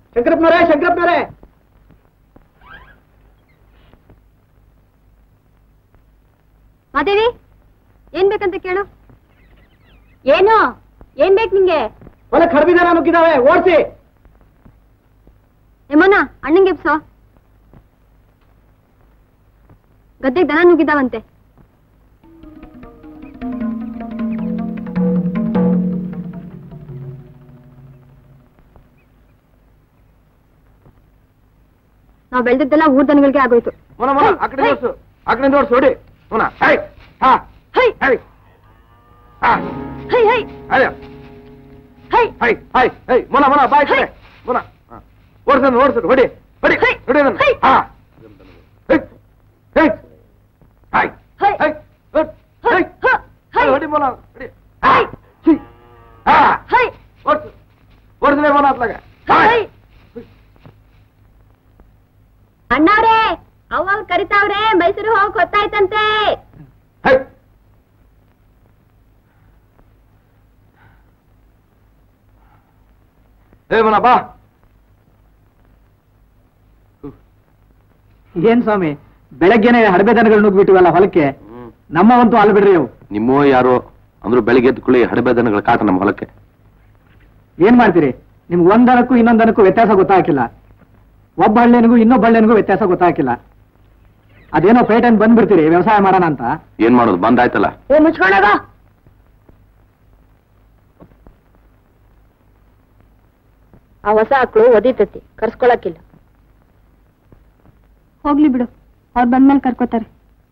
ಶಂಕರಪ್ಪನವರೇ ಶಂಕರಪ್ಪನವರೇ ಮಾದೇವಿ ಏನ್ ಬೇಕಂತ ಕೇಳು ಏನು ಏನ್ ಬೇಕು ನಿಂಗೆ ಹೊಲ ಕರ್ಬಿದಾನ ನುಗ್ಗಿದಾವೆ ಓಡಿಸಿ ಯಮನ ಅಣ್ಣಂಗೆ ಎಪ್ಸೋ ಗದ್ದೆಗೆ ದನ ನುಗ್ಗಿದಾವಂತೆ ನಾವ್ ಬೆಳೆದಿದ್ದೆಲ್ಲ ಊರ್ ದನಗಳಿಗೆ ಆಗೋಯ್ತು ಮೊನ ಮೊನ ಆ ಕಡೆ ಓಡಿಸು ಆ ಕಡೆ ಓಡಿಸು ಹೊಡಿ ಮೊನ ಹೈ ಹಾ ಹೈ ಹೈ ಹಾ ಹೈ ಹೈ ಅಯ್ಯ ಹೈ ಹೈ ಹೈ ಹೈ ಮೊನ ಮೊನ ಬಾಯ್ ಕಡೆ ಮೊನ ಓಡಿಸೋದು ಓಡಿಸೋದು ಹೊಡಿ ಹೊಡಿ ಹೈ. ಹೊಡಿ ಅದನ್ನ ಹೈ. ಹಾ ಹೈ ಹೈ ಹೈ ಹೈ. ಹೈ ಹೊಡ್. ಹೈ ಹ, ಹೈ. ಹೊಡಿ ಮೊನ ಹೊಡಿ ಹೈ. ಛೀ. ಹಾ ಹೈ ಓಡಿಸು ಓಡಿಸಲೇ ಮೊನ ಅತ್ಲಾಗ ಹೈ ಅಣ್ಣವ್ರೇ ಅವ್ವ ಕರಿತಾವ್ರೆ ಮೈಸೂರು ಹೋಗ್ ಗೊತ್ತಾಯ್ತಂತೆ ಹೈ ಏ ಮೊನ ಬಾ ಏನ್ ಸ್ವಾಮಿ ಬೆಳಗ್ಗೆನೆ ಹಡಬೆ ದನಗಳು ನುಗ್ಬಿಟ್ಟಿವಲ್ಲ ಹೊಲಕ್ಕೆ ನಮ್ಮವಂತೂ ಅಲ್ಲ ಬಿಡ್ರಿ ಅವು ನಿಮ್ಮೋ ಯಾರೋ ಅಂದ್ರು ಬೆಳಿಗ್ಗೆ ಎದ್ದು ಕುಳಿ ಹಡಬೆ ದನಗಳ ಕಾಟ ನಮ್ಮ ಹೊಲಕ್ಕೆ ಏನ್ ಮಾಡ್ತೀರಿ ನಿಮ್ಗೆ ಒಂದ್ ದನಕ್ಕೂ ಇನ್ನೊಂದ್ ದನಕ್ಕೂ ವ್ಯತ್ಯಾಸ ಗೊತ್ತಾಗಿಲ್ಲ ಒಬ್ಬ ಹಳ್ಳಿನಿಗೂ ಇನ್ನೊಬ್ಬ ಹಳ್ಳಿನಿಗೂ ವ್ಯತ್ಯಾಸ ಗೊತ್ತಾಗಿಲ್ಲ ಅದೇನೋ ಪೇಟೆನ್ ಬಂದ್ಬಿಡ್ತೀರಿ ವ್ಯವಸಾಯ ಮಾಡೋಣ ಅಂತ ಏನ್ ಮಾಡೋದು ಬಂದ್ ಆಯ್ತಲ್ಲ ಏ ಮುಚ್ಕೊಂಡಾಗ ಆ ಹೊಸ ಆಕಳು ಒದಿತತಿ ಕರ್ಸ್ಕೊಳಕಿಲ್ಲ ಹೋಗ್ಲಿ ಬಿಡು ಅವ್ರು ಬಂದ್ಮೇಲೆ ಕರ್ಕೋತಾರೆ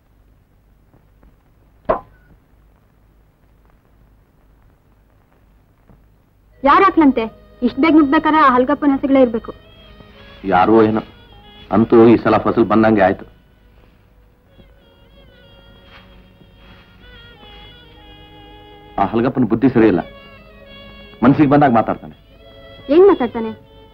ಯಾರ್ ಹಾಕ್ಲಂತೆ ಇಷ್ಟ ಬೇಗ ನುಗ್ಬೇಕಾದ್ರೆ ಆ ಹಲ್ಗಪ್ಪನ ಹೆಸಗಳೇ ಇರ್ಬೇಕು ಯಾರೋ ಏನೋ ಅಂತೂ ಈ ಸಲ ಫಸಲ್ ಬಂದಂಗೆ ಆಯ್ತು ಆ ಹಲ್ಗಪ್ಪನ ಬುದ್ಧಿ ಸರಿ ಇಲ್ಲ ಮನ್ಸಿಗೆ ಬಂದಾಗ ಮಾತಾಡ್ತಾನೆ ಏನ್ ಮಾತಾಡ್ತಾನೆ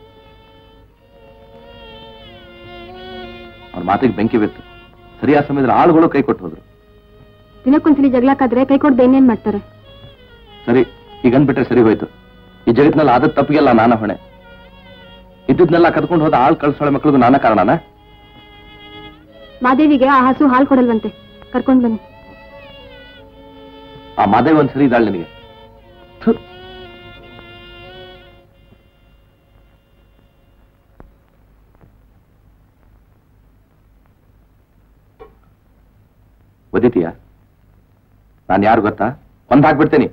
ಅವ್ನ ಮಾತಿಗೆ ಬೆಂಕಿ ಬಿತ್ತು ಸರಿಯಾದ ಸಮಯದಲ್ಲಿ ಆಳುಗಳು ಕೈ ಕೊಟ್ಟು ಹೋದ್ರು ದಿನಕ್ಕೊಂದ್ಸಲಿ ಜಗಳಕ್ಕಾದ್ರೆ ಕೈ ಕೊಡ್ದೆ ಏನೇನ್ ಮಾಡ್ತಾರೆ ಸರಿ ಈಗ ಅಂದ್ಬಿಟ್ರೆ ಸರಿ ಹೋಯ್ತು ಈ ಜಗತ್ನಲ್ಲಿ ಆದ ತಪ್ಪಿಗೆಲ್ಲ ನಾನ ಹೊಣೆ ಇದ್ದದ್ನೆಲ್ಲ ಕದ್ಕೊಂಡು ಹೋದ ಆಳ್ ಕಳ್ಸೋಳ ಮಕ್ಳಿಗೂ ನಾನ ಕಾರಣನ ಮಾದೇವಿಗೆ ಆ ಹಸು ಹಾಲು ಕೊಡಲ್ವಂತೆ ಕರ್ಕೊಂಡ್ ಬನ್ನಿ ಆ ಮಾದೇವ್ ಒಂದ್ ಸರಿ ಇದ್ದಾಳೆ ನಿನಗೆ ಥು. ಒದಿತೀಯ ನಾನು ಯಾರು ಗೊತ್ತಾ ಒಂದ್ ಹಾಕ್ಬಿಡ್ತೇನೆ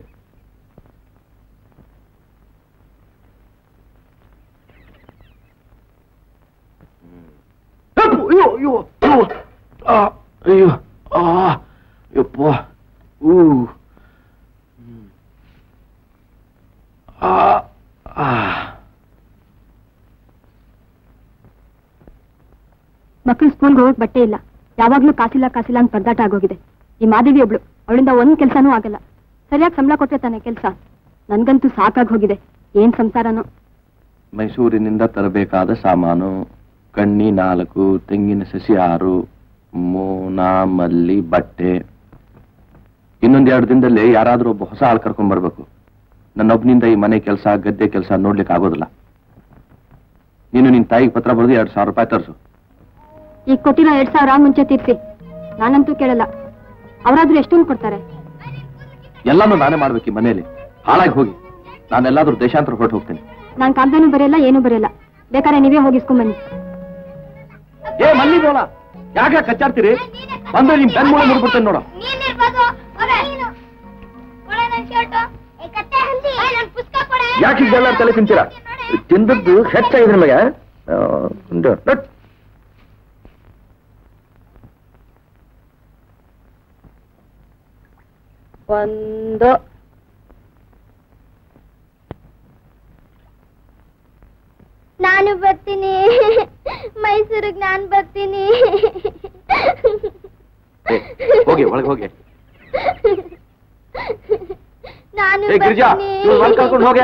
ಅಯ್ಯೋ ಅಯ್ಯೋ ಅಯ್ಯೋ ಆ, ಅಯ್ಯೋ ಆ ಯಪ್ಪ ಊ ಹ್ಮ್. ಆ ಆ ಮಕ್ಳು ಸ್ಕೂಲ್ಗೆ ಹೋಗಕ್ ಬಟ್ಟೆ ಇಲ್ಲ ಯಾವಾಗ್ಲೂ ಕಾಸಿಲ್ಲ ಕಾಸಿಲ್ಲ ಅಂತ ಪರದಾಟ ಆಗೋಗಿದೆ ಈ ಮಾದೇವಿ ಒಬ್ಳು ಅವಳಿಂದ ಒಂದ್ ಕೆಲ್ಸನೂ ಆಗಲ್ಲ ಸರಿಯಾಗಿ ಸಂಬಳ ಕೊಟ್ಟೆ ತಾನೆ ಕೆಲ್ಸ ನನ್ಗಂತೂ ಸಾಕಾಗಿ ಹೋಗಿದೆ ಏನ್ ಸಂಸಾರನೋ ಮೈಸೂರಿನಿಂದ ತರಬೇಕಾದ ಸಾಮಾನು ಕಣ್ಣಿ ನಾಲ್ಕು ತೆಂಗಿನ ಸಸಿ ಆರು ಮೋನ ಮಲ್ಲಿ ಬಟ್ಟೆ ಇನ್ನೊಂದ್ ಎರಡು ದಿನದಲ್ಲಿ ಯಾರಾದ್ರೂ ಒಬ್ಬ ಹೊಸ ಆಳ್ ಕರ್ಕೊಂಡ್ ಬರ್ಬೇಕು ನನ್ನೊಬ್ನಿಂದ ಈ ಮನೆ ಕೆಲಸ ಗದ್ದೆ ಕೆಲಸ ನೋಡ್ಲಿಕ್ಕೆ ಆಗೋದಿಲ್ಲ ನೀನು ನಿನ್ ತಾಯಿಗೆ ಪತ್ರ ಬರೆದು ಎರಡ್ ಸಾವಿರ ರೂಪಾಯಿ ತರಿಸು ಈಗ ಕೊಟ್ಟಿರೋ ಎರಡ್ ಸಾವಿರ ಮುಂಚೆ ತೀರ್ಸಿ ನಾನಂತೂ ಕೇಳಲ್ಲ ಅವರಾದ್ರೂ ಎಷ್ಟೊಂದು ಕೊಡ್ತಾರೆ ಎಲ್ಲಾನು ನಾನೇ ಮಾಡ್ಬೇಕು ಈ ಮನೆಯಲ್ಲಿ ಹಾಳಾಗಿ ಹೋಗಿ ನಾನೆಲ್ಲಾದ್ರೂ ದೇಶಾಂತರ ಹೊರಟು ಹೋಗ್ತೇನೆ ನಾನ್ ಕಾಗ್ದನೂ ಬರೆಯಲ್ಲ ಏನೂ ಬರೆಯಲ್ಲ ಬೇಕಾದ್ರೆ ನೀವೇ ಹೋಗಿಸ್ಕೊಂಬನ್ನಿ ಏ ಮಲ್ಲಿ ಬೋಲ ಯಾಕೆ ಕಚ್ಚಾಡ್ತೀರಿ ಬಂದ್ರೆ ನಿಮ್ ಬೆನ್ ಮೂಳೆ ಮುಡ್ಬಿಡ್ತೇನೆ ನೋಡ ಯಾಕೆ ಇದೆಲ್ಲ ತಲೆ ತಿಂತೀರಾ ತಿಂದದ್ದು ಹೆಚ್ಚಾಗಿದೆ ನಿಮಗೆ ಆ, ಉಂಡು. ನಟ್. ಒಂದು ನಾನು ಬರ್ತೀನಿ ಮೈಸೂರಿಗೆ ನಾನು ಬರ್ತೀನಿ ಏ, ಹೋಗಿ ಒಳಗೆ ಹೋಗಿ ನಾನು ಏ ಗಿರಿಜಾ ಬರ್ತೀನಿ ಇವ್ರು ಹೊಲ್ ಕರ್ಕೊಂಡು ಹೋಗೆ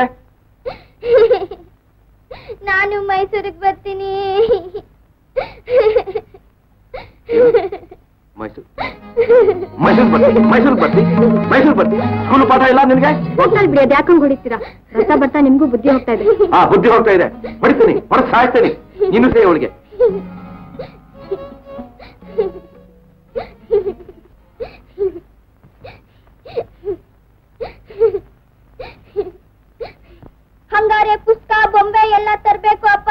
ನಾನು ಮೈಸೂರಿಗೆ ಬರ್ತೀನಿ ಮೈಸೂರು ಮೈಸೂರು ಬರ್ತಿ ಮೈಸೂರು ಬರ್ತಿ ಮೈಸೂರು ಬರ್ತಿ ಸ್ಕೂಲ್ ಪಾಠ ಇಲ್ಲ ನಿನ್ಗೆ ಹೋಗ್ನಲ್ಲಿ ಬಿಡಿ ಅದ್ಯಾಕಂಗ್ ಹೊಡಿತೀರಾ ಬರ್ತಾ ಬರ್ತಾ ನಿಮ್ಗೂ ಬುದ್ಧಿ ಹೋಗ್ತಾ ಇದೆ ಆ ಬುದ್ಧಿ ಹೋಗ್ತಾ ಇದೆ ಹೊಡಿತೀನಿ ಹೊರಗೆ ಸಾಯ್ತೀನಿ ನೀನು ಸೇ ಅವಳಿಗೆ ಹಂಗಾರೆ ಪುಸ್ತಕ ಬೊಂಬೆ ಎಲ್ಲ ತರ್ಬೇಕು ಅಪ್ಪ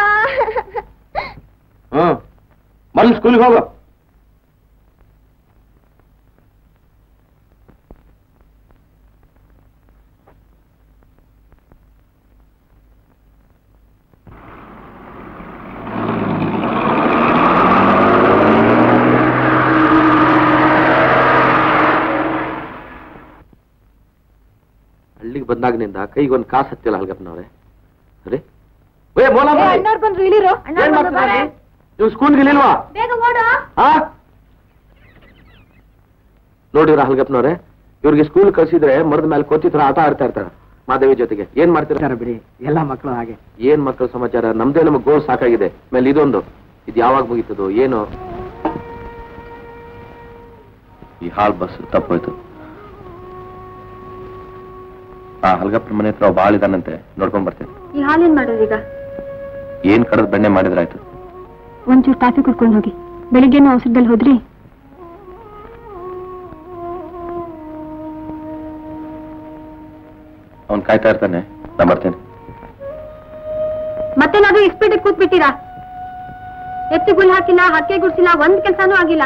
ಹ್ಮ್ ಮೊದಲು ಸ್ಕೂಲ್ಗೆ ಹೋಗು ಹಳ್ಳಿಗೆ ಬಂದಾಗಿನಿಂದ ಕೈಗೊಂದು ಕಾಸು ಹತ್ತಿಲ್ಲ ಹಲ್ಗಪ್ಪನವ್ರೆ ಅರೆ ಏ ಬೋಲ ಅಣ್ಣವ್ರು ಬಂದ್ರು ಇಳಿರು ಏನ್ ಮಾಡ್ತಿದ್ದೀರಿ? ನೀವು ಸ್ಕೂಲ್ಗೆ ಇಲ್ವಾ ಬೇಗ ಓಡು ಆ ನೋಡಿದ್ರ ಹಲ್ಗಪ್ಪನವ್ರೆ ಇವ್ರಿಗೆ ಸ್ಕೂಲ್ ಕಳ್ಸಿದ್ರೆ ಮರದ ಮೇಲೆ ಕೋತಿ ತರ ಆಟ ಆಡ್ತಾ ಇರ್ತಾರೆ ಮಾದೇವಿ ಜೊತೆಗೆ ಏನ್ ಮಾಡ್ತೀರಾ ಸರ್ ಬಿಡಿ ಎಲ್ಲ ಮಕ್ಕಳು ಹಾಗೆ ಏನ್ ಮಕ್ಕಳ ಸಮಾಚಾರ ನಮ್ದೇ ನಮಗ್ ಗೋಲ್ ಸಾಕಾಗಿದೆ ಮೇಲೆ ಇದೊಂದು ಇದು ಯಾವಾಗ ಮುಗೀತದೋ ಏನು ಈ ಹಾಲ್ ಬಸ್ ತಪ್ಪೋಯ್ತು ಆ ಹಲ್ಗಪ್ಪನ ಮನೆ ಹತ್ರ ಬಾಳ ಇದಾನಂತೆ ನೋಡ್ಕೊಂಡ್ ಬರ್ತೇನೆ ಈ ಹಾಲೇನ್ ಮಾಡೋದೀಗ ಏನ್ ಕಡದ್ ಬೆಣ್ಣೆ ಮಾಡಿದ್ರಾಯ್ತು ಒಂಚೂರು ಕಾಫಿ ಕುಡ್ಕೊಂಡು ಹೋಗಿ ಬೆಳಿಗ್ಗೆನೂ ಔಷಧದಲ್ಲಿ ಹೋದ್ರಿ ಅವ್ನ್ ಕಾಯ್ತಾ ಇರ್ತಾನೆ ನಾ ಬರ್ತೇನೆ ಮತ್ತೇನಾದ್ರೂ ಇಸ್ಪೀಟಿಗೆ ಕೂತ್ಬಿಟ್ಟಿರಾ ಎತ್ತಿ ಗುಲ್ ಹಾಕಿಲ್ಲ ಹಕ್ಕೆ ಗುಡ್ಸಿಲ್ಲ ಒಂದ್ ಕೆಲ್ಸಾನೂ ಆಗಿಲ್ಲ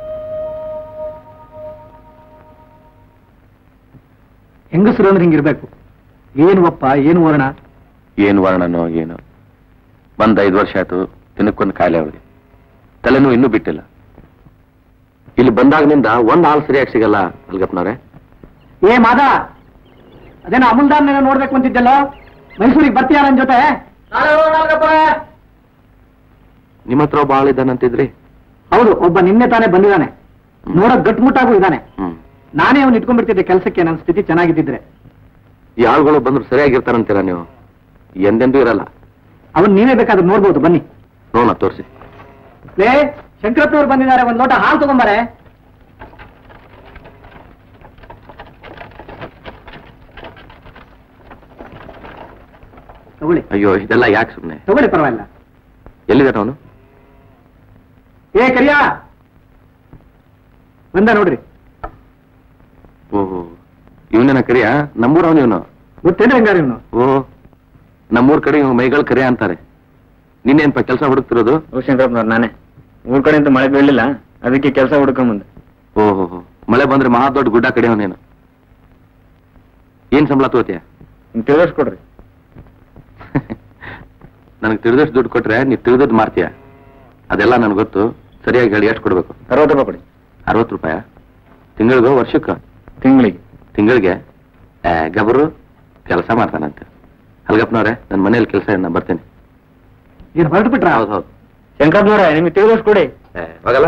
ಹೆಂಗಸರು ಅಂದ್ರೆ ಹಿಂಗಿರ್ಬೇಕು ಏನು ಒಪ್ಪ ಏನು ವರ್ಣ ಏನ್ ವರ್ಣನೋ ಏನು ಬಂದ್ ಐದು ವರ್ಷ ಆಯ್ತು ದಿನಕ್ಕೊಂದು ಕಾಯಿಲೆ ಅವಳಿಗೆ ತಲೆನೂ ಇನ್ನೂ ಬಿಟ್ಟಿಲ್ಲ ಇಲ್ಲಿ ಬಂದಾಗಿನಿಂದ ಒಂದ್ ಹಾಲು ಸರಿಯಾಗಿ ಸಿಗಲ್ಲ ಅಲ್ಗಪ್ಪನವ್ರೆ ಏ ಮಾದ ಅದೇನೋ ಅಮುಲ್ದಾನ್ ನೋಡ್ಬೇಕು ಅಂತಿದ್ದಲ್ಲ ಮೈಸೂರಿಗೆ ಬರ್ತೀಯ ನನ್ನ ಜೊತೆ ನಿಮ್ಮ ಹತ್ರ ಬಾಳ ಇದ್ದಾನಂತಿದ್ರಿ ಹೌದು ಒಬ್ಬ ನಿನ್ನೆ ತಾನೇ ಬಂದಿದ್ದಾನೆ ನೋಡಕ್ ಗಟ್ಮುಟ್ಟಾಗೂ ಇದ್ದಾನೆ ಹ್ಮ್ ನಾನೇ ಅವ್ನು ಇಟ್ಕೊಂಡ್ಬಿಡ್ತಿದ್ದೆ ಕೆಲಸಕ್ಕೆ ನನ್ನ ಸ್ಥಿತಿ ಚೆನ್ನಾಗಿದ್ದಿದ್ರೆ ಈ ಆಳುಗಳು ಬಂದ್ರು ಸರಿಯಾಗಿರ್ತಾರಂತೀರಾ ನೀವು ಎಂದೆಂದೂ ಇರಲ್ಲ ಅವನ್ ನೀವೇ ಬೇಕಾದ್ರೆ ನೋಡ್ಬೋದು ಬನ್ನಿ ನೋಡೋಣ ತೋರಿಸಿ ಲೇ ಶಂಕರಪ್ಪನವ್ರು ಬಂದಿದ್ದಾರೆ ಒಂದ್ ಲೋಟ ಹಾಲು ತಗೊಂಬಾರೆ ತಗೊಳ್ಳಿ ಅಯ್ಯೋ ಇದೆಲ್ಲ ಯಾಕೆ ಸುಮ್ಮನೆ ತಗೊಳ್ಳಿ ಪರವಾಗಿಲ್ಲ ಎಲ್ಲಿದ್ದಾನೆ ಅವನು ಏ ಕರಿಯಾ ಬಂದ ನೋಡ್ರಿ ಓಹೋ ಇವನೇನ ಕರಿಯ ನಮ್ಮೂರವನು ಇವನು ಗೊತ್ತೇನ್ರಿ ಹಂಗಾರ ಇವನು ಓ ನಮ್ಮೂರ್ ಕಡೆ ಇವ್ ಮೈಗಳು ಕರಿಯ ಅಂತಾರೆ ನಿನ್ನೇನ್ಪ ಕೆಲಸ ಹುಡುಕ್ತಿರೋದು ಶಂಕರಪ್ಪನವ್ರು ನಾನೇ ಊರ್ ಕಡೆಯಿಂದ ಮಳೆ ಬೀಳಲಿಲ್ಲ ಅದಕ್ಕೆ ಕೆಲಸ ಹುಡ್ಕೊಂಬಂದೆ ಓಹೋ ಮಳೆ ಬಂದ್ರೆ ಮಹಾ ದೊಡ್ಡ ಗುಡ್ಡ ಕಡಿಯವನೇನು ಏನ್ ಸಂಬಳ ತಗೋತೀಯ ನಿಮ್ಗೆ ತಿಳಿಸ್ಕೊಡ್ರಿ ನನಗೆ ತಿಳಿದಷ್ಟು ದುಡ್ಡು ಕೊಟ್ರೆ ನೀ ತಿಳಿದದ್ದು ಮಾರ್ತೀಯ ಅದೆಲ್ಲ ನನಗೆ ಗೊತ್ತು ಸರಿಯಾಗಿ ಹೇಳಿ ಎಷ್ಟು ಕೊಡ್ಬೇಕು ಅರವತ್ತು ರೂಪಾಯಿ ಕೊಡಿ ಅರವತ್ತು ರೂಪಾಯ ತಿಂಗಳಿಗೋ ವರ್ಷಕ್ಕ ತಿಂಗಳಿಗೆ ತಿಂಗಳಿಗೆ ಗಬರು ಕೆಲಸ ಮಾಡ್ತಾನಂತೆ ಹಲ್ಗಪ್ಪನವ್ರೆ ನನ್ನ ಮನೇಲಿ ಕೆಲಸ ನಾ ಬರ್ತೇನೆ ಏನ್ ಹೊರಟು ಬಿಟ್ರ ಹೌದು ಹೌದು ಶಂಕರಪ್ಪನವ್ರೆ ನಿಮಗೆ ತಿಳಿಸ್ಕೊಡಿ ಏ, ಹೋಗಲ್ಲ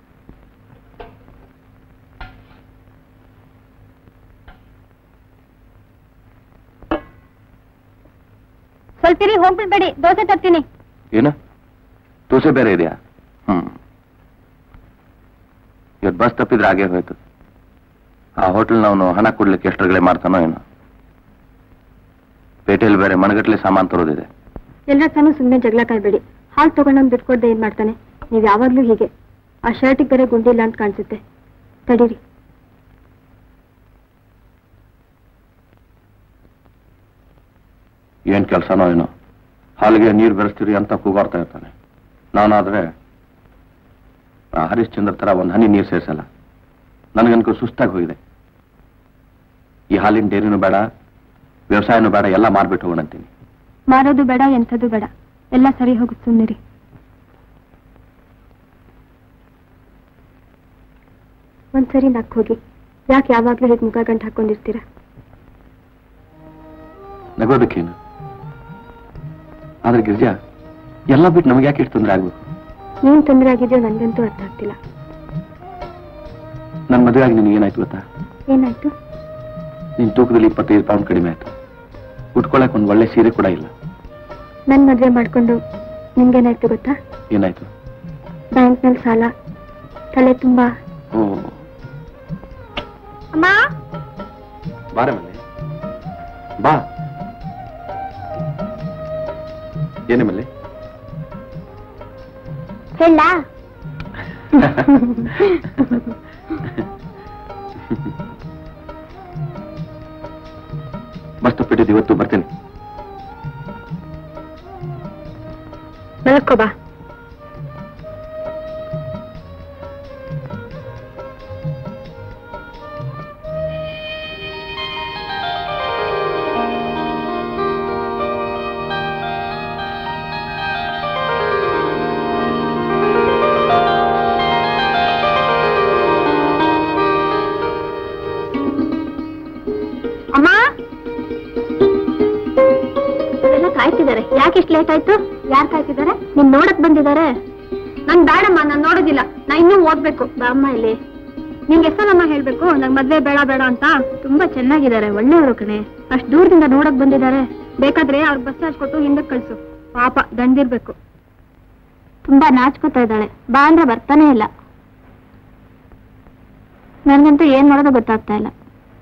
ಸ್ವಲ್ಪ ಇರಿ ಹೋಗ್ಬಿಡ್ಬೇಡಿ ದೋಸೆ ತರ್ತೀನಿ ಏನು ತೂಸೆ ಬೇರೆ ಇದೆಯಾ ಹ್ಮ್ ಇವತ್ತು ಬಸ್ ತಪ್ಪಿದ್ರೆ ಹಾಗೆ ಹೋಯ್ತು ಆ ಹೋಟೆಲ್ ಅವನು ಹಣ ಕೊಡ್ಲಿಕ್ಕೆ ಎಷ್ಟರಗಳೇ ಮಾಡ್ತಾನೋ ಏನೋ ಪೇಟೆಯಲ್ಲಿ ಬೇರೆ ಮಣಗಟ್ಲೆ ಸಾಮಾನು ತರೋದಿದೆ ಎಲ್ಲ ತಾನು ಸುಮ್ಮನೆ ಜಗಳ ಕಾಯ್ಬೇಡಿ ಹಾಲು ತಗೊಂಡೋಗ್ ಬಿಟ್ಕೊಡ್ದೆ ಏನ್ ಮಾಡ್ತಾನೆ ನೀವ್ ಯಾವಾಗ್ಲೂ ಹೀಗೆ ಆ ಶರ್ಟಿಗೆ ಬೇರೆ ಗುಂಡಿಲ್ಲ ಅಂತ ಕಾಣಿಸುತ್ತೆ ತಡೀರಿ ಏನ್ ಕೆಲಸನೋ ಏನೋ ಹಾಲಿಗೆ ನೀರು ಬೆರೆಸ್ತೀರಿ ಅಂತ ಕೂಗಾಡ್ತಾ ಇರ್ತಾನೆ ನಾನಾದ್ರೆ ಆ ಹರಿಶ್ಚಂದ್ರ ತರ ಒಂದು ಹನಿ ನೀರು ಸೇರಿಸಲ್ಲ ನನಗನ್ಕೂ ಸುಸ್ತಾಗಿ ಹೋಗಿದೆ ಈ ಹಾಲಿನ ಡೈರಿನೂ ಬೇಡ ವ್ಯವಸಾಯನೂ ಬೇಡ ಎಲ್ಲ ಮಾರ್ಬಿಟ್ಟು ಹೋಗೋಣಂತೀನಿ ಮಾರೋದು ಬೇಡ ಎಂಥದ್ದು ಬೇಡ ಎಲ್ಲ ಸರಿ ಹೋಗುತ್ತೆ ಸುಮ್ಮನಿರಿ ಒಂದ್ಸರಿ ನಕ್ ಹೋಗಿ ಯಾಕೆ ಯಾವಾಗ್ಲೂ ಹೀಗೆ ಮುಖ ಗಂಟು ಹಾಕೊಂಡಿರ್ತೀರಾ ನಗೋದಕ್ಕೇನು ಆದ್ರೆ ಗಿರಿಜಾ ಎಲ್ಲ ಬಿಟ್ಟು ನಮಗೆ ಯಾಕೆ ಇಷ್ಟು ತೊಂದರೆ ಆಗ್ಬೇಕು ಏನ್ ತೊಂದರೆ ಆಗಿದೆಯೋ ನನ್ಗಂತೂ ಅರ್ಥ ಆಗ್ತಿಲ್ಲ ನನ್ನ ಮದುವೆ ಆಗಿ ನಿನಗೆ ಏನಾಯ್ತು ಗೊತ್ತಾ ಏನಾಯ್ತು ನಿನ್ ತೂಕದಲ್ಲಿ ಇಪ್ಪತ್ತೈದು ಪೌಂಡ್ ಕಡಿಮೆ ಆಯ್ತು ಉಟ್ಕೊಳಕ್ ಒಂದು ಒಳ್ಳೆ ಸೀರೆ ಕೂಡ ಇಲ್ಲ ನನ್ ಮದ್ವೆ ಮಾಡ್ಕೊಂಡು ನಿಮ್ಗೇನಾಯ್ತು ಗೊತ್ತಾ ಏನಾಯ್ತು ಬ್ಯಾಂಕ್ನಲ್ಲಿ ಸಾಲ ತಲೆ ತುಂಬಾ ಓ ಅಮ್ಮ ಬಾರೆ ಮಲ್ಲಿ ಬಾ ಏನೇ ಮಲ್ಲಿ ಹೇಳ ಮಸ್ತ್ ಬಿಟ್ಟಿದ್ದು ಇವತ್ತು ಬರ್ತೀನಿ ಮಲ್ಕೋ ಬಾ ಅಮ್ಮ ಇವರೆಲ್ಲ ಕಾಯ್ತಿದ್ದಾರೆ ಯಾಕೆ ಇಷ್ಟು ಲೇಟ್ ಆಯ್ತು ಯಾರು ಕಾಯ್ತಿದ್ದಾರೆ ನೀನ್ ನೋಡಕ್ ಬಂದಿದ್ದಾರೆ ನನ್ ಬೇಡಮ್ಮ ನಾನ್ ನೋಡೋದಿಲ್ಲ ನಾ ಇನ್ನೂ ಓದ್ಬೇಕು ಬಾಮ್ಮ ಇಲ್ಲಿ ನಿಂಗೆ ಎಷ್ಟಲ್ಲಮ್ಮ ಹೇಳ್ಬೇಕು ನಂಗ್ ಮದ್ವೆ ಬೇಡ ಬೇಡ ಅಂತ ತುಂಬಾ ಚೆನ್ನಾಗಿದ್ದಾರೆ ಒಳ್ಳೆಯವರು ಕಣೆ ಅಷ್ಟ್ ದೂರದಿಂದ ನೋಡಕ್ ಬಂದಿದ್ದಾರೆ ಬೇಕಾದ್ರೆ ಅವ್ರ ಬಸ್ ಚಾರ್ಜ್ ಕೊಟ್ಟು ಹಿಂದಕ್ ಕಳ್ಸು ಪಾಪ ದಂಡಿರ್ಬೇಕು ತುಂಬಾ ನಾಚ್ಕೋತಾ ಇದ್ದಾಳೆ ಬಾ ಅಂದ್ರೆ ಬರ್ತಾನೆ ಇಲ್ಲ ನನ್ಗಂತೂ ಏನ್ ಮಾಡೋದು ಗೊತ್ತಾಗ್ತಾ ಇಲ್ಲ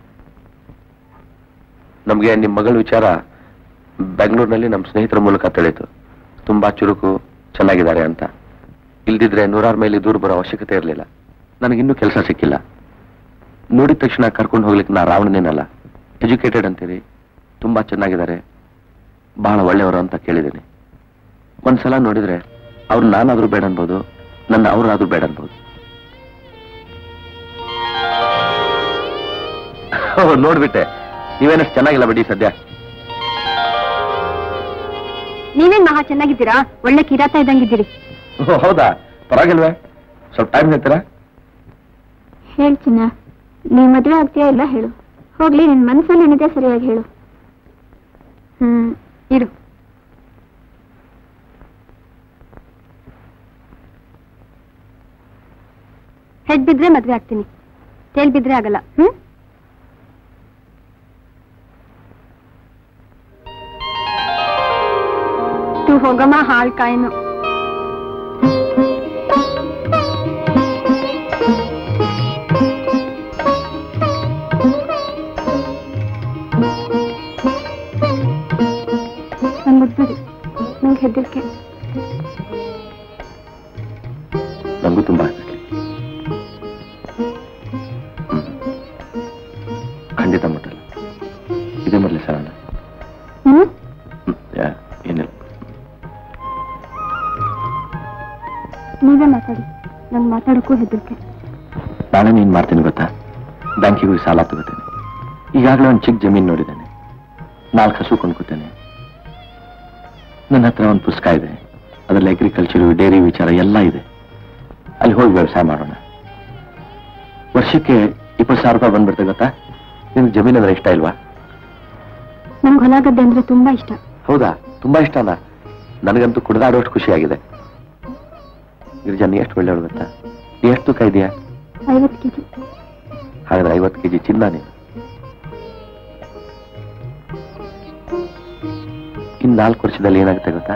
ನಮಗೆ ನಿಮ್ಮ ಮಗಳ ವಿಚಾರ ಬೆಂಗಳೂರಿನಲ್ಲಿ ನಮ್ಮ ಸ್ನೇಹಿತರ ಮೂಲಕ ತಿಳಿಯಿತು ತುಂಬಾ ಚುರುಕು ಚೆನ್ನಾಗಿದ್ದಾರೆ ಅಂತ ಇಲ್ದಿದ್ರೆ ನೂರಾರು ಮೈಲಿ ದೂರ ಬರೋ ಅವಶ್ಯಕತೆ ಇರಲಿಲ್ಲ ನನಗಿನ್ನೂ ಕೆಲಸ ಸಿಕ್ಕಿಲ್ಲ ನೋಡಿದ ತಕ್ಷಣ ಕರ್ಕೊಂಡು ಹೋಗ್ಲಿಕ್ಕೆ ನಾ ರಾವಣನೇನಲ್ಲ ಎಜುಕೇಟೆಡ್ ಅಂತೀರಿ ತುಂಬಾ ಚೆನ್ನಾಗಿದ್ದಾರೆ ಬಹಳ ಒಳ್ಳೆಯವರು ಅಂತ ಕೇಳಿದ್ದೀನಿ ಒಂದ್ಸಲ ನೋಡಿದ್ರೆ ಅವ್ರು ನಾನಾದ್ರೂ ಬೇಡ ಅನ್ಬೋದು ನನ್ನ ಅವ್ರಾದ್ರೂ ಬೇಡ ಅನ್ಬೋದು ಓಹ್, ನೋಡ್ಬಿಟ್ಟೆ ನೀವೇನಷ್ಟು ಚೆನ್ನಾಗಿಲ್ಲ ಬಿಡಿ ಸದ್ಯ ನೀವೇನ್ ಮಹಾ ಚೆನ್ನಾಗಿದ್ದೀರಾ ಒಳ್ಳೆ ಕಿರಾತ ಇದ್ದಂಗಿದ್ದೀರಿ ಓ, ಹೌದಾ ಪರವಾಗಿಲ್ವೇ ಸ್ವಲ್ಪ ಟೈಮ್ ಹೇಳ್ತೀರಾ ಹೇಳ್ ಚಿನ್ನ ನೀ ಮದ್ವೆ ಆಗ್ತೀಯಾ ಇಲ್ಲ ಹೇಳು ಹೋಗ್ಲಿ ನಿನ್ ಮನ್ಸಲ್ಲಿ ಏನಿದೆ ಸರಿಯಾಗಿ ಹೇಳು ಹ್ಮ್ ಇರು ಹೆಡ್ ಬಿದ್ರೆ ಮದ್ವೆ ಆಗ್ತೀನಿ ತೇಲ್ ಬಿದ್ರೆ ಆಗಲ್ಲ ಹ್ಮ್ ತು ಹೋಗಮ್ಮ ಹಾಳ್ ಕಾಯಿನು ನನ್ ಮುಟ್ಬಿಡಿ ನಂಗೆ ಹೆದರಿಕೆ ನಂಗೂ ತುಂಬಾ ಹೆದರಿಕೆ ಹ್ಮ್. ಖಂಡಿತ ಮುಟ್ಟಲ್ಲ ಇದೇ ಮೊದಲೇ ಸರಣ ಹ್ಮ್ ಹ್ಮ್, ಯಾ, ಏನಿಲ್ಲ ನೀವೇ ಮಾತಾಡಿ ನಂಗೆ ಮಾತಾಡೋಕ್ಕೂ ಹೆದರಿಕೆ ನಾಳೆ ನೀನ್ ಮಾಡ್ತೀನಿ ಗೊತ್ತಾ ಬ್ಯಾಂಕಿಗೆ ಹೋಗಿ ಸಾಲ ತಗೋತೇನೆ ಈಗಾಗಲೇ ಒಂದು ಚಿಕ್ಕ ಜಮೀನು ನೋಡಿದ್ದೇನೆ ನಾಲ್ಕು ಹಸು ಕೊಂಡ್ಕೊತೇನೆ ನನ್ನ ಹತ್ರ ಒಂದು ಪುಸ್ತಕ ಇದೆ ಅದರಲ್ಲಿ ಅಗ್ರಿಕಲ್ಚರ್ ಡೈರಿ ವಿಚಾರ ಎಲ್ಲ ಇದೆ ಅಲ್ಲಿ ಹೋಗಿ ವ್ಯವಸಾಯ ಮಾಡೋಣ ವರ್ಷಕ್ಕೆ ಇಪ್ಪತ್ತು ಸಾವಿರ ರೂಪಾಯಿ ಬಂದ್ಬಿಡ್ತೆ ಗೊತ್ತಾ ನಿಮ್ಗೆ ಜಮೀನು ಅಂದ್ರೆ ಇಷ್ಟ ಇಲ್ವಾ ನಂಗೆ ಹೊಲ ಗದ್ದೆ ಅಂದ್ರೆ ತುಂಬಾ ಇಷ್ಟ ಹೌದಾ ತುಂಬಾ ಇಷ್ಟನಾ ನನಗಂತೂ ಕುಡ್ದಾಡೋಷ್ಟು ಖುಷಿಯಾಗಿದೆ ಗಿರಿಜಾ ನೀ ಎಷ್ಟು ಒಳ್ಳೆಯವಳು ಗೊತ್ತಾ ನೀ ಎಷ್ಟು ತೂಕ ಇದೆಯಾ ಐವತ್ತು ಕೆಜಿ ಹಾಗಾದ್ರೆ ಐವತ್ತು ಕೆಜಿ ಚಿನ್ನ ನೀನು ಇನ್ ನಾಲ್ಕು ವರ್ಷದಲ್ಲಿ ಏನಾಗುತ್ತೆ ಗೊತ್ತಾ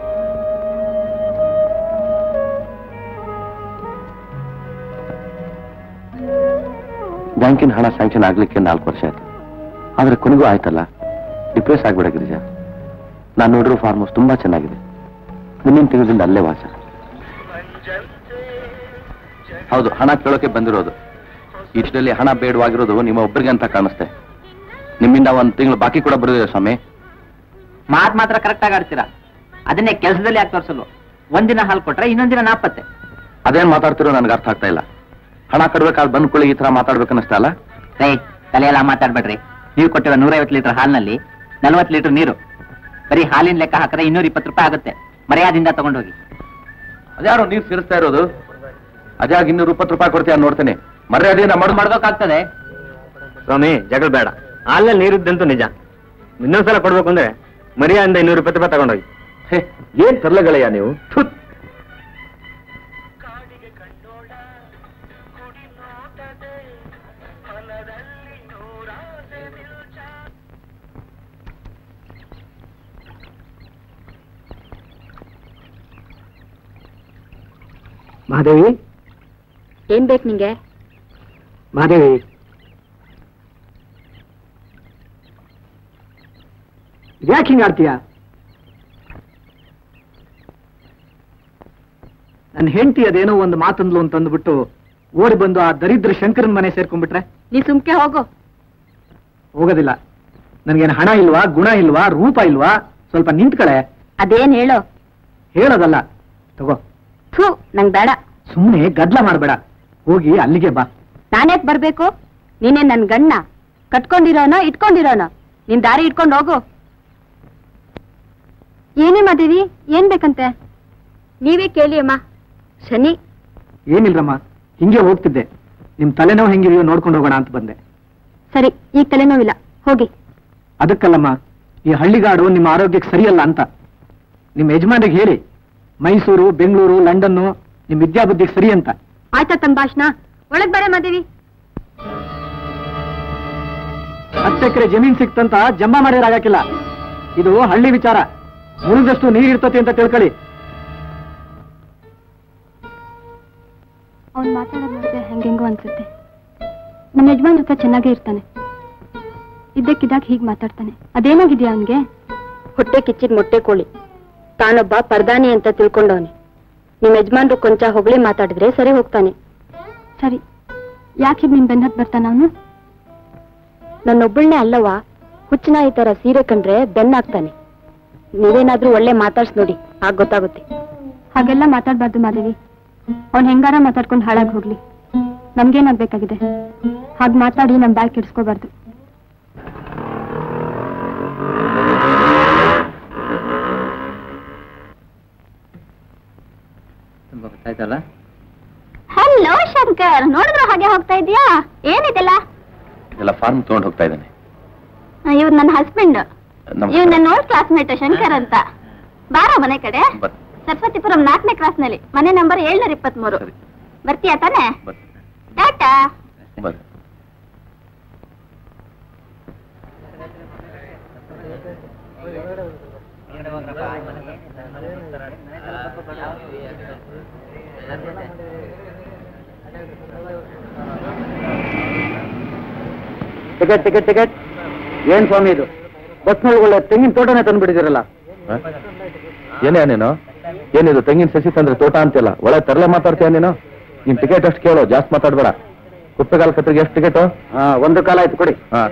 ಬ್ಯಾಂಕಿನ ಹಣ ಸ್ಯಾಂಕ್ಷನ್ ಆಗ್ಲಿಕ್ಕೆ ನಾಲ್ಕು ವರ್ಷ ಆಯ್ತು ಆದ್ರೆ ಕೊನೆಗೂ ಆಯ್ತಲ್ಲ ಡಿಪ್ರೆಸ್ ಆಗ್ಬೇಡ ಗಿರಿಜಾ ನಾನು ನೋಡಿರೋ ಫಾರ್ಮ್ ಹೌಸ್ ತುಂಬಾ ಚೆನ್ನಾಗಿದೆ ಮುಂದಿನ ತಿಂಗಳಿಂದ ಅಲ್ಲೇ ವಾಸ ಹೌದು ಹಣ ಕೇಳೋಕೆ ಬಂದಿರೋದು ಇಷ್ಟರಲ್ಲಿ ಹಣ ಬೇಡವಾಗಿರೋದು ನಿಮ್ಮ ಒಬ್ಬರಿಗೆ ಅಂತ ಕಾಣಿಸ್ತೆ ನಿಮ್ಮಿಂದ ಒಂದು ತಿಂಗಳು ಬಾಕಿ ಕೂಡ ಬರೋದಿದೆ ಸ್ವಾಮಿ ಮಾತ್ ಮಾತ್ರ ಕರೆಕ್ಟ್ ಆಗಿ ಆಡ್ತೀರಾ ಅದನ್ನೇ ಕೆಲಸದಲ್ಲಿ ಯಾಕೆ ತೋರಿಸಲ್ವ ಒಂದಿನ ಹಾಲು ಕೊಟ್ರೆ ಇನ್ನೊಂದಿನ ನಾಪತ್ತೆ ಅದೇನ್ ಮಾತಾಡ್ತಿರೋ ನನಗೆ ಅರ್ಥ ಆಗ್ತಾ ಇಲ್ಲ ಹಣ ಕಟ್ಬೇಕಾದ್ರೆ ಬಂದ್ಕೊಳ್ಳಿ ಈ ತರ ಮಾತಾಡ್ಬೇಕನ್ನಷ್ಟೇ ಅಲ್ಲ ರೇ ತಲೆಯೆಲ್ಲ ಮಾತಾಡ್ಬೇಡ್ರಿ ನೀವು ಕೊಟ್ಟಿರೋ ನೂರೈವತ್ತು ಲೀಟರ್ ಹಾಲಿನಲ್ಲಿ ನಲ್ವತ್ತು ಲೀಟರ್ ನೀರು ಬರೀ ಹಾಲಿನ ಲೆಕ್ಕ ಹಾಕಿದ್ರೆ ಇನ್ನೂರ ಇಪ್ಪತ್ತು ರೂಪಾಯಿ ಆಗುತ್ತೆ ಮರ್ಯಾದಿಂದ ತಗೊಂಡೋಗಿ ಅದ್ಯಾರೋ ನೀರು ಸೇರಿಸ್ತಾ ಇರೋದು ಅದ್ಯಾಗ ಇನ್ನೂರು ಇಪ್ಪತ್ತು ರೂಪಾಯಿ ಕೊಡ್ತೀಯ ನೋಡ್ತೇನೆ ಮರ್ಯಾದೆಯಿಂದ ಮಾಡು ಮಾಡ್ಬೇಕಾಗ್ತದೆ ಸ್ವಾಮಿ ಜಗಳ ಬೇಡ ಹಾಲಲ್ಲಿ ನೀರಿದ್ದಂತೂ ನಿಜ ಇನ್ನೊಂದ್ಸಲ ಕೊಡ್ಬೇಕು ಅಂದ್ರೆ ಮರ್ಯಾದಿಂದ ಇನ್ನೂರು ಇಪ್ಪತ್ತು ರೂಪಾಯಿ ತಗೊಂಡೋಗಿ ಹೇ, ಏನ್ ತರ್ಲಗಳಯ್ಯ ನೀವು ಥುತ್. ಮಹಾದೇವಿ ಏನ್ ಬೇಕು ನಿಂಗೆ ಮಾದೇವಿ ಯಾಕೆ ಹಿಂಗೆ ಆಡ್ತೀಯ ನನ್ನ ಹೆಂಡತಿ ಅದೇನೋ ಒಂದು ಮಾತಂದ್ಲು ಅಂತಂದ್ಬಿಟ್ಟು ಓಡಿ ಬಂದು ಆ ದರಿದ್ರ ಶಂಕರನ್ ಮನೆ ಸೇರ್ಕೊಂಡ್ಬಿಟ್ರೆ ನೀ ಸುಮ್ಕೆ ಹೋಗು ಹೋಗೋದಿಲ್ಲ ನನ್ಗೇನು ಹಣ ಇಲ್ವಾ ಗುಣ ಇಲ್ವಾ ರೂಪ ಇಲ್ವಾ ಸ್ವಲ್ಪ ನಿಂತ್ಕಳೆ ಅದೇನ್ ಹೇಳು ಹೇಳೋದಲ್ಲ ತಗೋ ಥೂ ನಂಗ್ ಬೇಡ ಸುಮ್ಮನೆ ಗದ್ಲ ಮಾಡಬೇಡ ಹೋಗಿ ಅಲ್ಲಿಗೆ ಬಾ ನಾನ್ಯಾಕ್ ಬರ್ಬೇಕು ನೀನೇ ನನ್ ಗಣ್ಣ ಕಟ್ಕೊಂಡಿರೋನ ಇಟ್ಕೊಂಡಿರೋನ ನಿನ್ ದಾರಿ ಇಟ್ಕೊಂಡು ಹೋಗು ಏನೇ ಮಾದೇವಿ ಏನ್ ಬೇಕಂತೆ ನೀವೇ ಕೇಳಿ ಅಮ್ಮ ಶನಿ ಏನಿಲ್ರಮ್ಮ ಹಿಂಗೆ ಹೋಗ್ತಿದ್ದೆ ನಿಮ್ ತಲೆನೋವು ಹೆಂಗಿದೆಯೋ ನೋಡ್ಕೊಂಡು ಹೋಗೋಣ ಅಂತ ಬಂದೆ ಸರಿ ಈಗ ತಲೆನೋವಿಲ್ಲ ಹೋಗಿ ಅದಕ್ಕಲ್ಲಮ್ಮ ಈ ಹಳ್ಳಿಗಾಡು ನಿಮ್ಮ ಆರೋಗ್ಯಕ್ಕೆ ಸರಿಯಲ್ಲ ಅಂತ ನಿಮ್ಮ ಯಜಮಾನ್ರಿಗೆ ಹೇಳಿ ಮೈಸೂರು ಬೆಂಗಳೂರು ಲಂಡನ್ನು ನಿಮ್ ವಿದ್ಯಾಬುದ್ಧಿಗೆ ಸರಿ ಅಂತ ಆಯ್ತಾ ತಮ್ಮ ಭಾಷಣ ಒಳಗ್ ಬರ ಮಾದೇವಿ ಹತ್ತು ಎಕರೆ ಜಮೀನ್ ಸಿಕ್ತಂತ ಜಂಬ ಮಾಡಿರಾಗಕ್ಕಿಲ್ಲ ಇದು ಹಳ್ಳಿ ವಿಚಾರ ಮುಳುಗಷ್ಟು ನೀರಿರ್ತತಿ ಅಂತ ತಿಳ್ಕೊಳ್ಳಿ ಅವ್ನ್ ಮಾತಾಡೋದ್ ನೋಡಿದ್ರೆ ಹೆಂಗೆಂಗೋ ಅನ್ಸುತ್ತೆ ನಮ್ಮ ಯಜಮಾನ್ ಹತ್ರ ಚೆನ್ನಾಗೇ ಇರ್ತಾನೆ ಇದ್ದಕ್ಕಿದ್ದಾಗ ಹೀಗ್ ಮಾತಾಡ್ತಾನೆ ಅದೇನಾಗಿದ್ಯಾ ಅವನ್ಗೆ ಹೊಟ್ಟೆ ಕಿಚ್ಚಿದ ಮೊಟ್ಟೆ ಕೋಳಿ ತಾನೊಬ್ಬ ಪರ್ದಾನಿ ಅಂತ ತಿಳ್ಕೊಂಡವನೆ ನಿಮ್ ಯಜಮಾನ್ರು ಕೊಂಚ ಹೊಗಳಿ ಮಾತಾಡಿದ್ರೆ ಸರಿ ಹೋಗ್ತಾನೆ ಸರಿ ಯಾಕೆ ನಿಮ್ ಬೆನ್ನತ್ ಬರ್ತಾನ ಅವನು ನನ್ನೊಬ್ಬಳನ್ನೇ ಅಲ್ಲವಾ ಹುಚ್ಚನ ಈ ತರ ಸೀರೆ ಕಂಡ್ರೆ ಬೆನ್ನಾಗ್ತಾನೆ ನೀವೇನಾದ್ರೂ ಒಳ್ಳೆ ಮಾತಾಡ್ಸ್ ನೋಡಿ ಆಗ ಗೊತ್ತಾಗುತ್ತೆ ಹಾಗೆಲ್ಲ ಮಾತಾಡ್ಬಾರ್ದು ಮಾದೇವಿ ಅವ್ನ್ ಹೆಂಗಾರ ಮಾತಾಡ್ಕೊಂಡು ಹಾಳಾಗಿ ಹೋಗ್ಲಿ ನಮ್ಗೇನಾಗ್ಬೇಕಾಗಿದೆ ಹಾಗ್ ಮಾತಾಡಿ ನಮ್ ಬ್ಯಾಗ್ ಕೆಡ್ಸ್ಕೋಬಾರ್ದು ತುಂಬಾ ಗೊತ್ತಾಯ್ತಲ್ಲ ಹಲೋ ಶಂಕರ್ ನೋಡಿದ್ರು ಹಾಗೆ ಹೋಗ್ತಾ ಇದೀಯಾ ಏನಿದೆಲ್ಲ ಎಲ್ಲ ಫಾರ್ಮ್ ತಗೊಂಡು ಹೋಗ್ತಾ ಇದ್ದಾನೆ ಇವ್ರು ನನ್ನ ಹಸ್ಬೆಂಡ್ ನಮಸ್ಕಾರ. ಇವ್ ನನ್ನ ಓಲ್ಡ್ ಕ್ಲಾಸ್ಮೇಟ್ ಶಂಕರ್ ಅಂತ ಬಾರ ಮನೆ ಕಡೆ ಬರ್- ಸರಸ್ವತಿಪುರಂ ನಾಲ್ಕನೇ ಕ್ರಾಸ್ ನಲ್ಲಿ ಮನೆ ನಂಬರ್ ಏಳ್ನೂರ ಇಪ್ಪತ್ಮೂರು ಸರಿ. ಬರ್ತೀಯಾ ತಾನೆ ಬರ್- ಟಾಟಾ ಬರ್ರಿ. ಟಿಕೆಟ್ ಟಿಕೆಟ್ ಟಿಕೆಟ್ ಏನ್ ಸ್ವಾಮಿ ಇದು ಬಸ್ನಲ್ಲಿ ಒಳ್ಳೆ ತೆಂಗಿನ ತೋಟನೇ ತಂದ್ಬಿಟ್ಟಿದ್ದೀರಲ್ಲ ಹ? ಏನೇ ನೀನು ಏನಿದು ತೆಂಗಿನ ಸಸಿ ತಂದ್ರೆ ತೋಟ ಅಂತಿಲ್ಲ ಒಳ್ಳೆ ತರಲೆ ಮಾತಾಡ್ತೀಯ ನೀನು ನಿನ್ ಟಿಕೆಟ್ ಅಷ್ಟು ಕೇಳು ಜಾಸ್ತಿ ಮಾತಾಡ್ಬೇಡ ಕುಪ್ಪೆಗಾಲ್ ಕತ್ರಿಗೆ ಎಷ್ಟು ಟಿಕೆಟ್ ಹಾ ಒಂದು ಕಾಲ ಆಯ್ತು ಕೊಡಿ ಹಾ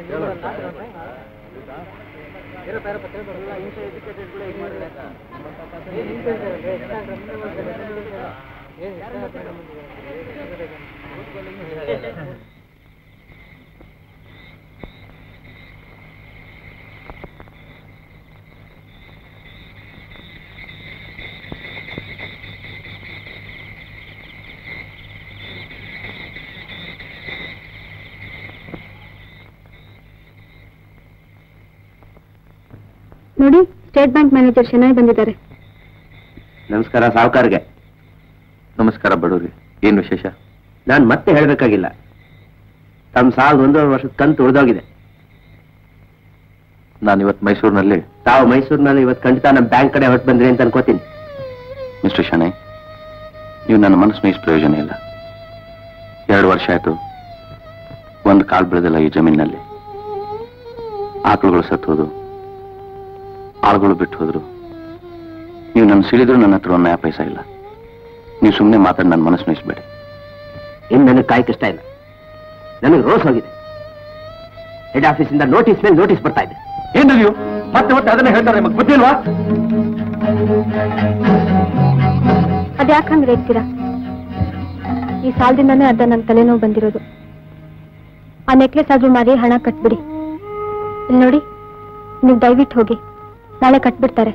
ನೋಡಿ ಸ್ಟೇಟ್ ಬ್ಯಾಂಕ್ ಮ್ಯಾನೇಜರ್ ಶೆನಾಯ್ ಬಂದಿದ್ದಾರೆ ನಮಸ್ಕಾರ ಸಾವುಕಾರ್ಗೆ ನಮಸ್ಕಾರ ಬಡವ್ರಿ ಏನ್ ವಿಶೇಷ ನಾನು ಮತ್ತೆ ಹೇಳ್ಬೇಕಾಗಿಲ್ಲ ತಮ್ಮ ಸಾಲದ ಒಂದೂವರೆ ವರ್ಷದ ಕಂತು ಉಳಿದೋಗಿದೆ ನಾನು ಇವತ್ತು ಮೈಸೂರಿನಲ್ಲಿ ತಾವು ಮೈಸೂರಿನಲ್ಲಿ ಇವತ್ತು ಖಂಡಿತ ನಮ್ಮ ಬ್ಯಾಂಕ್ ಕಡೆ ಹೊರಟು ಬಂದ್ರಿ ಅಂತ ಅನ್ಕೋತೀನಿ ಮಿಸ್ಟರ್ ಶನೈ ನೀವು ನನ್ನ ಮನಸ್ಸು ಮೇಯಿಸ್ ಪ್ರಯೋಜನ ಇಲ್ಲ ಎರಡು ವರ್ಷ ಆಯ್ತು ಒಂದು ಕಾಲ್ ಬೆಳೆದಿಲ್ಲ ಈ ಜಮೀನಿನಲ್ಲಿ ಆಕಳುಗಳು ಸತ್ತು ಹೋದು ಆಳುಗಳು ಬಿಟ್ಟು ಹೋದ್ರು ನೀವು ನನ್ನ ಸಿಳಿದ್ರು ನನ್ನ ಹತ್ರ ಒಂದು ನ್ಯಾಯ ಪೈಸಾ ಇಲ್ಲ ನೀವು ಸುಮ್ಮನೆ ಮಾತಾಡಿ ನನ್ನ ಮನಸ್ಸು ಮೇಯಿಸ್ಬೇಡಿ ಇನ್ನು ನನಗೆ ಕಾಯಕ್ ಇಷ್ಟ ಇಲ್ಲ ನನಗೆ ರೋಸ್ ಹೋಗಿದೆ ಹೆಡ್ ಆಫೀಸಿಂದ ನೋಟಿಸ್ ಮೇಲೆ ನೋಟಿಸ್ ಬರ್ತಾ ಇದೆ ಏನು ನೀವು ಮತ್ತೆ ಮತ್ತೆ ಅದನ್ನೇ ಹೇಳ್ತಾರೆ ನಿಮಗೆ ಬುದ್ಧಿ ಇಲ್ವಾ ಅದ್ಯಾಕೆ ಹಂಗ್ ರೇಗ್ತೀರಾ ಈ ಸಾಲದಿಂದಾನೇ ಅರ್ಧ ನನ್ನ ತಲೆನೋವು ಬಂದಿರೋದು ಆ ನೆಕ್ಲೆಸ್ ಆದ್ರೂ ಮಾರಿ ಹಣ ಕಟ್ಬಿಡಿ ಇಲ್ಲಿ ನೋಡಿ ನೀವು ದಯವಿಟ್ಟು ಹೋಗಿ ನಾಳೆ ಕಟ್ಬಿಡ್ತಾರೆ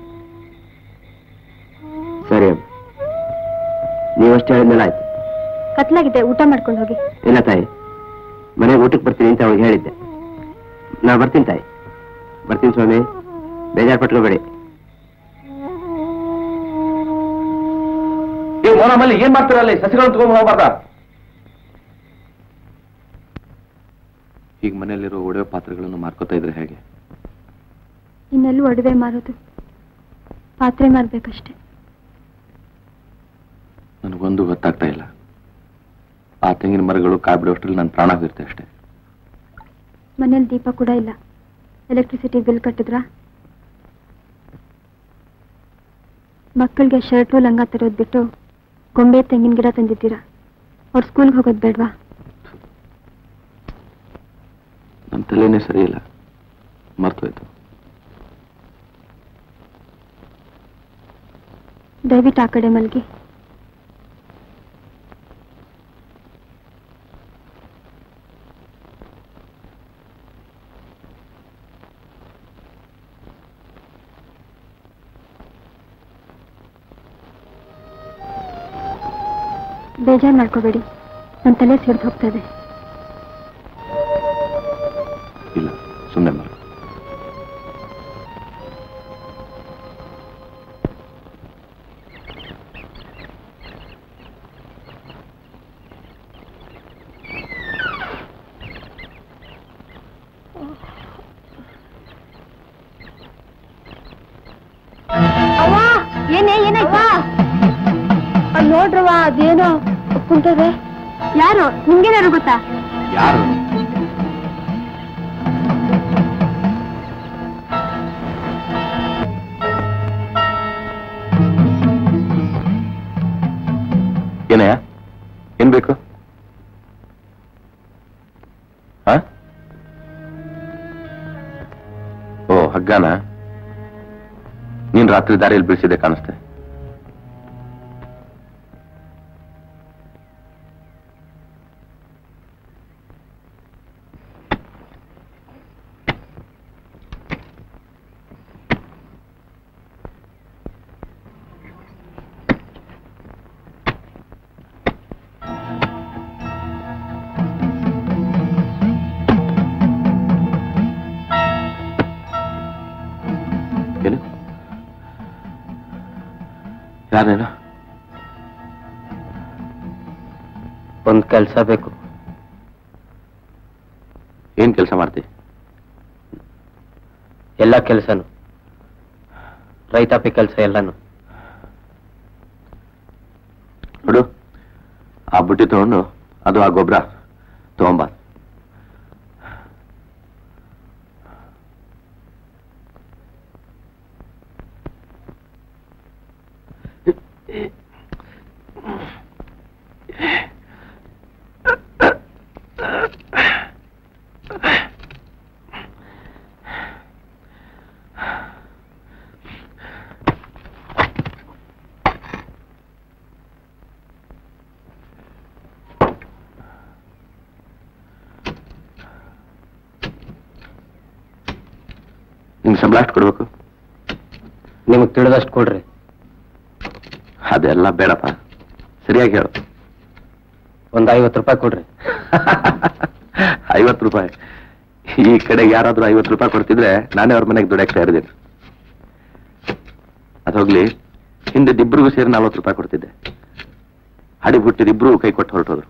ಸರಿ ನೀವಷ್ಟು ಹೇಳಿದ್ಮೇಲೆ ಆಯ್ತು ಕತ್ಲಾಗಿದೆ ಊಟ ಮಾಡ್ಕೊಂಡು ಹೋಗಿ ಇಲ್ಲ ತಾಯಿ ಮನೆಗೆ ಊಟಕ್ಕೆ ಬರ್ತೀನಿ ಅಂತ ಅವಳಿಗೆ ಹೇಳಿದ್ದೆ ನಾ ಬರ್ತೀನಿ ತಾಯಿ ಬರ್ತೀನಿ ಸ್ವಾಮಿ ಬೇಜಾರು ಪಟ್ಕೋಬೇಡಿ ನೀವು ಮೋನಮಲ್ಲಿ ಏನ್ ಮಾಡ್ತೀರಲ್ಲ ಸಸಿಗಳನ್ನು ತಗೊಂಡು ಹೋಗ್ಬಾರ್ದ ಈಗ ಮನೆಯಲ್ಲಿರೋ ಒಡೆಯೋ ಪಾತ್ರೆಗಳನ್ನು ಮಾರ್ಕೋತಾ ಇದ್ರೆ ಹೇಗೆ ಇನ್ನೆಲ್ಲೂ ಒಡವೆ ಮಾರೋದು ಪಾತ್ರೆ ಮಾರ್ಬೇಕಷ್ಟೆ ನನಗೊಂದು ಗೊತ್ತಾಗ್ತಾ ಇಲ್ಲ ಆ ತೆಂಗಿನ ಮರಗಳು ಕಾಯಿ ಬಿಡುವಷ್ಟರಲ್ಲಿ ನನ್ನ ಪ್ರಾಣ ಹೋಗಿರುತ್ತೆ ಅಷ್ಟೇ ಮನೇಲಿ ದೀಪ ಕೂಡ ಇಲ್ಲ ಎಲೆಕ್ಟ್ರಿಸಿಟಿ ಬಿಲ್ ಕಟ್ಟಿದ್ರಾ ಮಕ್ಕಳಿಗೆ ಶರ್ಟು ಲಂಗ ತರೋದು ಬಿಟ್ಟು ಗೊಂಬೆ ತೆಂಗಿನ ಗಿಡ ತಂದಿದ್ದೀರಾ ಅವ್ರು ಸ್ಕೂಲ್ಗೆ ಹೋಗೋದು ಬೇಡವಾ ನನ್ನ ತಲೆನೇ ಸರಿ ಇಲ್ಲ ಮರ್ತೋಯ್ತು ದಯವಿಟ್ಟು ಆ ಕಡೆ ಮಲ್ಗಿ ಬೇಜಾರು ಮಾಡ್ಕೋಬೇಡಿ ನನ್ನ ತಲೆ ಸಿಡ್ದು ಹೋಗ್ತದೆ ಇಲ್ಲ ಸುಮ್ಮನೆ ಮರ ಏನೇ ಏನಾಯ್ತು ನೋಡ್ರವ ಅದೇನೋ ಕುಂತದೆ ಯಾರು ನಿಮ್ಗೇನಾರು ಗೊತ್ತಾ ಯಾರು ಏನಯ್ಯ ಏನ್ ಬೇಕು ಹ? ಓ ಹಗ್ಗನ ನೀನ್ ರಾತ್ರಿ ದಾರಿಯಲ್ಲಿ ಬೀಳ್ಸಿದೆ ಕಾಣಿಸ್ತೆ ಏನು ಯಾರೇನು ಒಂದ್ ಕೆಲ್ಸ ಬೇಕು ಏನ್ ಕೆಲಸ ಮಾಡ್ತಿ ಎಲ್ಲ ಕೆಲ್ಸನು ರೈತಾಪಿ ಕೆಲ್ಸ ಎಲ್ಲಾನು ನೋಡು ಆ ಬುಟ್ಟಿ ತಗೊಂಡು ಅದು ಆ ಗೊಬ್ಬರ ತಗೊಂಬ ನಿಮ್ಗೆ ಸಂಬಳ ಅಷ್ಟು ಕೊಡ್ಬೇಕು ನಿಮಗ್ ತಿಳಿದಷ್ಟು ಕೊಡ್ರಿ ಅದೆಲ್ಲ ಬೇಡಪ್ಪ ಸರಿಯಾಗಿ ಹೇಳು ಒಂದ್ ಐವತ್ತು ರೂಪಾಯಿ ಕೊಡ್ರಿ ಐವತ್ತು ರೂಪಾಯಿ ಈ ಕಡೆ ಯಾರಾದ್ರೂ ಐವತ್ತು ರೂಪಾಯಿ ಕೊಡ್ತಿದ್ರೆ ನಾನೇ ಅವ್ರ ಮನೆಗೆ ದುಡ್ಡಕ್ಕೆ ಸೇರಿದ್ದೀನಿ ಅದು ಹೋಗ್ಲಿ ಹಿಂದೆ ಇಬ್ಬರಿಗೂ ಸೇರಿ ನಲ್ವತ್ತು ರೂಪಾಯಿ ಕೊಡ್ತಿದ್ದೆ ಹಡಿ ಹುಟ್ಟಿದಿಬ್ರು ಕೈ ಕೊಟ್ಟು ಹೊರಟೋದ್ರು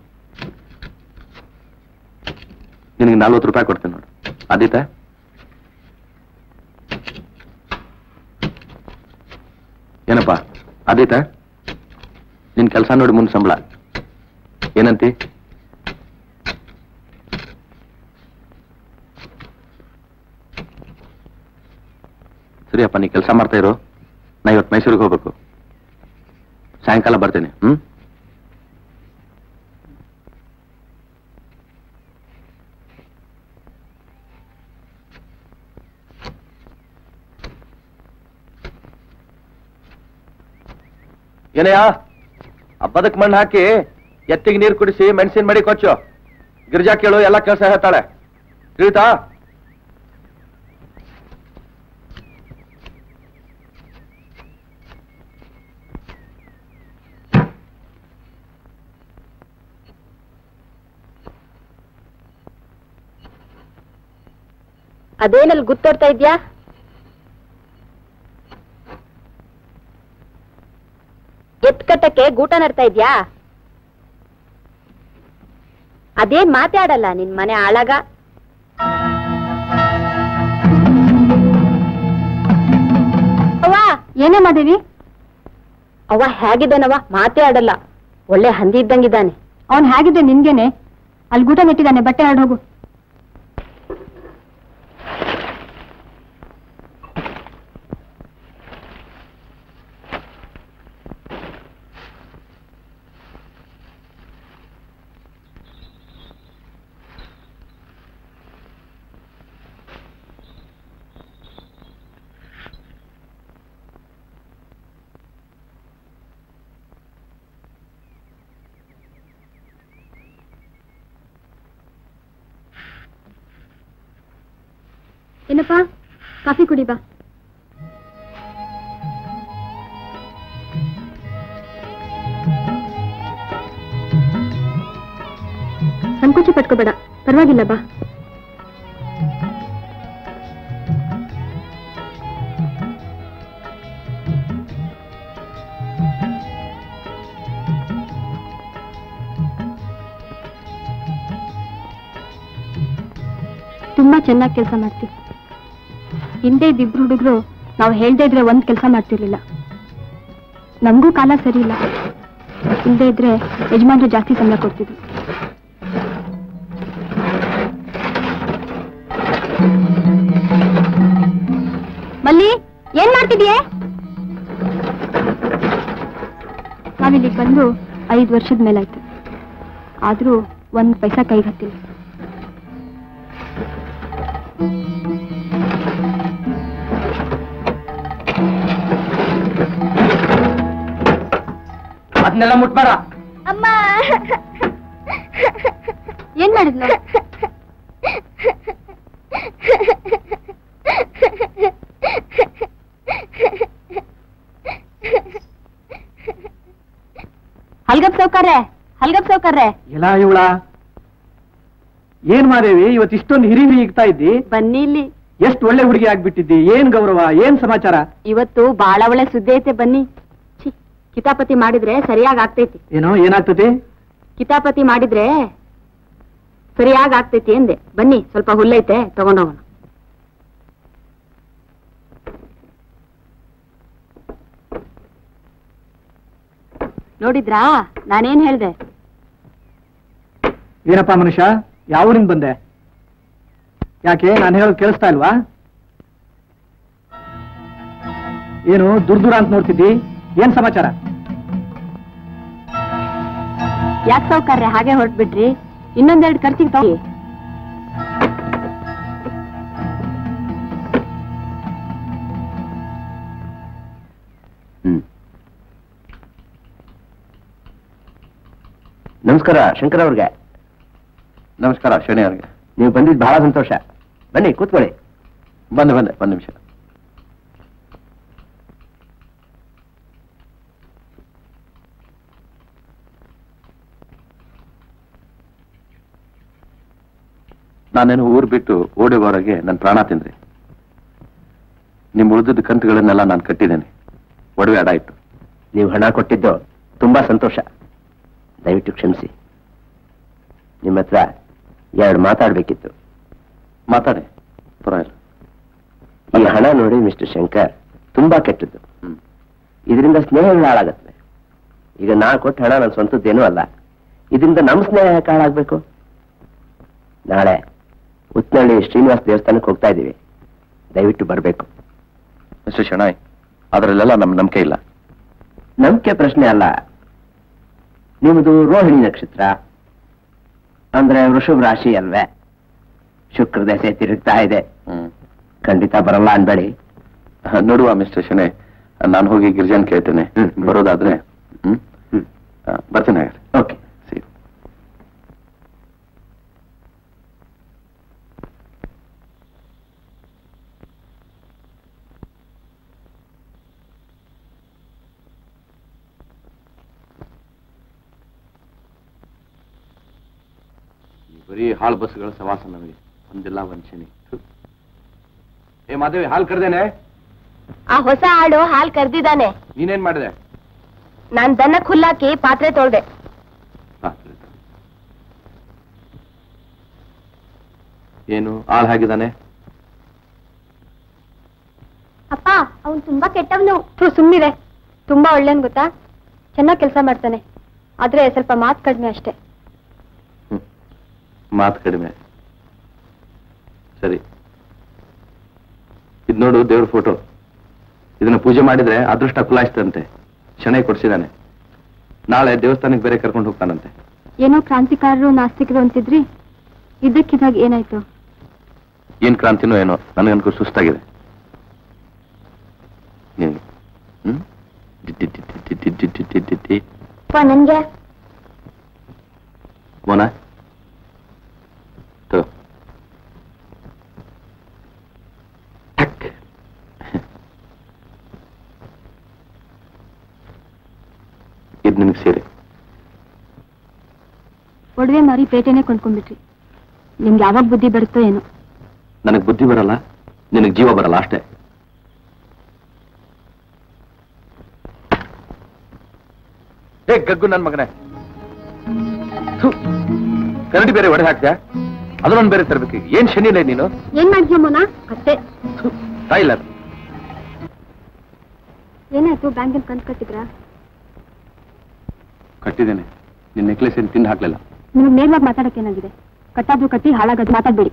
ನಿನಗೆ ನಲ್ವತ್ತು ರೂಪಾಯಿ ಕೊಡ್ತೀನಿ ನೋಡು ಆದೀತಾ ಏನಪ್ಪ ಆದೀತಾ ನಿನ್ ಕೆಲಸ ನೋಡಿ ಮುಂದೆ ಸಂಬಳ ಏನಂತಿ ಸರಿಯಪ್ಪ ನೀ ಕೆಲಸ ಮಾಡ್ತಾ ಇರು ನಾ ಇವತ್ತು ಮೈಸೂರಿಗೆ ಹೋಗ್ಬೇಕು ಸಾಯಂಕಾಲ ಬರ್ತೇನೆ ಹ್ಮ್ ಏನಯ್ಯ ಹಬ್ಬದಕ್ ಮಣ್ಣು ಹಾಕಿ ಎತ್ತಿಗೆ ನೀರು ಕುಡಿಸಿ ಮೆಣಸಿನ ಮಡಿ ಕೊಚ್ಚು ಗಿರ್ಜಾ ಕೇಳು ಎಲ್ಲ ಕೆಲಸ ಹೇಳ್ತಾಳೆ ತಿಳಿತಾ ಅದೇನಲ್ಲಿ ಗುತ್ತೋಡ್ತಾ ಇದ್ಯಾ ಎತ್ ಕಟ್ಟಕ್ಕೆ ಗೂಟ ನಡ್ತಾ ಇದ್ಯಾ ಅದೇನ್ ಮಾತಾಡಲ್ಲ ನಿನ್ ಮನೆ ಆಳಗ ಅವ್ವ ಏನೇ ಮಾದೇವಿ ಅವ್ವ ಹೇಗಿದ್ದಾನವ ಮಾತೇ ಆಡಲ್ಲ ಒಳ್ಳೆ ಹಂದಿ ಇದ್ದಂಗಿದ್ದಾನೆ ಅವನ್ ಹೇಗಿದ್ರೆ ನಿನ್ಗೇನೆ ಅಲ್ಲಿ ಗೂಟ ನೆಟ್ಟಿದ್ದಾನೆ ಬಟ್ಟೆ ಹರಡ್ ಹೋಗು ಏನಪ್ಪಾ ಕಾಫಿ ಕುಡಿ ಬಾ ಸಂಕೋಚ ಪಟ್ಕೋಬೇಡ ಪರವಾಗಿಲ್ಲ ಬಾ ತುಂಬಾ ಚೆನ್ನಾಗಿ ಕೆಲಸ ಮಾಡ್ತೀವಿ ಹಿಂದೆ ಇದ್ದಿಬ್ರು ಹುಡುಗರು ನಾವು ಹೇಳ್ದೇ ಇದ್ರೆ ಒಂದ್ ಕೆಲಸ ಮಾಡ್ತಿರ್ಲಿಲ್ಲ ನಮಗೂ ಕಾಲ ಸರಿ ಇಲ್ಲ ಇಲ್ದೇ ಇದ್ರೆ ಯಜಮಾನ್ರು ಜಾಸ್ತಿ ಸಂಬಳ ಕೊಡ್ತಿದ್ರು ಮಲ್ಲಿ ಏನ್ ಮಾಡ್ತಿದ್ಯೆ ನಾವಿಲ್ಲಿಗೆ ಬಂದು ಐದು ವರ್ಷದ ಮೇಲಾಯ್ತು ಆದ್ರೂ ಒಂದ್ ಪೈಸಾ ಕೈಗೆ ಹತ್ತಿಲ್ಲ ಅದನ್ನೆಲ್ಲ ಮುಟ್ಬೇಡ ಅಮ್ಮ ಏನ್ ಮಾಡಿದ್ಲು ಹಲ್ಗಪ್ ಸೌಕರ್ಯ ಹಲ್ಗಪ್ ಸೌಕರ್ಯ ಇಲ್ಲ ಇವಳ ಏನ್ ಮಾದೇವಿ ಇವತ್ತು ಇಷ್ಟೊಂದು ಹಿರಿ ಹಿರಿ ಇಗ್ತಾ ಇದ್ದಿ ಬನ್ನಿ ಇಲ್ಲಿ ಎಷ್ಟು ಒಳ್ಳೆ ಹುಡುಗಿ ಆಗ್ಬಿಟ್ಟಿದ್ದಿ ಏನ್ ಗೌರವ ಏನ್ ಸಮಾಚಾರ ಇವತ್ತು ಬಾಳ ಒಳ್ಳೆ ಸುದ್ದಿ ಐತೆ ಬನ್ನಿ ಛೀ, ಕಿತಾಪತಿ ಮಾಡಿದ್ರೆ ಸರಿಯಾಗಿ ಆಗ್ತೈತಿ ಏನೋ ಏನಾಗ್ತತಿ ಕಿತಾಪತಿ ಮಾಡಿದ್ರೆ ಸರಿಯಾಗಿ ಆಗ್ತೈತಿ ಎಂದೆ ಬನ್ನಿ ಸ್ವಲ್ಪ ಹುಲ್ಲೈತೆ ತಗೊಂಡೋಗೋಣ ನೋಡಿದ್ರಾ ನಾನೇನ್ ಹೇಳ್ದೆ ಏನಪ್ಪ ಮನುಷ್ಯ ಯಾವೂರಿಂದ ಬಂದೆ ಯಾಕೆ ನಾನು ಹೇಳೋದು ಕೇಳಿಸ್ತಾ ಇಲ್ವಾ ಏನು ದೂರ ದೂರ ಅಂತ ನೋಡ್ತಿದ್ದಿ ಏನ್ ಸಮಾಚಾರ ಯಾಕೆ ಸೌಕರ್ಯ ಹಾಗೆ ಹೊರಟ್ಬಿಟ್ರಿ ಇನ್ನೊಂದೆರಡು ಖರ್ಚಿಗೆ ತಗೋ ಹ್ಮ್ ನಮಸ್ಕಾರ ಶಂಕರ್ ಅವ್ರಿಗೆ ನಮಸ್ಕಾರ ಶನಿ ಅವ್ರಿಗೆ ನೀವು ಬಂದಿದ್ದು ಬಹಳ ಸಂತೋಷ ಬನ್ನಿ ಕೂತ್ಕೊಳ್ಳಿ ಬಂದೆ ಬಂದೆ ಒಂದು ನಿಮಿಷ ನಾನೇನು ಊರು ಬಿಟ್ಟು ಓಡಿಗೋರಗೆ ನನ್ನ ಪ್ರಾಣ ತಿಂದ್ರಿ ನಿಮ್ಮ ಉಳಿದಿದ್ದ ಕಂತುಗಳನ್ನೆಲ್ಲ ನಾನು ಕಟ್ಟಿದ್ದೇನೆ ಒಡವೆ ಅಡ ಇಟ್ಟು ನೀವು ಹಣ ಕೊಟ್ಟಿದ್ದು ತುಂಬಾ ಸಂತೋಷ ದಯವಿಟ್ಟು ಕ್ಷಮಿಸಿ ನಿಮ್ಮ ಹತ್ರ ಎರಡು ಮಾತಾಡ್ಬೇಕಿತ್ತು ಮಾತಾಡಿ ಪರವಾಗಿಲ್ಲ ಈ ಹಣ ನೋಡಿ ಮಿಸ್ಟರ್ ಶಂಕರ್ ತುಂಬಾ ಕೆಟ್ಟದ್ದು ಹ್ಮ್. ಇದರಿಂದ ಸ್ನೇಹಗಳು ಹಾಳಾಗತ್ತೆ ಈಗ ನಾ ಕೊಟ್ಟ ಹಣ ನನ್ನ ಸ್ವಂತದ್ದೇನೂ ಅಲ್ಲ ಇದರಿಂದ ನಮ್ಮ ಸ್ನೇಹ ಯಾಕೆ ಹಾಳಾಗ್ಬೇಕು ನಾಳೆ ಉತ್ನಳ್ಳಿ ಶ್ರೀನಿವಾಸ ದೇವಸ್ಥಾನಕ್ಕೆ ಹೋಗ್ತಾ ಇದ್ದೀವಿ ದಯವಿಟ್ಟು ಬರಬೇಕು ಮಿಸ್ಟರ್ ಶೆಣಾಯ್ ಅದರಲ್ಲೆಲ್ಲ ನಮ್ ನಂಬಿಕೆ ಇಲ್ಲ ನಂಬಿಕೆ ಪ್ರಶ್ನೆ ಅಲ್ಲ ನಿಮ್ಮದು ರೋಹಿಣಿ ನಕ್ಷತ್ರ ಅಂದ್ರೆ ವೃಷಭ ರಾಶಿ ಅಲ್ವೇ ಶುಕ್ರ ದಶೆ ತಿರುಗ್ತಾ ಇದೆ ಹ್ಮ್ ಖಂಡಿತ ಬರಲ್ಲ ಅನ್ಬೇಡಿ ನೋಡುವ ಮಿಸ್ಟರ್ ಶೆಣೆ ನಾನು ಹೋಗಿ ಗಿರಿಜನ್ ಕೇಳ್ತೇನೆ ಹ್ಮ್. ಬರೋದಾದ್ರೆ ಹ್ಮ್ ಹ್ಮ್. ಆ, ಬರ್ತೀನಿ ಹಾಗಾದ್ರೆ ಓಕೆ See you. ಈ ಬರೀ ಹಾಳು ಬಸ್ಗಳ ಸವಾಸ ನಮಗೆ ಒಂದಿಲ್ಲ ವಂಚನೆ ಏ ಮಾದೇವಿ ಹಾಲು ಕರೆದೇನೆ ಆ ಹೊಸ ಆಳು ಹಾಲ್ ಕರ್ದಿದ್ದಾನೆ ನೀನೇನ್ ಮಾಡಿದೆ ನಾನ್ ದನಕ್ ಹುಲ್ಲಾಕಿ ಪಾತ್ರೆ ತೊಳ್ದೆ ಏನು ಆಳ್ ಹಾಗಿದ್ದಾನೆ ಅಪ್ಪ ಅವನು ತುಂಬಾ ಕೆಟ್ಟವನು ಸುಮ್ಮನಿದೆ ತುಂಬಾ ಒಳ್ಳೇನ್ ಗೊತ್ತಾ ಚೆನ್ನಾಗಿ ಕೆಲಸ ಮಾಡ್ತಾನೆ ಆದ್ರೆ ಸ್ವಲ್ಪ ಮಾತು ಕಡಿಮೆ ಅಷ್ಟೇ ಮಾತು ಕಡಿಮೆ ಸರಿ ಇದು ನೋಡು ದೇವ್ರ ಫೋಟೋ ಇದನ್ನ ಪೂಜೆ ಮಾಡಿದ್ರೆ ಅದೃಷ್ಟ ಕುಲಾಯಿಸ್ತಂತೆ ಶನೈ ಕೊಡ್ಸಿದಾನೆ ನಾಳೆ ದೇವಸ್ಥಾನಕ್ಕೆ ಬೇರೆ ಕರ್ಕೊಂಡು ಹೋಗ್ತಾನಂತೆ ಏನೋ ಕ್ರಾಂತಿಕಾರರು ನಾಸ್ತಿಕರು ಅಂತಿದ್ರಿ ಇದ್ದಕ್ಕಿದ್ದಾಗ ಏನಾಯ್ತು ಏನ್ ಕ್ರಾಂತಿನೋ ಏನೋ ನನಗನ್ಕೂ ಸುಸ್ತಾಗಿದೆ ನೀನು ಹ್ಮ್ ಡಿ- ಡಿ- ಡಿ- ಡಿ- ಡಿ- ಡಿ- ಡಿ- ಡಿ- ಡಿ- ಡಿ. ನನ್ಗೆ ಮೋನ ತಗೋ. ಟಕ್. ಇದ್ ನಿನಗೆ ಸೇರಿ ಒಡವೆ ಮಾರಿ ಪೇಟೆನೆ ಕೊಂಡ್ಕೊಂಡ್ಬಿಟ್ರಿ ನಿಮ್ಗೆ ಯಾವಾಗ ಬುದ್ಧಿ ಬರುತ್ತೋ ಏನೋ ನನಗೆ ಬುದ್ಧಿ ಬರಲ್ಲ ನಿನಗೆ ಜೀವ ಬರಲ್ಲ ಅಷ್ಟೇ ಏ ಗಗ್ಗು ನನ್ ಮಗನೇ ಥು, ಕರಡಿ ಬೇರೆ ಒಡೆ ಹಾಕ್ತ್ಯಾ ಅದನ್ನೊಂದು ಬೇರೆ ತರ್ಬೇಕು ಏನ್ ಶನಿಲೇ ನೀನು ಏನ್ ಮಾಡಿದ್ಯೋ ಮೋನ ಅತ್ತೆ ಟೈಲರ್ ಏನಾಯ್ತು ಬ್ಯಾಂಕಿನ ಕಂತ್ ಕಟ್ಟಿದ್ರಾ ಕಟ್ಟಿದ್ದೇನೆ ನಿನ್ನ ನೆಕ್ಲೆಸ್ ಏನು ತಿಂದು ಹಾಕ್ಲಿಲ್ಲ ನಿಮ್ಗೆ ನೇರವಾಗಿ ಮಾತಾಡಕ್ಕೆ ಏನಾಗಿದೆ ಕಟ್ಟಾದ್ರು ಕಟ್ಟಿ ಹಾಳಾಗದು ಮಾತಾಡ್ಬೇಡಿ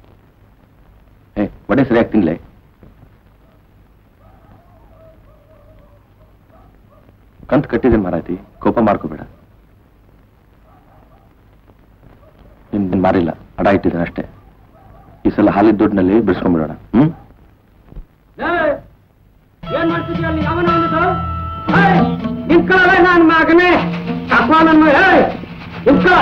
ಏ ಒಡೆ ಸರಿಯಾಗಿ ತಿನ್ಲೆ ಕಂತ್ ಕಟ್ಟಿದ್ದೇನೆ ಮಾರಾಯ್ತಿ ಕೋಪ ಮಾಡ್ಕೋಬೇಡ ನಿನ್ ನಿನ್ ಮಾರಿಲ್ಲ ಅಡ ಇಟ್ಟಿದ್ದೇನೆ ಅಷ್ಟೇ ಈ ಸಲ ಹಾಲಿದ ದುಡ್ಡಿನಲ್ಲಿ ಬಿಡಿಸ್ಕೊಂಡ್ಬಿಡೋಣ ಹ್ಮ್ ಏನ್ ಮಾಡ್ತಿದ್ಯ ಅಲ್ಲಿ ಯಾವನ ಅವನಿದು ನಿಂತ್ಕೊಳ್ಳವೆ ನಾನ್ ಮಗನೇ ಅಪ್ಪ ನನ್ನ ಏಯ್ ನಿಂತ್ಕೊ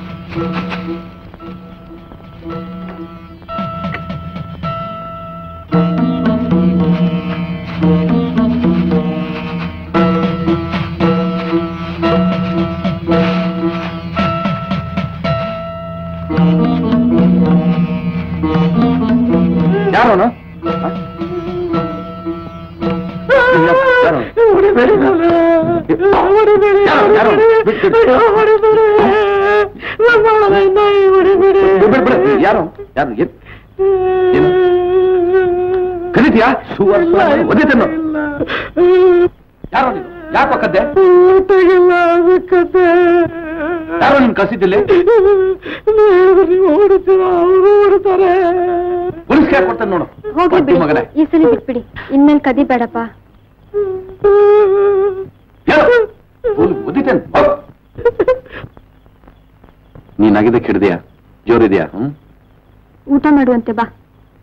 ಯಾರೋನು ಯಾರು ಯಾರು ಏನ್- ಏನು ಕರೀತೀಯಾ ಒದಿತೇನು ಯಾರೋ ನೀನು ಯಾಕೆ ಕದ್ದೆ ಯಾರೋ ನಿನ್ ಕಸಿದ್ದಿಲ್ಲ ಪೊಲೀಸ್ಗೆ ಯಾಕೆ ಕೊಡ್ತಾನೆ ನೋಡು ಹೋಗಿ ಪಟ್ಟಿ ಮಗನೇ ಬಿಡಿ ಈ ಸಲ ಬಿಟ್ಬಿಡಿ ಇನ್ಮೇಲೆ ಕದಿ ಬೇಡಪ್ಪ ಹೇಳು ಒದಿತೇನೆ ನೀನಾಗಿದ್ದಕ್ಕೆ ಹಿಡ್ದೆಯಾ ಜೋರಿದೆಯಾ ಹ್ಮ್ ಊಟ ಮಾಡುವಂತೆ ಬಾ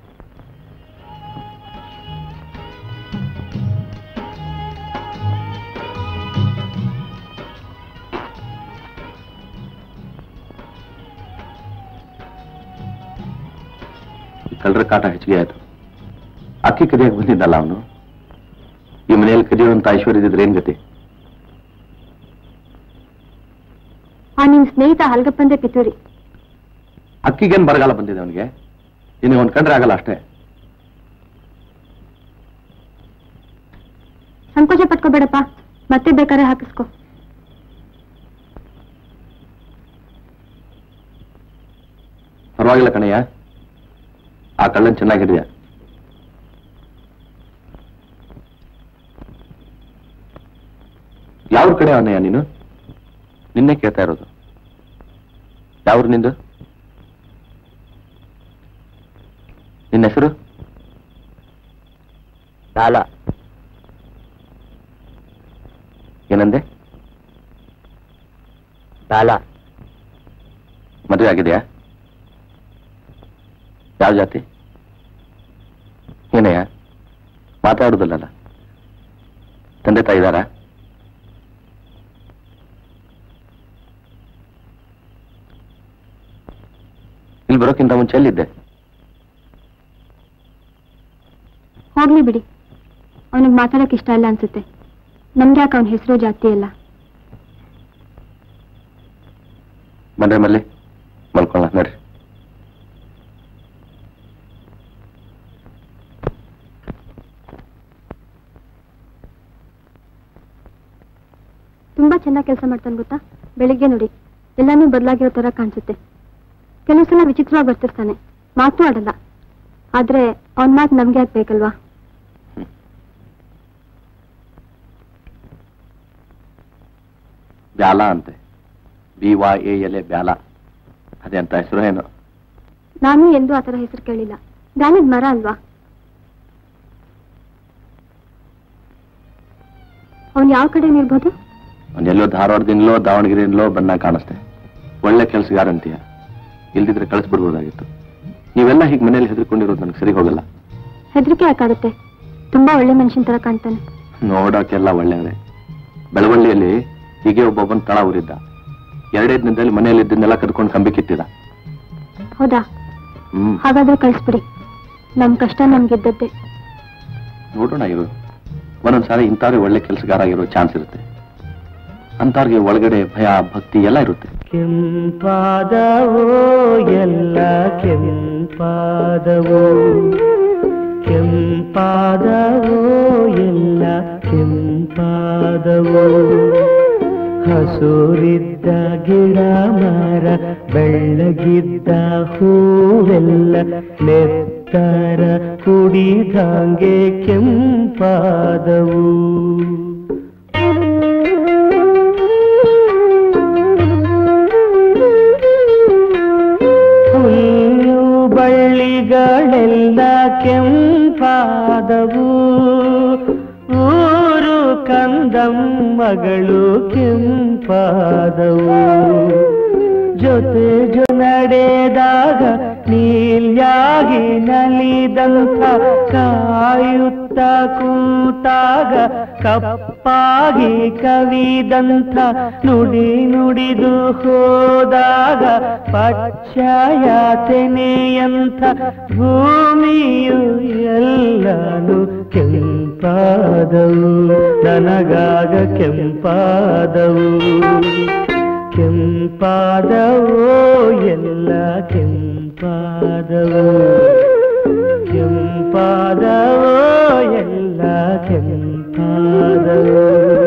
ಕಳ್ಳರ ಕಾಟ ಹೆಚ್ಚಿಗೆ ಆಯ್ತು ಅಕ್ಕಿ ಕದಿಯಕ್ಕೆ ಬಂದಿದ್ದಲ್ಲ ಅವನು ಈ ಮನೆಯಲ್ಲಿ ಕದಿಯುವಂತ ಐಶ್ವರ್ಯ ಇದ್ರೆ ಏನ್ ಗತಿ ಆ ನಿಮ್ ಸ್ನೇಹಿತ ಹಲ್ಗಪ್ಪಂದೆ ಪಿತೂರಿ ಅಕ್ಕಿಗೇನ್ ಬರಗಾಲ ಬಂದಿದೆ ಅವನಿಗೆ ಇನ್ನು ಒಂದ್ ಕಂಡ್ರೆ ಆಗಲ್ಲ ಅಷ್ಟೇ ಸಂಕೋಚ ಪಟ್ಕೋಬೇಡಪ್ಪ ಮತ್ತೆ ಬೇಕಾದ್ರೆ ಹಾಕಿಸ್ಕೊ ಪರವಾಗಿಲ್ಲ ಕಣಯ್ಯ ಆ ಕಳ್ಳನ್ ಚೆನ್ನಾಗಿ ಹಿಡಿಯ ಯಾವ ಕಡೆ ಅವನಯ್ಯ ನೀನು ನಿನ್ನೆ ಕೇಳ್ತಾ ಇರೋದು ಯಾವ್ರು ನಿಂದು ನಿನ್ನ ಹೆಸರು ಸಾಲ ಏನಂದೆ ಸಾಲ ಮದುವೆ ಆಗಿದೆಯಾ ಯಾವ ಜಾತಿ ಏನಯ್ಯ ಮಾತಾಡುದಿಲ್ಲಲ್ಲ ತಂದೆ ತಾಯಿ ಇದಾರಾ ಇಲ್ಲಿ ಬರೋಕ್ಕಿಂತ ಮುಂಚೆ ಎಲ್ಲಿದ್ದೆ ಹೋಗ್ಲಿ ಬಿಡಿ ಅವನಿಗೆ ಮಾತಾಡಕ್ ಇಷ್ಟ ಇಲ್ಲ ಅನ್ಸುತ್ತೆ ನಮ್ಗೆ ಯಾಕೆ ಅವನ ಹೆಸರು ಜಾತಿ ಎಲ್ಲ ಬಂದ್ರೆ ಮಲ್ಲಿ ಮಲ್ಕೊಳ್ಳ ನಡ್ರಿ ತುಂಬಾ ಚೆನ್ನಾಗಿ ಕೆಲಸ ಮಾಡ್ತಾನೆ ಗೊತ್ತಾ ಬೆಳಿಗ್ಗೆ ನೋಡಿ ಎಲ್ಲಾನು ಬದಲಾಗಿರೋ ತರ ಕಾಣಿಸುತ್ತೆ ಕೆಲವು ಸಲ ವಿಚಿತ್ರವಾಗಿ ವರ್ತಿಸ್ತಾನೆ ಮಾತು ಆಡಲ್ಲ ಆದ್ರೆ ಅವನ್ ಮಾತು ನಮ್ಗೆ ಯಾಕೆ ಬೇಕಲ್ವಾ ಬ್ಯಾಲ ಅಂತೆ B Y A L A Byala ಅದೇ ಅಂತ ಹೆಸರು ಏನು ನಾನು ಎಂದೂ ಆ ಥರ ಹೆಸರು ಕೇಳಿಲ್ಲ ಜ್ಞಾನದ ಮರ ಅಲ್ವಾ ಅವನು ಯಾವ ಕಡೆ ಇರ್ಬೋದು ಅವ್ನು ಎಲ್ಲೋ ಧಾರವಾಡದಿಂದಲೋ ದಾವಣಗೆರೆಯಿಂದಲೋ ಬನ್ನ ಕಾಣಿಸ್ತೆ ಒಳ್ಳೆ ಕೆಲಸಗಾರ ಅಂತೀಯ ಇಲ್ದಿದ್ರೆ ಕಳಿಸ್ಬಿಡ್ಬೋದಾಗಿತ್ತು ನೀವೆಲ್ಲ ಹೀಗೆ ಮನೇಲಿ ಹೆದರ್ಕೊಂಡಿರೋದು ನನಗೆ ಸರಿ ಹೋಗಲ್ಲ ಹೆದರಿಕೆ ಯಾಕಾಗುತ್ತೆ ತುಂಬಾ ಒಳ್ಳೆ ಮನುಷ್ಯನ ತರ ಕಾಣ್ತಾನೆ ನೋಡೋಕೆಲ್ಲ ಒಳ್ಳೆಯದೇ ಬೆಳವಳ್ಳಿಯಲ್ಲಿ ಹೀಗೆ ಒಬ್ಬೊಬ್ಬನ ತಳ ಊರಿದ್ದ ಎರಡೇ ದಿನದಲ್ಲಿ ಮನೆಯಲ್ಲಿ ಇದ್ದನ್ನೆಲ್ಲ ಕದ್ಕೊಂಡು ಕಂಬಿ ಕಿತ್ತಿದ ಹೌದಾ ಹ್ಮ್ ಹಾಗಾದ್ರೆ ಕಳಿಸ್ಬಿಡಿ ನಮ್ ಕಷ್ಟ ನಮ್ಗಿದ್ದದ್ದೇ ನೋಡೋಣ ಇರು ಒಂದೊಂದ್ಸಾರಿ ಇಂಥವ್ರೆ ಒಳ್ಳೆ ಕೆಲಸಗಾರ ಆಗಿರೋ ಚಾನ್ಸ್ ಇರುತ್ತೆ ಅಂಥವ್ರಿಗೆ ಒಳಗಡೆ ಭಯ ಭಕ್ತಿ ಎಲ್ಲ ಇರುತ್ತೆ ಕೆಂಪಾದವೋ ಎಲ್ಲ ಕೆಂಪಾದವೋ ಕೆಂಪಾದವೋ ಎಲ್ಲ ಕೆಂಪಾದವೋ ಹಸೂರಿದ್ದ ಗಿಡ ಮರ ಬೆಳ್ಳಗಿದ್ದ ಹೂವೆಲ್ಲ ನೆತ್ತರ ಕುಡಿದಂಗೆ ಕೆಂಪಾದವು ಹುಲ್ಲು ಬಳ್ಳಿಗಳೆಲ್ಲ ಕೆಂಪಾದವು ಊರು ಕಂದಮ್ಮಗಳು ಕೆಂಪಾದವು ಜೊತೆ ಜೊ ನಡೆದಾಗ ನೀಲ್ಯಾಗಿ ನಲಿದಂಥ ಕಾಯುತ್ತ ಕೂತಾಗ ಕಪ್ಪಾಗಿ ಕವಿದಂಥ ನುಡಿ ನುಡಿದು ಹೋದಾಗ ಪಚ್ಚಯ ತೆನೆಯಂಥ ಭೂಮಿಯು ಎಲ್ಲಾನು ಕೆಂಪಾದವು ನನಗಾಗ ಕೆಂಪಾದವು ಕೆಂಪಾದವೋ ಎಲ್ಲ ಕೆಂಪಾದವು ಕೆಂಪಾದವೋ ಎಲ್ಲ ಕೆಂಪಾದವು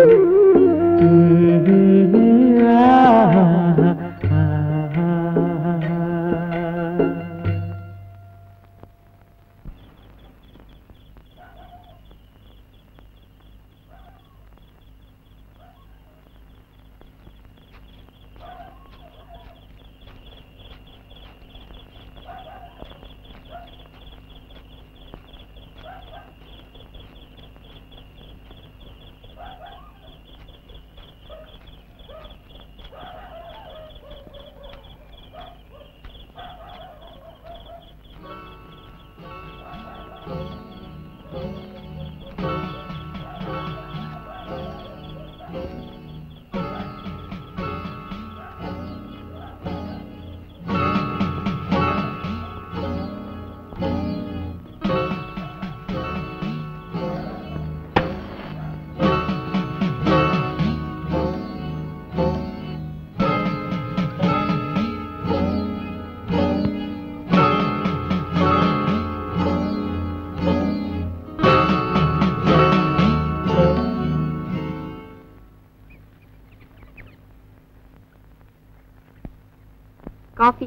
ಕಾಫಿ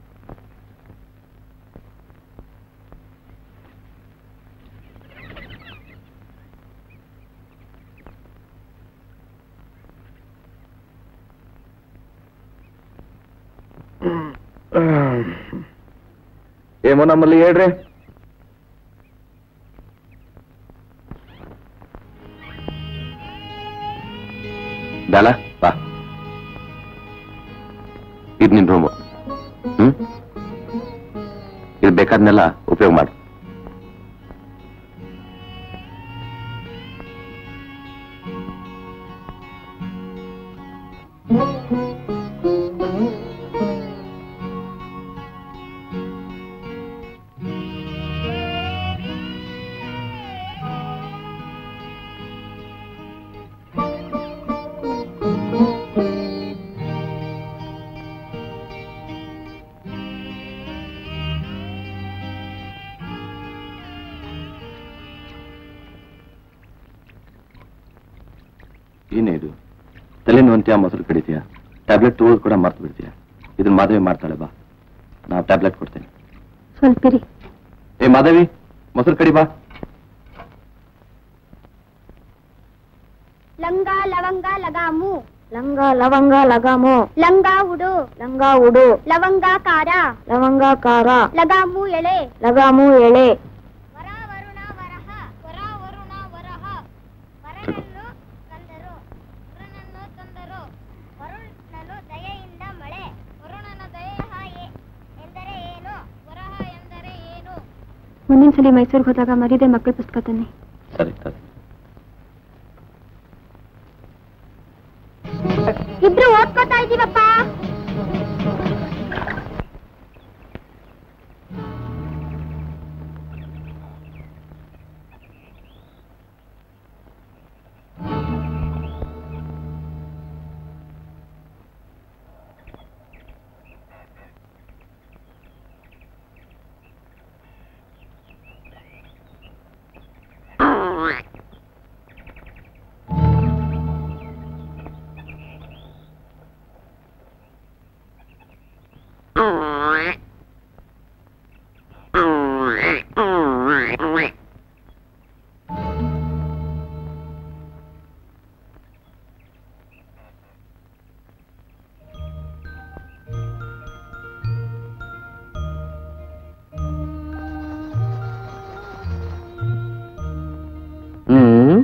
ಏಮೋ ನಮ್ಮಲ್ಲಿ ಹೇಳ್ರಿ ಬ್ಯಾಲ ಬಾ ಇದು ನಿನ್ ರೂಮು ಹ್ಮ್ ಇದು ಬೇಕಾದ್ನೆಲ್ಲ ಉಪಯೋಗ ಮಾಡು ಏನೇ ಇದು ತಲೆ ನೋಂತ್ಯ ಮೊಸರು ಕಡಿತೀಯ ಟ್ಯಾಬ್ಲೆಟ್ ತಗೊಳ್ಳೋದು ಕೂಡ ಮರ್ತು ಬಿಡ್ತೀಯ ಇದನ್ನ ಮಾಧವಿ ಮಾಡ್ತಾಳೆ ಬಾ ನಾವು ಟ್ಯಾಬ್ಲೆಟ್ ಕೊಡ್ತೇನೆ ಸ್ವಲ್ಪ ಇರಿ ಏ ಮಾಧವಿ ಮೊಸರು ಕಡಿ ಬಾ ಲಂಗ ಲವಂಗ ಲಗಾಮು ಲಂಗ ಲವಂಗ ಲಗಾಮು ಲಂಗ ಉಡು ಲಂಗ ಉಡು ಲವಂಗ ಖಾರ ಲವಂಗ ಖಾರ ಲಗಾಮು ಎಳೆ ಲಗಾಮು ಎಳೆ ವರ ವರುಣ ವರಹ ವರ ವರುಣ ವರಹ ವರನನ್ನು ತಂದರು ವರುಣನ್ನು ತಂದರು ವರುಣನು ದಯೆಯಿಂದ ಮಳೆ ವರುಣನ ದಯೆ ಎ- ಎಂದರೆ ಏನು ವರಹ ಎಂದರೆ ಏನು ಮುಂದಿನ ಸಲ ಮೈಸೂರಿಗೆ ಹೋದಾಗ ಮರಿದೆ ಮಕ್ಕಳ ಪುಸ್ತಕ ತನ್ನಿ ಸರಿ ಸರಿ ಇಬ್ರು ಓದ್ಕೋತಾ ಇದೀವಪ್ಪ ಹ್ಮ್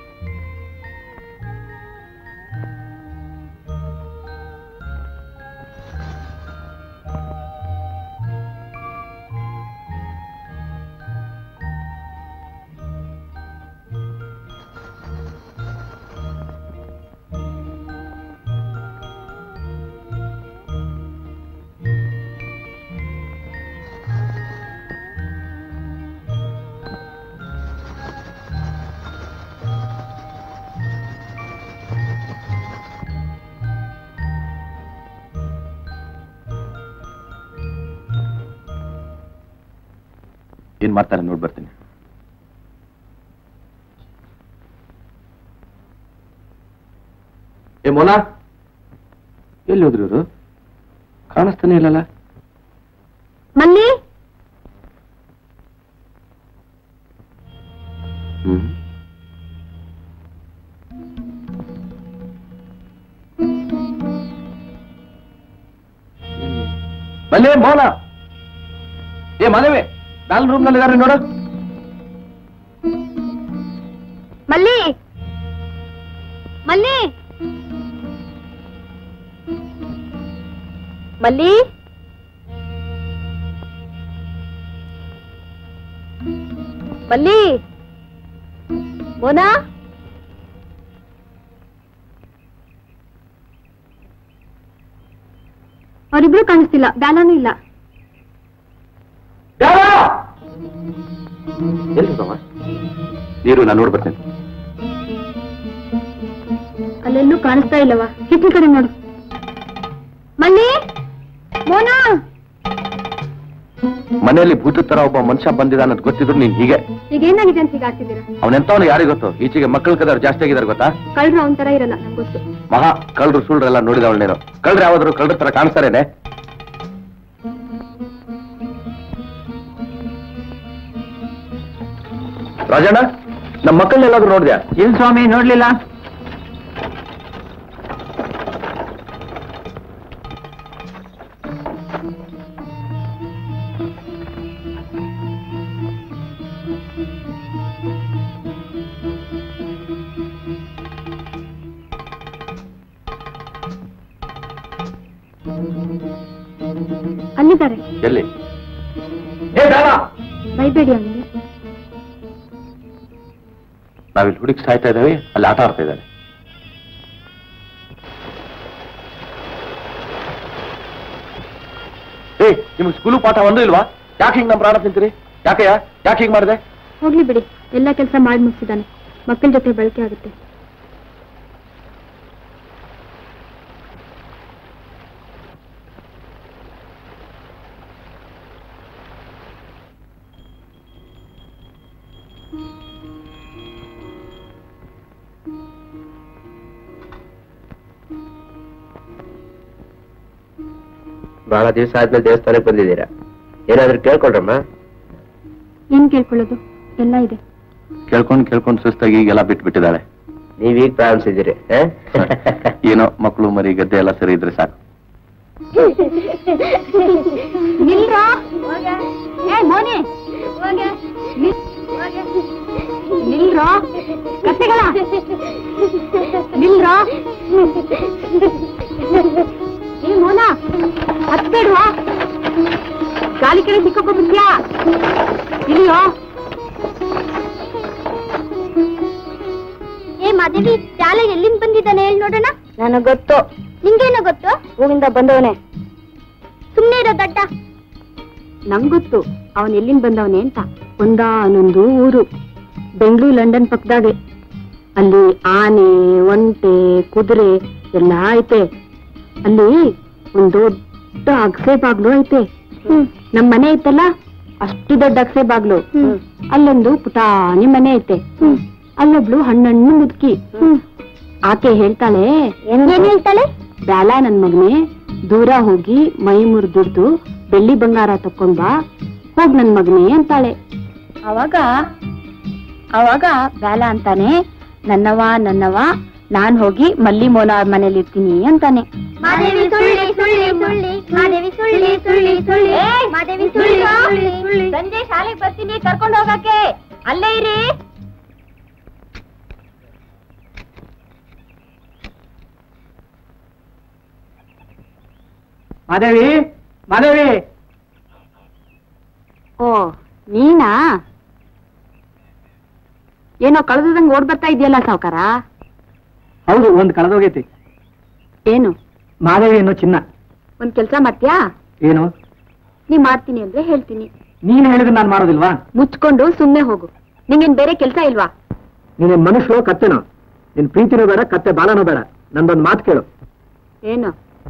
ಏನ್ ಮಾಡ್ತಾರೆ ನೋಡ್ ಬರ್ತೀನಿ ಏ ಮೋನ ಎಲ್ಲಿ ಹೋದ್ರು ಇವರು ಕಾಣಿಸ್ತಾನೆ ಇಲ್ಲಲ್ಲ ಮಲ್ಲಿ ಹ್ಮ್ ಮಲ್ಲೆ ಮೌನ ಏ ಮನವೇ ನಾಲ್ ರೂಮ್ ನಲ್ಲಿ ಇದಾರೆ ನೋಡು ಮಲ್ಲಿ ಮಲ್ಲಿ ಮಲ್ಲಿ ಮಲ್ಲಿ ಮೋನಾ ಅವರಿಬ್ರು ಕಾಣಿಸ್ತಿಲ್ಲ ಬ್ಯಾಲಾನೂ ಇಲ್ಲ ಎಲ್ಲಿ ಬಾವ ನೀರು ನಾನು ನೋಡ್ ಬರ್ತೇನೆ ಅಲ್ಲೆಲ್ಲೂ ಕಾಣಿಸ್ತಾ ಇಲ್ಲವಾ ಹಿತ್ಲ ಕಡೆ ನೋಡು ಮಲ್ಲಿ ಮೋನಾ ಮನೆಯಲ್ಲಿ ಭೂತ ತರ ಒಬ್ಬ ಮನುಷ್ಯ ಬಂದಿದ್ದಾನೆ ಅಂತ ಗೊತ್ತಿದ್ರು ನೀನ್ ಹೀಗೆ ಈಗ ಏನಾಗಿದೆ ಅಂತ ಈಗ ಆಡ್ತಿದ್ದೀರಾ ಅವನೆಂತವನು ಯಾರಿಗೆ ಗೊತ್ತು ಈಚೆಗೆ ಮಕ್ಕಳ ಕದವ್ರು ಜಾಸ್ತಿ ಆಗಿದ್ದಾರೆ ಗೊತ್ತಾ ಕಳ್ರು ಅವನ್ ತರ ಇರಲ್ಲ ನಂಗೆ ಗೊತ್ತು ಮಹಾ ಕಳ್ರು ಸುಳ್ರೆಲ್ಲ ನೋಡಿದವಳು ನೀನು ಕಳ್ರು ಯಾವಾದ್ರು ಕಳ್ರ ತರ ಕಾಣಿಸ್ತಾರೇನೆ ರಾಜಣ್ಣ ನಮ್ಮ ಮಕ್ಕಳನ್ನೆಲ್ಲಾದ್ರೂ ನೋಡಿದ್ಯಾ ಏನ್ ಸ್ವಾಮಿ ನೋಡ್ಲಿಲ್ಲ ಅಲ್ಲಿದ್ದಾರೆ ಎಲ್ಲಿ ಏ ಬೇಡ ಬೈಬೇಡಿ ಅವನಿಗೆ ನಾವಿಲ್ಲಿ ಹುಡುಗಿ ಸಾಯ್ತಾ ಇದ್ದಾವೆ ಅಲ್ಲಿ ಆಟ ಆಡ್ತಾ ಇದ್ದಾನೆ ಏ ನಿಮ್ಗೆ ಸ್ಕೂಲು ಪಾಠ ಒಂದು ಇಲ್ವಾ ಯಾಕೆ ಹಿಂಗ್ ನಮ್ಮ ಪ್ರಾಣ ತಿಂತೀರಿ ಯಾಕೆಯ ಯಾಕೆ ಹಿಂಗ್ ಮಾಡಿದೆ ಹೋಗ್ಲಿ ಬಿಡಿ ಎಲ್ಲ ಕೆಲಸ ಮಾಡಿ ಮುಗಿಸಿದಾನೆ ಮಕ್ಕಳ ಜೊತೆ ಬಳಕೆ ಆಗುತ್ತೆ ಬಹಳ ದಿವಸ ಆದ್ಮೇಲೆ ದೇವಸ್ಥಾನಕ್ಕೆ ಬಂದಿದ್ದೀರಾ ಏನಾದ್ರೂ ಕೇಳ್ಕೊಳ್ರಮ್ಮ ಏನ್ ಕೇಳ್ಕೊಳ್ಳೋದು ಎಲ್ಲ ಇದೆ ಕೇಳ್ಕೊಂಡು ಕೇಳ್ಕೊಂಡು ಸುಸ್ತಾಗಿ ಈಗೆಲ್ಲ ಬಿಟ್ಟು ಬಿಟ್ಟಿದ್ದಾಳೆ ನೀವೀಗ ಪ್ರಾರಂಭಿಸಿದ್ದೀರಿ ಆ? ಏನೋ ಮಕ್ಕಳು ಮರಿ ಗದ್ದೆ ಎಲ್ಲ ಸರಿ ಇದ್ರೆ ಸಾಕು ನಿಲ್ರೋ ಏ ಮೋನಿ ನಿಲ್- ನಿಲ್ರೋ ಕತ್ತೆಗಳ ನಿಲ್ರೋ ಏ ಮೋನ ಹತ್ಬೇಡ್ವಾ ಗಾಲಿ ಕಡೆ ಸಿಕ್ಕೋಕೊಂಡ್ಬಿಟ್ಯಾ ಇಲ್ಲಿಯೋ ಏ ಮಾದೇವಿ ಜಾಲ ಎಲ್ಲಿಂದ ಬಂದಿದ್ದಾನೆ ಹೇಳಿ ನೋಡೋಣ ನನಗ್ ಗೊತ್ತು ನಿಂಗೇನೋ ಗೊತ್ತು ಹೂವಿಂದ ಬಂದವನೇ ಸುಮ್ನೆ ಇರೋ ದಡ್ಡ ನಂಗೊತ್ತು ಅವನ್ ಎಲ್ಲಿಂದ ಬಂದವನೇ ಅಂತ ಒಂದಾನೊಂದು ಊರು ಬೆಂಗಳೂರು ಲಂಡನ್ ಪಕ್ಕದಾಗೆ ಅಲ್ಲಿ ಆನೆ ಒಂಟೆ ಕುದುರೆ ಎಲ್ಲ ಐತೆ ಅಲ್ಲಿ ಒಂದ್ ದೊಡ್ಡ ಅಗಸೆ ಬಾಗ್ಲು ಐತೆ ನಮ್ ಮನೆ ಐತಲ್ಲ ಅಷ್ಟು ದೊಡ್ಡ ಅಗಸೆ ಬಾಗ್ಲು ಅಲ್ಲೊಂದು ಪುಟಾಣಿ ಮನೆ ಐತೆ ಅಲ್ಲೊಬ್ಳು ಹಣ್ಣಣ್ಣು ಮುದುಕಿ ಆಕೆ ಹೇಳ್ತಾಳೆ ಏನ್ ಹೇಳ್ತಾಳೆ ಬ್ಯಾಲ ನನ್ ಮಗನೇ ದೂರ ಹೋಗಿ ಮೈ ಮುರಿದುಡ್ದು ಬೆಳ್ಳಿ ಬಂಗಾರ ತಕೊಂಡ್ ಬಾ ಹೋಗ್ ನನ್ ಮಗನೇ ಅಂತಾಳೆ ಅವಾಗ ಅವಾಗ ಬ್ಯಾಲ ಅಂತಾನೆ ನನ್ನವ ನನ್ನವ ನಾನ್ ಹೋಗಿ ಮಲ್ಲಿ ಮೋನ ಮನೇಲಿ ಇರ್ತೀನಿ ಅಂತಾನೆ ಮಾದೇವಿ ಸುಳ್ಳಿ ಸುಳ್ಳಿ ಸುಳ್ಳಿ ಮಾದೇವಿ ಸುಳ್ಳಿ ಸುಳ್ಳಿ ಸುಳ್ಳಿ ಮಾದೇವಿ ಸುಳ್ಳಿ ಸುಳ್ಳಿ ಸುಳ್ಳಿ ಸಂಜೆ ಶಾಲೆಗೆ ಬರ್ತೀನಿ ಕರ್ಕೊಂಡು ಹೋಗಕ್ಕೆ ಅಲ್ಲೇ ಇರಿ ಮಾದೇವಿ ಮಾದೇವಿ ಓ ನೀನಾ ಏನೋ ಕಳೆದಂಗ್ ಓಡ್ ಬರ್ತಾ ಇದೆಯಲ್ಲ ಸಾವ್ಕಾರ ಹೌದು ಒಂದ್ ಕಳೆದೋಗೈತಿ ಏನು ಮಾದೇವಿ ಅನ್ನೋ ಚಿನ್ನ ಒಂದ್ ಕೆಲ್ಸ ಮಾಡ್ತೀಯಾ ಏನು ನೀ ಮಾಡ್ತೀನಿ ಅಂದ್ರೆ ಹೇಳ್ತೀನಿ ನೀನ್ ಹೇಳಿದ್ರೆ ನಾನ್ ಮಾಡೋದಿಲ್ವಾ ಮುಚ್ಕೊಂಡು ಸುಮ್ನೆ ಹೋಗು ನಿಂಗೇನ್ ಬೇರೆ ಕೆಲ್ಸ ಇಲ್ವಾ ನೀನೇನ್ ಮನುಷ್ಯರು ಕತ್ತೆನೋ ನಿನ್ ಪ್ರೀತಿನೂ ಬೇಡ ಕತ್ತೆ ಬಾಲನೂ ಬೇಡ ನಂದೊಂದ್ ಮಾತು ಕೇಳು ಏನು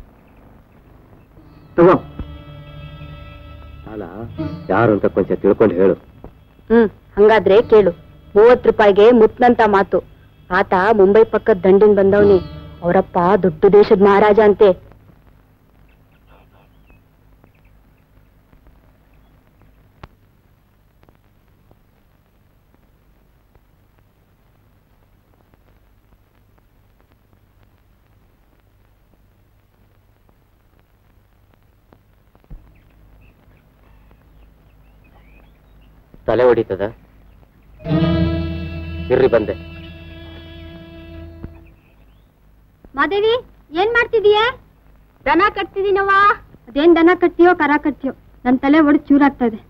ತಗೋ ಅಲ್ಲ ಯಾರು ಅಂತ ಕೊಂಚ ತಿಳ್ಕೊಂಡು ಹೇಳು ಹ್ಮ್ ಹಂಗಾದ್ರೆ ಕೇಳು ಮೂವತ್ ರೂಪಾಯಿಗೆ ಮುತ್ನಂತ ಮಾತು ಆತ ಮುಂಬೈ ಪಕ್ಕದ ದಂಡಿನ್ ಬಂದವನಿ ಅವರಪ್ಪ ದೊಡ್ಡ ದೇಶದ ಮಹಾರಾಜ ಅಂತೆ ತಲೆ ಹೊಡಿತದ ಇರ್ರಿ ಬಂದೆ ಮಾದೇವಿ ಏನ್ ಮಾಡ್ತಿದೀಯ ದನ ಕಟ್ತಿದೀನವ್ವ ಅದೇನ್ ದನ ಕಟ್ತೀಯೋ ಕರ ಕಟ್ತೀಯೋ ನನ್ ತಲೆ ಒಡೆದು ಚೂರಾಗ್ತಾ ಇದೆ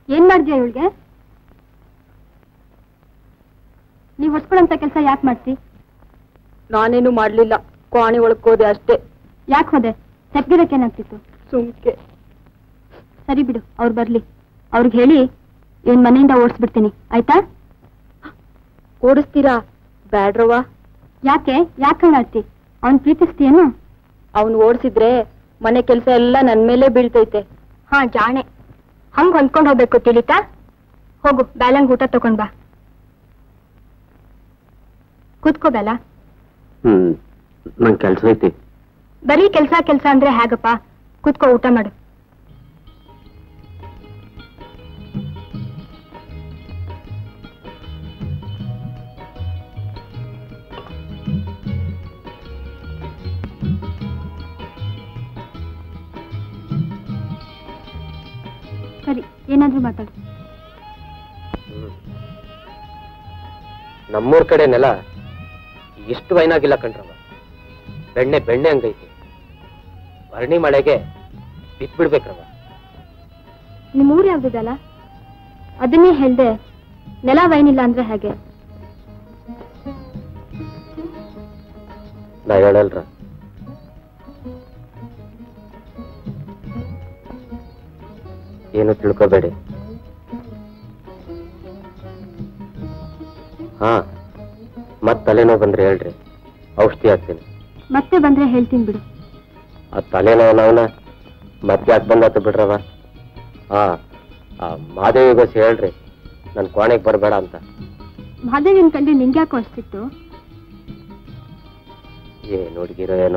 ಏನ್ ಮಾಡ್ದ್ಯಾ ಇವಳಿಗೆ ನೀವ್ ಹೊಡ್ಸ್ಕೊಳಂತ ಕೆಲಸ ಯಾಕೆ ಮಾಡ್ತಿ ನಾನೇನು ಮಾಡ್ಲಿಲ್ಲ ಕೋಣೆ ಒಳಗ್ ಹೋದೆ ಅಷ್ಟೇ ಯಾಕೆ ಹೋದೆ ತೆಗ್ದಿರಕ್ಕೇನಾಗ್ತಿತ್ತು ಸುಮ್ಕೆ ಸರಿ ಬಿಡು ಅವ್ರು ಬರ್ಲಿ ಅವ್ರಿಗೆ ಹೇಳಿ ಇವನ್ ಮನೆಯಿಂದ ಓಡಿಸ್ಬಿಡ್ತೀನಿ ಆಯ್ತಾ ಓಡಿಸ್ತೀರಾ ಬ್ಯಾಡ್ರವ್ವ ಯಾಕೆ ಯಾಕೆ ಹಂಗಾಡ್ತಿ ಅವ್ನ್ ಪ್ರೀತಿಸ್ತೀಯೇನು ಅವ್ನ್ ಓಡಿಸಿದ್ರೆ ಮನೆ ಕೆಲ್ಸ ಎಲ್ಲ ನನ್ ಮೇಲೆ ಬೀಳ್ತೈತೆ ಹಾ ಜಾಣೆ ಹಂಗ್ ಹೊಂದ್ಕೊಂಡ್ ಹೋಗ್ಬೇಕು ತಿಳಿತಾ ಹೋಗು ಬ್ಯಾಲಂಗ್ ಊಟ ತಗೊಂಡ್ ಬಾ ಕೂತ್ಕೋ ಬೇಲ ಹ್ಮ್ ನಂಗೆ ಕೆಲಸ ಐತಿ ಬರೀ ಕೆಲ್ಸ ಕೆಲ್ಸ ಅಂದ್ರೆ ಹೇಗಪ್ಪ ಕೂತ್ಕೋ ಊಟ ಮಾಡು ಸರಿ ಏನಾದ್ರೂ ಮಾತಾಡು ನಮ್ಮೂರ್ ಕಡೆ ನೆಲ ಇಷ್ಟು ವೈನಾಗಿಲ್ಲ ಕಣ್ರವ ಬೆಣ್ಣೆ ಬೆಣ್ಣೆ ಹಂಗೈತಿ ಭರಣಿ ಮಳೆಗೆ ಬಿತ್ಬಿಡ್ಬೇಕ್ರವ ನಿಮ್ ಊರ್ ಯಾವ್ದಿದಲ್ಲ ಅದನ್ನೇ ಹೇಳ್ದೆ ನೆಲ ವೈನಿಲ್ಲ ಅಂದ್ರೆ ಹೇಗೆ ನಾ ಹೇಳಲ್ರ ಏನು ತಿಳ್ಕೊಬೇಡಿ ಹಾ ಮತ್ ತಲೆನೋವು ಬಂದ್ರೆ ಹೇಳ್ರಿ ಔಷಧಿ ಹಾಕ್ತೀನಿ ಮತ್ತೆ ಬಂದ್ರೆ ಹೇಳ್ತೀನಿ ಬಿಡು ಆ ತಲೆನೋವು ನಾವ್ನ ಮತ್ತೆ ಯಾಕೆ ಬಂದಾತು ಬಿಡ್ರವ ಹಾ ಆ ಮಾದೇವಿ ಬಸ್ ಹೇಳ್ರಿ ನನ್ ಕೋಣೆಗೆ ಬರಬೇಡ ಅಂತ ಮಹಾದೇವಿನ ಕಂಡು ನಿಂಗೆ ಯಾಕೋ ಅಷ್ಟಿತ್ತು ಏನ್ ಹುಡುಗಿರೋ ಏನೋ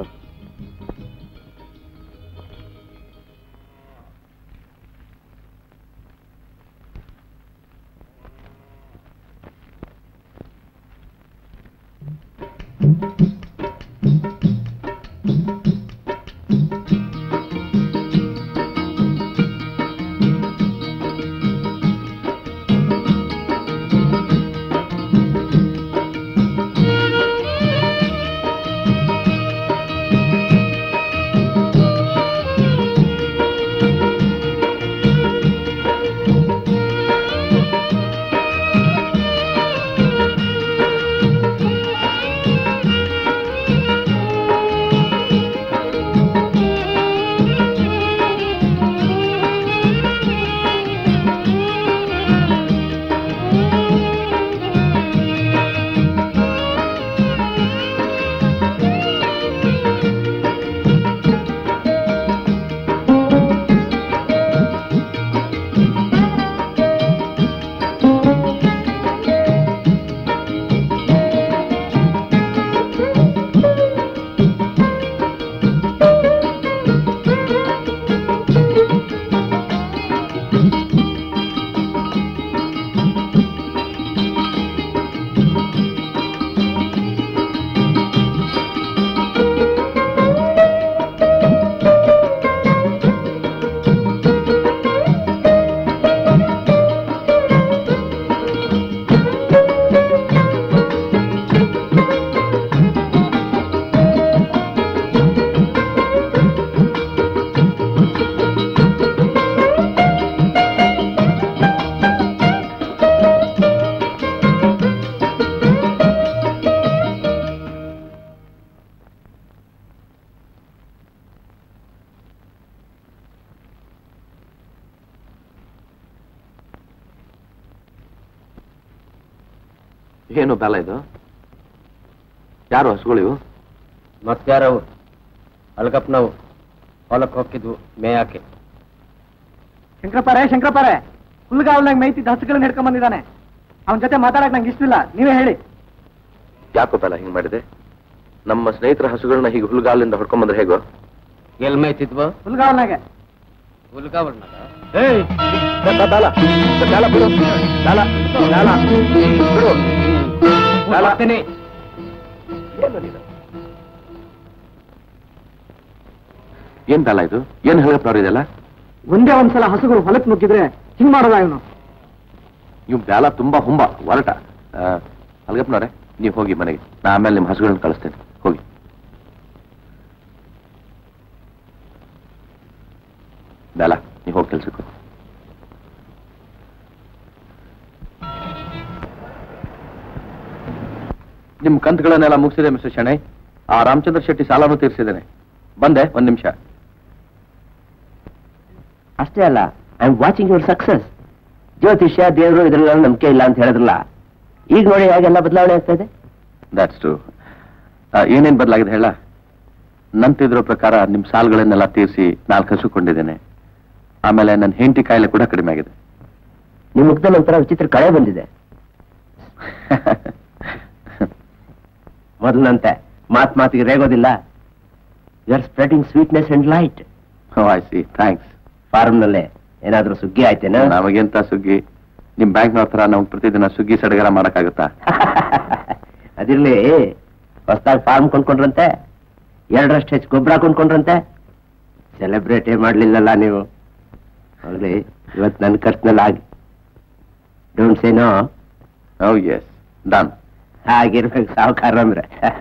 ಏನು ಬೆಲ ಇದು ಯಾರು ಹಸುಗಳಿವು ಮತ್ಯಾರವು ಅಲ್ಗಪ್ಪನವು ಹೊಲಕ್ಕೆ ಹೋಗಿದ್ವು ಮೇಯಾಕೆ ಶಂಕರಪ್ಪರೇ ಶಂಕರಪ್ಪರೇ ಹುಲ್ಗಾವಲ್ನಾಗ ಮೇಯ್ತಿದ್ದ ಹಸುಗಳನ್ನ ಹಿಡ್ಕೊಂಡ್ ಬಂದಿದ್ದಾನೆ ಅವನ ಜೊತೆ ಮಾತಾಡಕ್ ನಂಗೆ ಇಷ್ಟಿಲ್ಲ ನೀವೇ ಹೇಳಿ ಯಾಕೋ ಬೆಲ ಹಿಂಗ್ ಮಾಡಿದೆ ನಮ್ಮ ಸ್ನೇಹಿತರ ಹಸುಗಳನ್ನ ಹೀಗೆ ಹುಲ್ಗಾಲಿಂದ ಹೊಡ್ಕೊಂಬಂದ್ರೆ ಹೇಗೋ ಎಲ್ ಮೇಯ್ತಿದ್ವು ಹುಲ್ಗಾವಲ್ನಾಗೆ ಹುಲ್ಗಾವರ್ನಾಗ ಏಯ್ ಬೇಲ ಬೇಲ ಬಿಡು ಬೇಲ ಬೇಲ ಬಿಡು ಬೇಲ ಏನು ನೀನು? ಏನ್ ಬೇಲ ಇದು ಏನ್ ಹೇಳಪ್ಪ ಇದೆಲ್ಲ ಒಂದೇ ಒಂದ್ಸಲ ಹಸುಗಳು ಹೊಲಕ್ ನುಗ್ಗಿದ್ರೆ ಹಿಂಗ್ ಮಾಡೋದ ಇವನು ಇವ್ ಬ್ಯಾಲ ತುಂಬಾ ಹುಂಬ ಹೊರಟ ಅಲ್ಗಪ್ಪನವ್ರೆ ನೀವು ಹೋಗಿ ಮನೆಗೆ ನಾ ಆಮೇಲೆ ನಿಮ್ಮ ಹಸುಗಳನ್ನ ಕಳಿಸ್ತೇನೆ ಹೋಗಿ ಬ್ಯಾಲ ನೀವು ಹೋಗಿ ಕೆಲ್ಸಕ್ಕೆ ನಿಮ್ ಕಂತುಗಳನ್ನೆಲ್ಲ ಮುಗಿಸಿದೆ ಮಿಸ್ಟರ್ ಶೆಣೈ ಆ ರಾಮಚಂದ್ರ ಶೆಟ್ಟಿ ಸಾಲನೂ ತೀರಿಸಿದ್ದೇನೆ ಬಂದೆ ಒಂದ್ ನಿಮಿಷ ಅಷ್ಟೇ ಅಲ್ಲ I am watching your success ಜ್ಯೋತಿಷ್ಯ ದೇವರು ಇದ್ರಲ್ಲಿ ನಂಬಿಕೆ ಇಲ್ಲ ಅಂತ ಹೇಳಿದ್ರಲ್ಲ ಈಗ ನೋಡಿ ಹೇಗೆಲ್ಲ ಬದಲಾವಣೆ ಆಗ್ತಾ ಇದೆ ದಾಟ್ಸ್ ಟ್ರೂ ಏನೇನ್ ಬದಲಾಗಿದೆ ಹೇಳ ನಂತಿದ್ರ ಪ್ರಕಾರ ನಿಮ್ ಸಾಲಗಳನ್ನೆಲ್ಲ ತೀರಿಸಿ ನಾಲ್ಕು ಹಸುಕೊಂಡಿದ್ದೇನೆ ಆಮೇಲೆ ನನ್ನ ಹೆಂಡತಿ ಕಾಯಿಲೆ ಕೂಡ ಕಡಿಮೆ ಆಗಿದೆ ನಿಮ್ ಮುಖದಲ್ಲಿ ಒಂಥರ ವಿಚಿತ್ರ ಕಳೆ ಬಂದಿದೆ ಮೊದಲಂತೆ ಮಾತ್ ಮಾತಿಗೆ ರೇಗೋದಿಲ್ಲ you are spreading sweetness and light I see thanks ಫಾರ್ಮ್ನಲ್ಲೇ ಏನಾದ್ರೂ ಸುಗ್ಗಿ ಆಯ್ತೇನೋ ನಮಗೆಂತ ಸುಗ್ಗಿ ನಿಮ್ ಬ್ಯಾಂಕ್ನ ಹತ್ರ ನಮ್ಗೆ ಪ್ರತಿದಿನ ಸುಗ್ಗಿ ಸಡಗರ ಮಾಡಕ್ಕಾಗತ್ತಾ ಅದಿರ್ಲಿ ಹೊಸದಾಗಿ ಫಾರ್ಮ್ ಕೊಂಡ್ಕೊಂಡ್ರಂತೆ ಎರಡರಷ್ಟು ಹೆಚ್ಚು ಗೊಬ್ಬರ ಕೊಂಡ್ಕೊಂಡ್ರಂತೆ ಸೆಲೆಬ್ರೇಟೇ ಮಾಡ್ಲಿಲ್ಲಲ್ಲ ನೀವು ಹೋಗ್ಲಿ ಇವತ್ತು ನನ್ನ ಖರ್ಚಿನಲ್ಲಿ ಆಗಿ don't say no oh yes done ಹಾಗಿರ್ಬೇಕು ಸಾವುಕಾರ ಅಂದ್ರೆ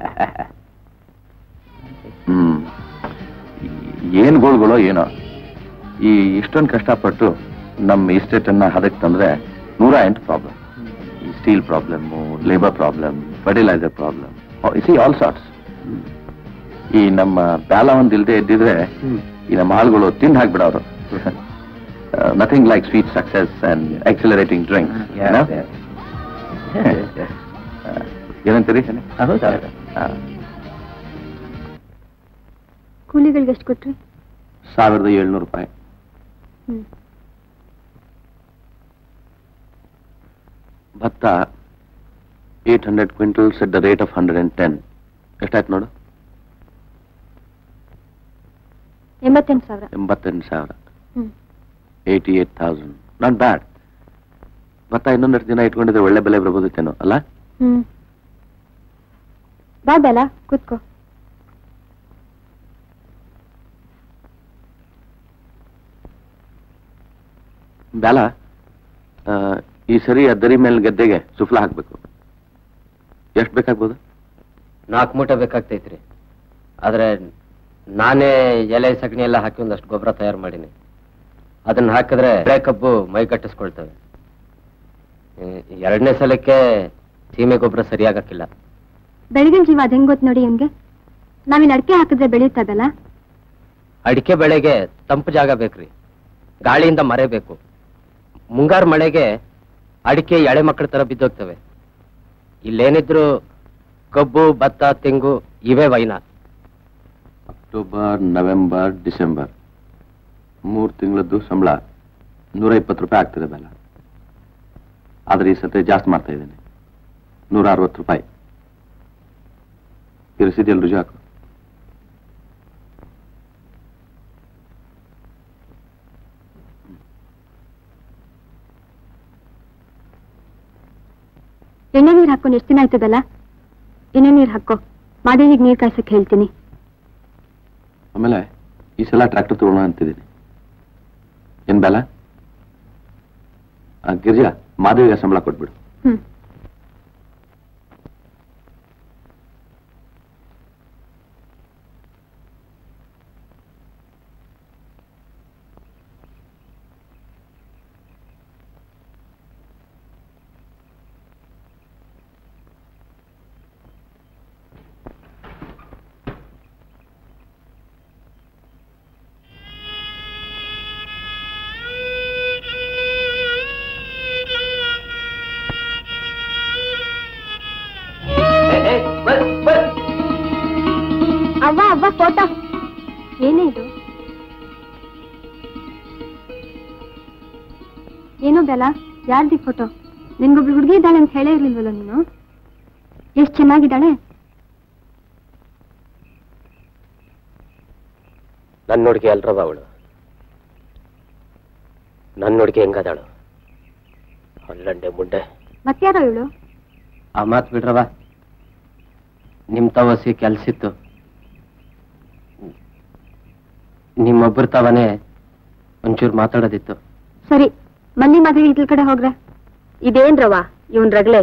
ಹ್ಮ್ ಏನ್ ಗೋಳ್ಗಳೋ ಏನೋ ಈ ಇಷ್ಟೊಂದು ಕಷ್ಟಪಟ್ಟು ನಮ್ಮ ಇಸ್ಟೇಟ್ ಅನ್ನ ಹದಕ್ಕೆ ತಂದ್ರೆ ನೂರ ಎಂಟು ಪ್ರಾಬ್ಲಮ್ ಈ steel problem labour problem fertiliser problem see all sorts ಈ ನಮ್ಮ ಬ್ಯಾಲ ಒಂದ್ ಇಲ್ದೆ ಇದ್ದಿದ್ರೆ ಈ ನಮ್ಮ ಆಳುಗಳು ತಿಂದು ಹಾಕ್ಬಿಡೋರು nothing like sweet success and accelerating drinks ಏನಂತೀರಿ ಹಾ. ಕೂಲಿಗಳಿಗೆ ಎಷ್ಟು ಕೊಟ್ರಿ ಸಾವಿರದ ಏಳ್ನೂರು ರೂಪಾಯಿ ಹ್ಮ್ ಭತ್ತ eight hundred quintals at the rate of hundred and ten ಎಷ್ಟಾಯ್ತು ನೋಡು ಎಂಬತ್ತೆಂಟು ಸಾವಿರ ಎಂಬತ್ತೆಂಟು ಸಾವಿರ ಹ್ಮ್ eighty eight thousand not bad ಭತ್ತ ಇನ್ನೊಂದಷ್ಟು ದಿನ ಇಟ್ಕೊಂಡಿದ್ರೆ ಒಳ್ಳೆ ಬೆಲೆ ಬರ್ಬೋದಿತ್ತೇನೋ ಅಲ್ಲ ಹ್ಮ್ ಬಾ ಬೇಲ ಕೂತ್ಕೋ ಬ್ಯಾಲ ಆ, ಈ ಸರಿ ಆ ದರಿ ಮೇಲೆ ಗದ್ದೆಗೆ ಸುಫಲ ಹಾಕ್ಬೇಕು ಎಷ್ಟು ಬೇಕಾಗ್ಬೋದು ನಾಲ್ಕು ಮೂಟೆ ಬೇಕಾಗ್ತೈತ್ರಿ ಆದ್ರೆ ನಾನೇ ಎಲೆ ಸಗಣಿ ಎಲ್ಲ ಹಾಕಿ ಒಂದಷ್ಟು ಗೊಬ್ಬರ ತಯಾರು ಮಾಡೀನಿ ಅದನ್ನ ಹಾಕಿದ್ರೆ ಬೆಳೆ ಕಬ್ಬು ಮೈ ಕಟ್ಟಿಸ್ಕೊಳ್ತವೆ ಎರಡನೇ ಸಲಕ್ಕೆ ಸೀಮೆ ಗೊಬ್ಬರ ಸರಿಯಾಗಕ್ಕಿಲ್ಲ ಬೆಳಗಿನ ಜೀವ ಅದ್ ಹೆಂಗ್ ಗೊತ್ತು ನೋಡಿ ಇವ್ನ್ಗೆ ನಾವಿನ್ ಅಡಿಕೆ ಹಾಕಿದ್ರೆ ಬೆಳೆಯುತ್ತದಲ್ಲ ಅಡಿಕೆ ಬೆಳೆಗೆ ತಂಪು ಜಾಗ ಬೇಕ್ರಿ ಗಾಳಿಯಿಂದ ಮರೆಬೇಕು ಮುಂಗಾರು ಮಳೆಗೆ ಅಡಿಕೆ ಎಳೆ ಮಕ್ಕಳ ತರ ಬಿದ್ದೋಗ್ತವೆ ಇಲ್ಲೇನಿದ್ರು ಕಬ್ಬು ಭತ್ತ ತೆಂಗು ಇವೇ ವೈನ ಅಕ್ಟೋಬರ್ ನವೆಂಬರ್ ಡಿಸೆಂಬರ್ ಮೂರು ತಿಂಗಳದ್ದು ಸಂಬಳ ನೂರ ಇಪ್ಪತ್ತು ರೂಪಾಯಿ ಆಗ್ತದೆ ಬೆಲ್ಲ ಆದ್ರೆ ಈ ಸತಿ ಜಾಸ್ತಿ ಮಾಡ್ತಾ ಇದ್ದೇನೆ ನೂರ ಅರವತ್ತು ರೂಪಾಯಿ ಈ ರಸೀದಿಯಲ್ಲಿ ರುಜು ಹಾಕು ಎಣ್ಣೆ ನೀರ್ ಹಾಕೊಂಡು ಎಷ್ಟು ದಿನ ಆಯ್ತದಲ್ಲ ಎಣ್ಣೆ ನೀರ್ ಹಾಕೋ ಮಾದೇವಿಗೆ ನೀರ್ ಕಾಯ್ಸಕ್ ಹೇಳ್ತೀನಿ ಆಮೇಲೆ ಈ ಸಲ ಟ್ರ್ಯಾಕ್ಟರ್ ತಗೊಳ್ಳೋಣ ಅಂತಿದ್ದೀನಿ ಏನ್ ಬೆಲ್ಲ ಆ, ಗಿರಿಜಾ ಮಾಧವಿಗೆ ಸಂಬಳ ಕೊಟ್ಬಿಡು ಹ್ಮ್ ಅವ್ವ ಅವ್ವ ಫೋಟೋ ಏನೇ ಇದು ಏನೋ ಬೆಲ ಯಾರ್ದಿ ಫೋಟೋ ನಿನ್ಗೊಬ್ಳು ಹುಡುಗಿ ಇದ್ದಾಳೆ ಅಂತ ಹೇಳೇ ಇರ್ಲಿಲ್ವಲ್ಲ ನೀನು ಎಷ್ಟ್ ಚೆನ್ನಾಗಿದ್ದಾಳೆ ನನ್ನ ನೋಡಿಕೆ ಎಲ್ರವ ಅವಳು ನನ್ನ ನೋಡಿಕೆ ಹೆಂಗದಾಳು ಅಲ್ಲಂಡೆ ಮುಂಡೆ ಮತ್ಯಾರೋ ಇವಳು ಆ ಮಾತು ಬಿಡ್ರವ ನಿಮ್ ತವಸಿ ಕೆಲ್ಸಿತ್ತು ನಿಮ್ಮೊಬ್ಬರ ತವನೇ ಒಂಚೂರು ಮಾತಾಡೋದಿತ್ತು ಸರಿ ಮಲ್ಲಿ ಮಾಧವಿ ಇದ್ಲ ಕಡೆ ಹೋಗ್ರೆ ಇದೇನ್ರವ ಇವನ್ ರಗ್ಲೆ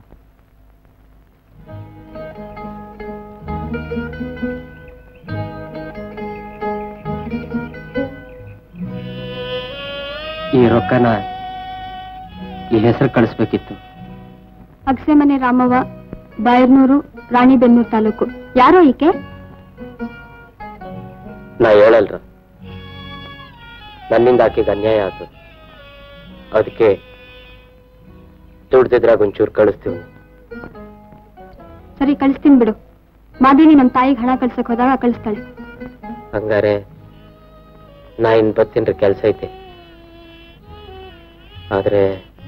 ಈ ರೊಕ್ಕನ ಈ ಹೆಸರು ಕಳಿಸ್ಬೇಕಿತ್ತು ಅಗಸೆ ಮನೆ ರಾಮವ್ವ ಬಾಯರ್ನೂರು ರಾಣಿಬೆನ್ನೂರು ತಾಲೂಕು ಯಾರೋ ಈಕೆ ನಾ ಹೇಳಲ್ರ ನನ್ನಿಂದ ಆಕೆಗೆ ಅನ್ಯಾಯ ಆಯ್ತು ಅದಕ್ಕೆ ದುಡ್ದಿದ್ರಾಗ ಒಂಚೂರು ಕಳಿಸ್ತೀವಿ ಸರಿ ಕಳಿಸ್ತೀನಿ ಬಿಡು ಮಾದೇವಿ ನಮ್ ತಾಯಿಗೆ ಹಣ ಕಳ್ಸಕ್ ಹೋದಾಗ ಕಳಿಸ್ತಾಳೆ ಹಂಗಾರೆ ನಾ ಇನ್ ಬರ್ತೀನ್ರಿ ಕೆಲ್ಸ ಐತೆ ಆದ್ರೆ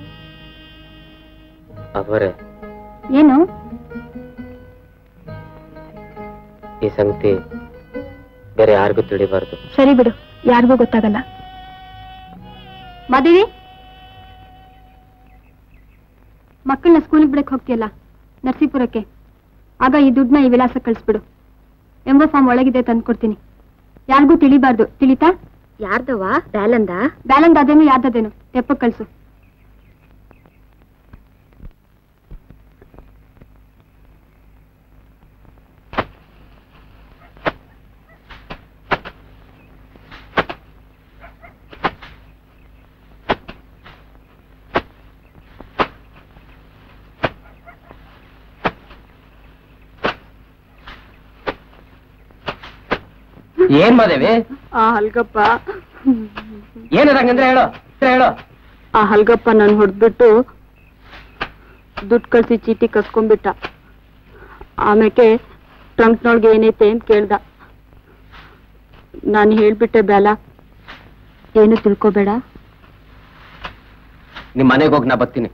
ಅವರೇ ಏನು ಈ ಸಂಗತಿ ಬೇರೆ ಯಾರಿಗೂ ತಿಳಿಬಾರ್ದು ಸರಿ ಬಿಡು ಯಾರಿಗೂ ಗೊತ್ತಾಗಲ್ಲ ಮಾದೇವಿ ಮಕ್ಕಳನ್ನ ಸ್ಕೂಲಿಗೆ ಬಿಡಕ್ ಹೋಗ್ತೀಯಲ್ಲ ನರಸೀಪುರಕ್ಕೆ ಆಗ ಈ ದುಡ್ಡನ್ನ ಈ ವಿಳಾಸಕ್ಕೆ ಕಳಿಸ್ಬಿಡು ಎಂಬ ಫಾರ್ಮ್ ಒಳಗಿದೆ ತಂದ್ಕೊಡ್ತೀನಿ ಯಾರಿಗೂ ತಿಳಿಬಾರ್ದು ತಿಳಿತಾ ಯಾರ್ದವ್ವ ಬ್ಯಾಲಂದ ಬ್ಯಾಲೆನ್ಸ್ ಅದೇನು ಯಾರ್ದದೇನು ತೆಪ್ಪಕ್ ಕಳ್ಸು ಏನ್ ಮಾದೇವಿ ಆ ಹಲ್ಗಪ್ಪ ಏನದಂಗಂದ್ರೆ ಹೇಳು ಹೇಳು ಆ ಹಲ್ಗಪ್ಪ ನನ್ ಹೊಡ್ಬಿಟ್ಟು ದುಡ್ಡು ಕಳ್ಸಿ ಚೀಟಿ ಕಸ್ಕೊಂಡ್ಬಿಟ್ಟ ಆಮೇಲೆ ಟ್ರಂಕ್ನೊಳಗೆ ಏನೈತೆ ಅಂತ ಕೇಳ್ದ ನಾನು ಹೇಳ್ಬಿಟ್ಟೆ ಬೇಲ ಏನು ತಿಳ್ಕೊಬೇಡ ನಿಮ್ ಮನೆಗೆ ಹೋಗಿ ನಾ ಬರ್ತೀನಿ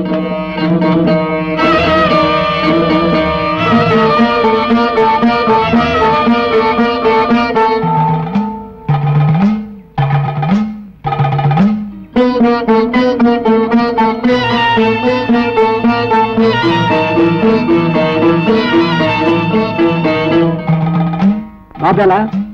ಬಾಬೆಲ್ಲ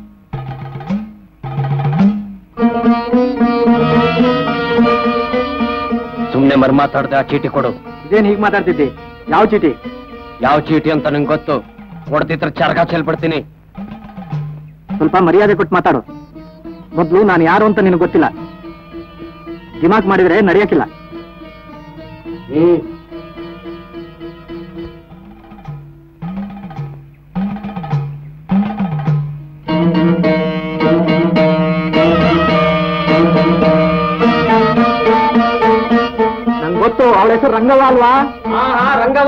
ಸುಮ್ನೆ ಮರ್ ಮಾತಾಡ್ದೆ ಆ ಚೀಟಿ ಕೊಡು ಇದೇನ್ ಹೀಗ್ ಮಾತಾಡ್ತಿದ್ದಿ ಯಾವ ಚೀಟಿ ಯಾವ ಚೀಟಿ ಅಂತ ನಂಗೆ ಗೊತ್ತು ಕೊಡ್ತಿದ್ರ ಚರ್ಗ ಚೆಲ್ಬಿಡ್ತೀನಿ ಸ್ವಲ್ಪ ಮರ್ಯಾದೆ ಕೊಟ್ಟು ಮಾತಾಡು ಮೊದ್ಲು ನಾನು ಯಾರು ಅಂತ ನಿನಗೆ ಗೊತ್ತಿಲ್ಲ ದಿಮಾಕ್ ಮಾಡಿದ್ರೆ ನಡೆಯಕ್ಕಿಲ್ಲ ಹ್ಮ್ ನಂಗೆ ಗೊತ್ತು ಅವಳ ಹೆಸರು ರಂಗವ ಅಲ್ವಾ ಹಾ ಹಾ ರಂಗವ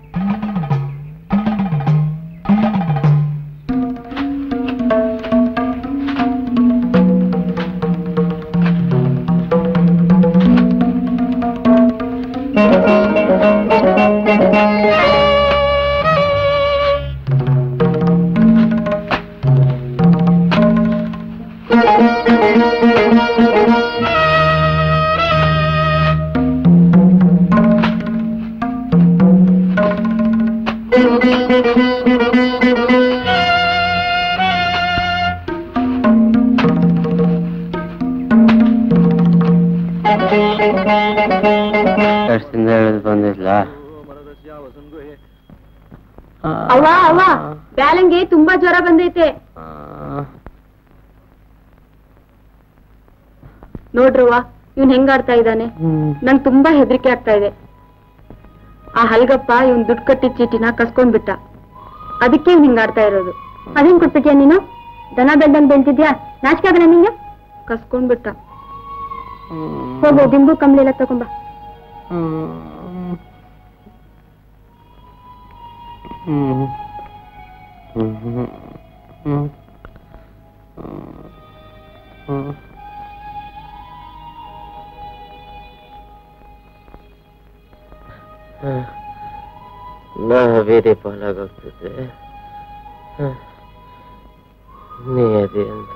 ಎಷ್ಟಿಂದ ಹೇಳಿದ್ ಬಂದಿಲ್ಲ ಅವ್ವ ಅವ್ವ ಬ್ಯಾಲಂಗೆ ತುಂಬಾ ಜ್ವರ ಬಂದೈತೆ ನೋಡ್ರವ್ವ ಇವ್ನ್ ಹೆಂಗಾಡ್ತಾ ಇದ್ದಾನೆ ನಂಗ್ ತುಂಬಾ ಹೆದರಿಕೆ ಆಗ್ತಾ ಇದೆ ಆ ಹಲ್ಗಪ್ಪ ಇವ್ನ್ ದುಡ್ಡು ಕಟ್ಟಿ ಚೀಟಿನ ಕಸ್ಕೊಂಡ್ಬಿಟ್ಟ ಅದಕ್ಕೆ ಇವ್ನ್ ಹಿಂಗಾಡ್ತಾ ಇರೋದು ಅದೇನ್ ಕೊಟ್ಬಿಟ್ಯಾ ನೀನು ದನ ಬೆಳ್ದಂಗ್ ಬೆಳ್ತಿದ್ಯಾ ನಾಚಿಕೆ ಆಗಲ್ಲ ನಿಂಗೆ ಕಸ್ಕೊಂಡ್ಬಿಟ್ಟ ಹೋಗು ದಿಂಬು ಕಂಬಳಿ ಎಲ್ಲ ತಗೊಂಬ ನಾ ಬೇರೆ ಪಾಲಾಗೋಗ್ತಿದ್ದೆ ನೀ ಅದೇ ಅಂತ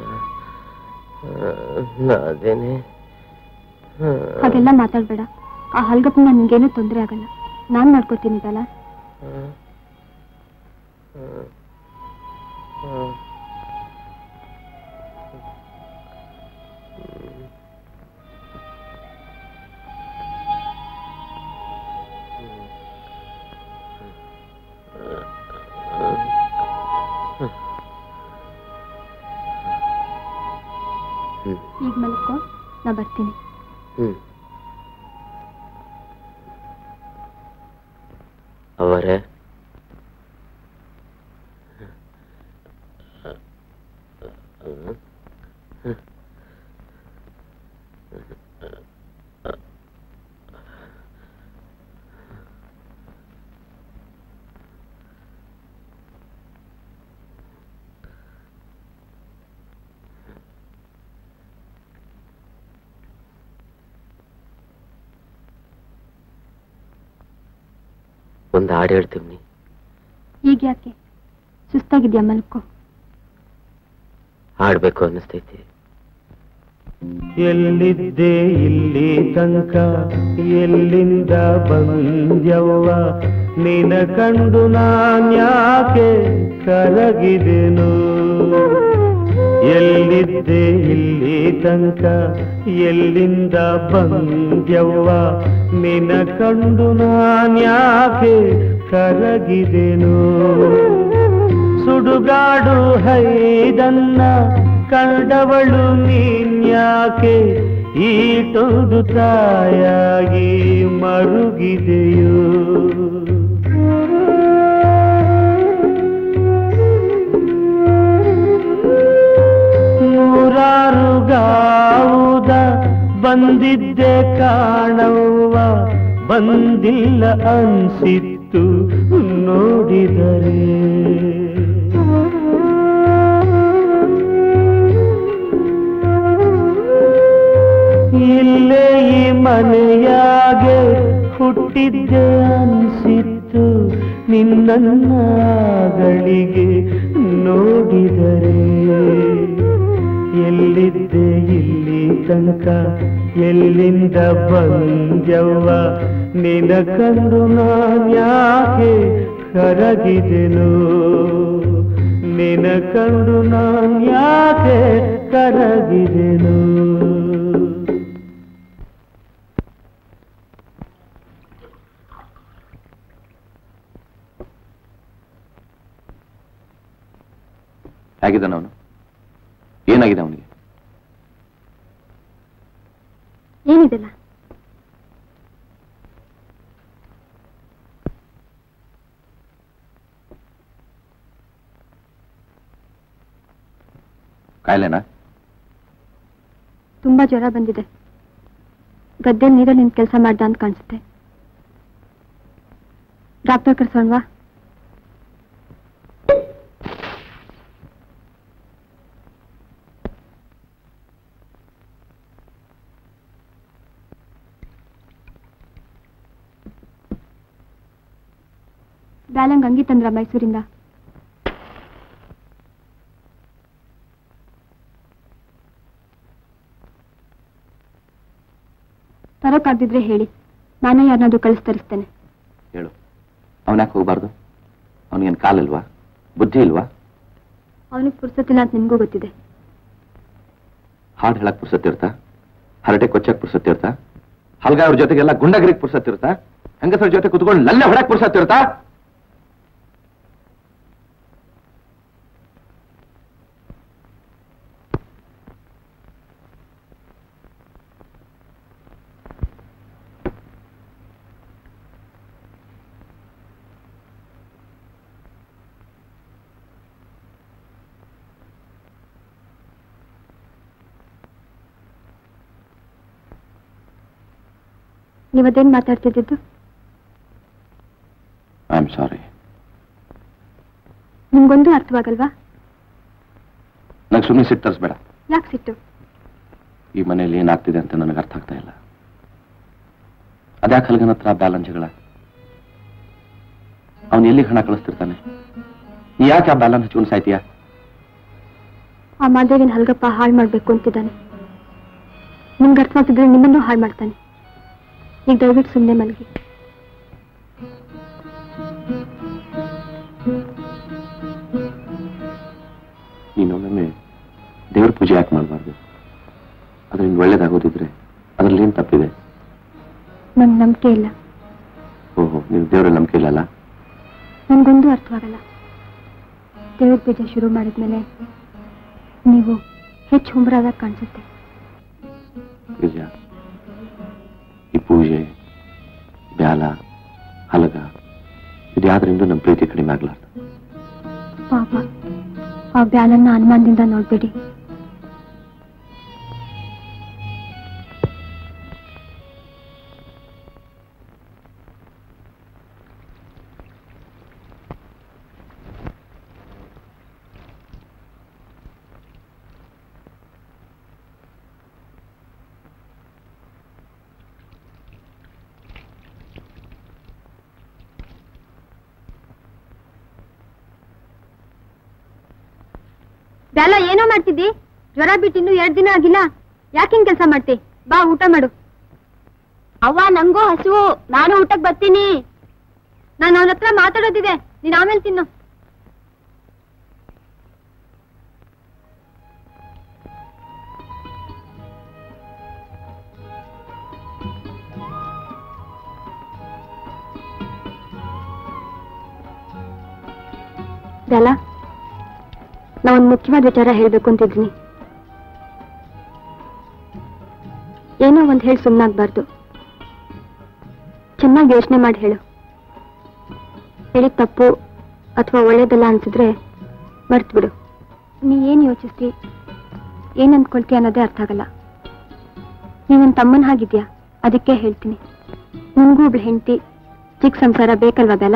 ನಾ ಅದೇನೆ ಹಾಗೆಲ್ಲ ಮಾತಾಡ್ಬೇಡ ಆ ಹಲ್ಗಪ್ಪನ ನಿಂಗೇನು ತೊಂದರೆ ಆಗಲ್ಲ ನಾನ್ ಮಾಡ್ಕೋತೀನಿ ಬಲ ಈಗ ಮಲ್ಕೋ ನಾ ಬರ್ತೀನಿ ಹ್ಮ್ ಅವರೇ ಒಂದು ಹಾಡು ಹೇಳ್ತೀನಿ ಈಗ ಯಾಕೆ ಸುಸ್ತಾಗಿದ್ಯಾ ಮಲ್ಕೋ ಹಾಡ್ಬೇಕು ಅನ್ನಿಸ್ತೈತಿ ಎಲ್ಲಿದ್ದೆ ಇಲ್ಲಿ ತನಕ ಎಲ್ಲಿಂದ ಬಂದ್ಯವ್ವ ನಿನ ಕಂಡು ನಾನ್ಯಾಕೆ ಕರಗಿದೆನು ಎಲ್ಲಿದ್ದೆ ಇಲ್ಲಿ ತನಕ ಎಲ್ಲಿಂದ ಬಂದ್ಯವ್ವ ನಿನ ಕಂಡು ನಾನ್ಯಾಕೆ ಕರಗಿದೆನು ಸುಡುಗಾಡು ಹೈದನ್ನ ಕಂಡವಳು ನೀನ್ಯಾಕೆ ಈಟೊಂದು ತಾಯಾಗಿ ಮರುಗಿದೆಯೋ ನೂರಾರು ಗಾವುದ ಬಂದಿದ್ದೆ ಕಾಣವ್ವ ಬಂದಿಲ್ಲ ಅನ್ಸಿತ್ತು ನೋಡಿದರೆ ಇಲ್ಲೇ ಈ ಮನೆಯಾಗೆ ಹುಟ್ಟಿದ್ದೆ ಅನ್ಸಿತ್ತು ನಿನ್ನನ್ನಗಳಿಗೆ ನೋಡಿದರೆ ಎಲ್ಲಿದ್ದೆ ಇಲ್ಲಿ ತನಕ ಎಲ್ಲಿಂದ ಬಂದ್ಯವ್ವ ನಿನ ಕಂಡು ನಾನ್ಯಾಕೆ ಕರಗಿದೆನು ನಿನ ಕಂಡು ನಾನ್ಯಾಕೆ ಕರಗಿದೆನು ಹೇಗಿದ್ದಾನೆ ಅವನು ಏನಾಗಿದೆ ಅವನಿಗೆ ಏನಿದೆಲ್ಲ ಕಾಯಿಲೆನಾ ತುಂಬಾ ಜ್ವರ ಬಂದಿದೆ ಗದ್ದೆಲ್ ನೀರಲ್ಲಿ ನಿಂತು ಕೆಲಸ ಮಾಡ್ದ ಅಂತ ಕಾಣಿಸುತ್ತೆ ಡಾಕ್ಟರ್ ಕರ್ಸೋಣವಾ ಬ್ಯಾಲಂಗ್ ಅಂಗಿ ತಂದ್ರ ಮೈಸೂರಿಂದ ತರೋಕ್ಕಾಗ್ದಿದ್ರೆ ಹೇಳಿ ನಾನೇ ಯಾರನ್ನಾದ್ರೂ ಕಳಿಸ್ ತರಿಸ್ತೇನೆ ಹೇಳು ಅವನ್ಯಾಕೆ ಹೋಗ್ಬಾರ್ದು ಅವನಿಗೇನು ಕಾಲಿಲ್ವಾ ಬುದ್ಧಿ ಇಲ್ವಾ ಅವನಿಗೆ ಪುರ್ಸತ್ತಿಲ್ಲ ಅಂತ ನಿಮ್ಗೂ ಗೊತ್ತಿದೆ ಹಾಡು ಹೇಳಕ್ ಪುರ್ಸತ್ತಿರ್ತಾ ಹರಟೆ ಕೊಚ್ಚಕ್ ಪುರ್ಸತ್ತಿರ್ತಾ ಹಲ್ಗಾಯವ್ರ ಜೊತೆಗೆಲ್ಲ ಗುಂಡಗಿರಿಗ್ ಪುರ್ಸತ್ತಿರ್ತಾ ಹೆಂಗಸರ ಜೊತೆ ಕುತ್ಕೊಂಡು ಲಲ್ಲೆ ಹೊಡಕ್ ಪುರ್ಸತ್ತಿರ್ತಾ ನೀವದೇನ್ ಮಾತಾಡ್ತಿದ್ದು ಐ ಆಮ್ ಸಾರಿ ನಿಮ್ಗೊಂದು ಅರ್ಥವಾಗಲ್ವಾ ನಂಗೆ ಸುಮ್ಮನೆ ಸಿಟ್ಟು ತರಿಸ್ಬೇಡ ಯಾಕೆ ಸಿಟ್ಟು ಈ ಮನೆಯಲ್ಲಿ ಏನಾಗ್ತಿದೆ ಅಂತ ನನಗೆ ಅರ್ಥ ಆಗ್ತಾ ಇಲ್ಲ ಅದ್ಯಾಕೆ ಹಲ್ಗನ ಹತ್ರ ಬ್ಯಾಲನ್ ಜಗಳ ಅವನು ಎಲ್ಲಿ ಹಣ ಕಳಿಸ್ತಿರ್ತಾನೆ ನೀ ಯಾಕೆ ಆ ಬ್ಯಾಲನ್ ಹಚ್ಕೊಂಡು ಸಾಯ್ತೀಯಾ ಆ ಮಾದೇವಿನ ಹಲ್ಗಪ್ಪ ಹಾಳು ಮಾಡ್ಬೇಕು ಅಂತಿದ್ದಾನೆ ನಿಮ್ಗೆ ಅರ್ಥವಾಗ್ತಿದ್ರೆ ನಿಮ್ಮನ್ನು ಹಾಳು ಮಾಡ್ತಾನೆ ಈಗ ದಯವಿಟ್ಟು ಸುಮ್ಮನೆ ಮಲಗಿ ನೀನೊಮ್ಮೆ ದೇವ್ರ ಪೂಜೆ ಯಾಕೆ ಮಾಡಬಾರ್ದು ಅದರಿಂದ ಒಳ್ಳೇದಾಗೋದಿದ್ರೆ ಅದ್ರಲ್ಲಿ ಏನು ತಪ್ಪಿದೆ ನಂಗೆ ನಂಬಿಕೆ ಇಲ್ಲ ಓಹೋ ನೀವು ದೇವರಲ್ಲಿ ನಂಬಿಕೆ ಇಲ್ಲಲ್ಲ ನನ್ಗೊಂದು ಅರ್ಥವಾಗಲ್ಲ ದೇವ್ರ ಪೂಜೆ ಶುರು ಮಾಡಿದ್ಮೇಲೆ ನೀವು ಹೆಚ್ಚು ಹುಂಬರಾದಾಗ ಕಾಣಿಸುತ್ತೆ ವಿಜಯ ಈ ಪೂಜೆ ಬ್ಯಾಲ ಹಲಗ ಇದ್ಯಾದ್ರಿಂದ ನಮ್ಮ ಪ್ರೀತಿ ಕಡಿಮೆ ಆಗ್ಲಾರ್ದು ಪಾಪ ಆ ಬ್ಯಾಲನ್ನ ಅನುಮಾನದಿಂದ ನೋಡ್ಬೇಡಿ ಎಲ್ಲ ಏನೋ ಮಾಡ್ತಿದ್ದಿ ಜ್ವರ ಬಿಟ್ಟು ಇನ್ನು ಎರಡ್ ದಿನ ಆಗಿಲ್ಲ ಯಾಕಿಂಗ್ ಕೆಲಸ ಮಾಡ್ತಿ ಬಾ ಊಟ ಮಾಡು ಅವ್ವ ನಂಗೂ ಹಸುವು ನಾನು ಊಟಕ್ ಬರ್ತೀನಿ ನಾನು ಅವನ ಹತ್ರ ಮಾತಾಡೋದಿದೆ ನೀನ್ ಆಮೇಲೆ ತಿನ್ನು ಇದಲ್ಲ ನಾ ಒಂದು ಮುಖ್ಯವಾದ ವಿಚಾರ ಹೇಳ್ಬೇಕು ಅಂತಿದ್ದೀನಿ ಏನೋ ಒಂದ್ ಹೇಳಿ ಸುಮ್ಮನಾಗ್ಬಾರ್ದು ಚೆನ್ನಾಗಿ ಯೋಚನೆ ಮಾಡಿ ಹೇಳು ಹೇಳಿದ ತಪ್ಪು ಅಥವಾ ಒಳ್ಳೇದಲ್ಲ ಅನ್ಸಿದ್ರೆ ಮರ್ತು ಬಿಡು ನೀ ಏನ್ ಯೋಚಿಸ್ತಿ ಏನ್ ಅಂದ್ಕೊಳ್ತಿ ಅನ್ನೋದೇ ಅರ್ಥ ಆಗಲ್ಲ ನೀನೊಂದ್ ತಮ್ಮನ್ ಹಾಗಿದ್ಯಾ ಅದಕ್ಕೆ ಹೇಳ್ತೀನಿ ನಿನ್ಗೂ ಒಬ್ಳು ಹೆಂಡತಿ ಚಿಕ್ಕ ಸಂಸಾರ ಬೇಕಲ್ವಾ ಬೆಲ್ಲ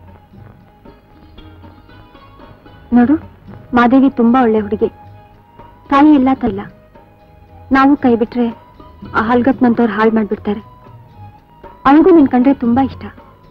ನೋಡು ಮಾದೇವಿ ತುಂಬಾ ಒಳ್ಳೆ ಹುಡುಗಿ ತಾಯಿ ಇಲ್ಲ ತಲ್ಲ ನಾವು ಕೈ ಬಿಟ್ರೆ ಆ ಹಲ್ಗತ್ನಂತವ್ರು ಹಾಳು ಮಾಡ್ಬಿಡ್ತಾರೆ ಅವಳಿಗೂ ನಿನ್ ಕಂಡ್ರೆ ತುಂಬಾ ಇಷ್ಟ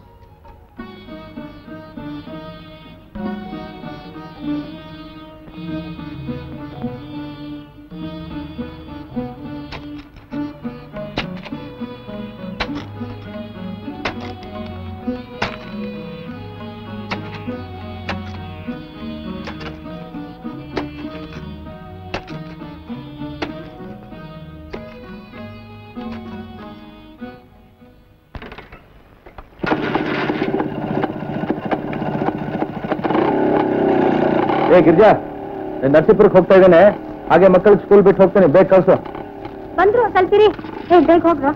ಏ ಗಿರ್ಜಾ ನೀನ್ ನರಸೀಪುರಕ್ಕೆ ಹೋಗ್ತಾ ಇದ್ದೇನೆ ಹಾಗೆ ಮಕ್ಕಳಿಗೆ ಸ್ಕೂಲ್ ಬಿಟ್ಟು ಹೋಗ್ತೇನೆ ಬೇಗ ಕಳ್ಸು ಬಂದ್ರು ಸ್ವಲ್ಪಿರಿ ಏ ಬೇಗ ಹೋಗ್ರ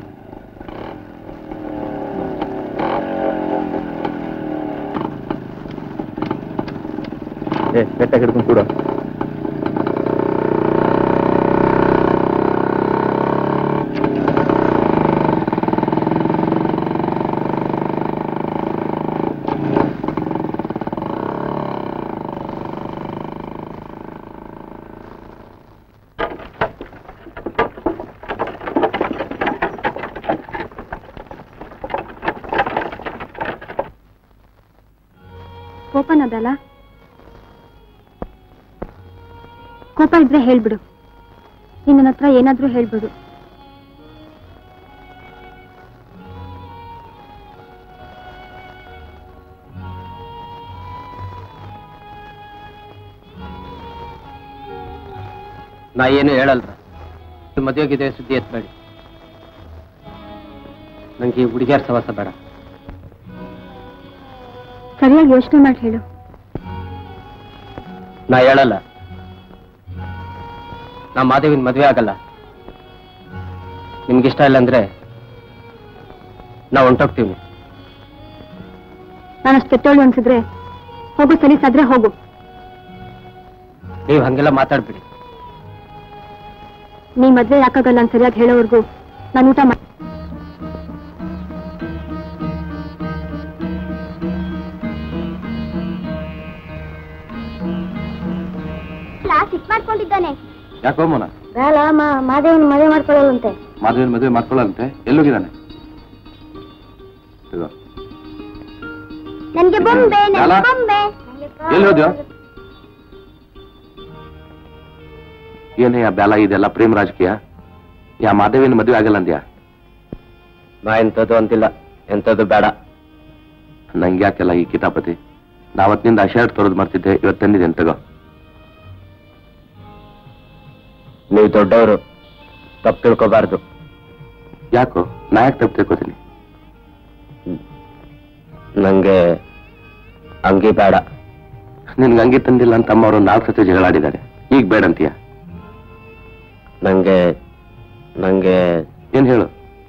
ಏ ಬೆಟ್ಟ ಹಿಡ್ಕೊಂಡು ಕೂಡ ಕೋಪನದಲ್ಲ ಕೋಪ ಇದ್ರೆ ಹೇಳ್ಬಿಡು ನೀನ್ ನನ್ನ ಹತ್ರ ಏನಾದ್ರೂ ಹೇಳ್ಬಿಡು ನಾ ಏನು ಹೇಳಲ್ರ ಈ ಮದುವೆಗಿದೆ ಸುದ್ದಿ ಎತ್ಬೇಡಿ ನಂಗೆ ಈ ಹುಡುಗಿಯರ ಸವಾಸ ಬೇಡ ಸರಿಯಾಗಿ ಯೋಚನೆ ಮಾಡಿ ಹೇಳು ನಾ ಹೇಳಲ್ಲ ನಾ ಮಾದೇವಿನ ಮದುವೆ ಆಗಲ್ಲ ನಿಮ್ಗಿಷ್ಟ ಇಲ್ಲ ಅಂದ್ರೆ ನಾ ಹೊಂಟೋಗ್ತೀವಿ ನಾನು ಅಷ್ಟು ಕೆಟ್ಟೋಳು ಅನ್ಸಿದ್ರೆ ಹೋಗು ಸಲೀಸಾದ್ರೆ ಹೋಗು ನೀವು ಹಂಗೆಲ್ಲ ಮಾತಾಡ್ಬಿಡಿ ನೀ ಮದ್ವೆ ಯಾಕಾಗಲ್ಲ ಅಂತ ಸರಿಯಾಗಿ ಹೇಳೋವರೆಗೂ ನಾನು ಊಟ ಮಾಡಿ ಸಿಟ್ ಮಾಡ್ಕೊಂಡಿದ್ದಾನೆ ಯಾಕೋ ಮೋನ ಬೇಡ ಮಾದೇವನ್ ಮದುವೆ ಮಾಡ್ಕೊಳ್ಳೋದಂತೆ ಮಾಧವಿನ ಮದುವೆ ಮಾಡ್ಕೊಳ್ಳಂತೆ ಎಲ್ಲೋಗಿದ್ದಾನೆ ಇಗೋ. ನನ್ಗೆ ಬೊಂಬೆ ಅಲ್ಲ? ನನ್ಗೆ ಬೊಂಬೆ ಎಲ್ಲಿ ಹೋದ್ಯೋ ಏನೇ ಆ ಬ್ಯಾಲ ಇದೆಲ್ಲ ಪ್ರೇಮ ರಾಜಕೀಯ ಯಾ ಮಾಧವಿನ ಮದುವೆ ಆಗಲ್ಲ ಅಂದ್ಯಾ ನಾ ಎಂಥದ್ದು ಅಂತಿಲ್ಲ ಎಂಥದ್ದು ಬೇಡ ನಂಗೆ ಯಾಕೆಲ್ಲ ಈ ಕಿತಾಪತಿ ನಾವತ್ತಿನಿಂದ ಆ ಶರ್ಟ್ ತೊರೆದು ಮಾಡ್ತಿದ್ದೆ ಇವತ್ತು ತಂದಿದ್ದೇನೆ ತಗೋ ನೀವು ದೊಡ್ಡವರು ತಪ್ಪು ತಿಳ್ಕೋಬಾರ್ದು ಯಾಕೋ ನಾ ಯಾಕೆ ತಪ್ಪು ತಿಳ್ಕೊತೀನಿ ನಂಗೆ ಅಂಗಿ ಬೇಡ ನಿನ್ಗೆ ಅಂಗಿ ತಂದಿಲ್ಲ ಅಂತ ಅಮ್ಮ ಅವರು ನಾಲ್ಕು ಸತಿ ಜಗಳಾಡಿದ್ದಾರೆ ಈಗ ಬೇಡ ಅಂತೀಯ ನಂಗೆ ನಂಗೆ ಏನ್ ಹೇಳು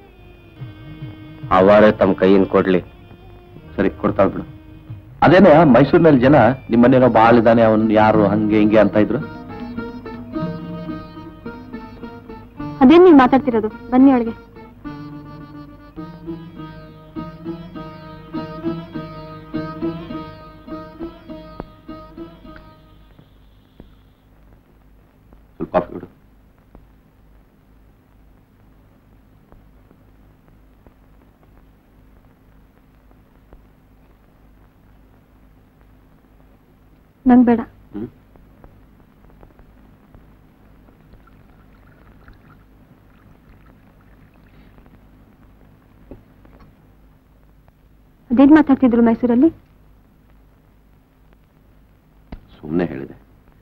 ಅವರೇ ತಮ್ಮ ಕೈಯಿಂದ ಕೊಡ್ಲಿ ಸರಿ ಕೊಡ್ತಾ ಬಿಡು ಅದೇನೆ ಮೈಸೂರಿನಲ್ಲಿ ಜನ ನಿಮ್ಮನೇನೋ ಬಾಳ್ ಇದ್ದಾನೆ ಅವನು ಯಾರು ಹಂಗೆ ಹಿಂಗೆ ಅಂತ ಇದ್ರು ಅದೇನ್ ನೀವ್ ಮಾತಾಡ್ತಿರೋದು ಬನ್ನಿ ಒಳಗೆ ಸ್ವಲ್ಪ ಕಾಫಿ ಬಿಡು ನಂಗ್ ಬೇಡ ಹ್ಮ್ ಅದೇನ್ ಮಾತಾಡ್ತಿದ್ರು ಮೈಸೂರಲ್ಲಿ ಸುಮ್ಮನೆ ಹೇಳಿದೆ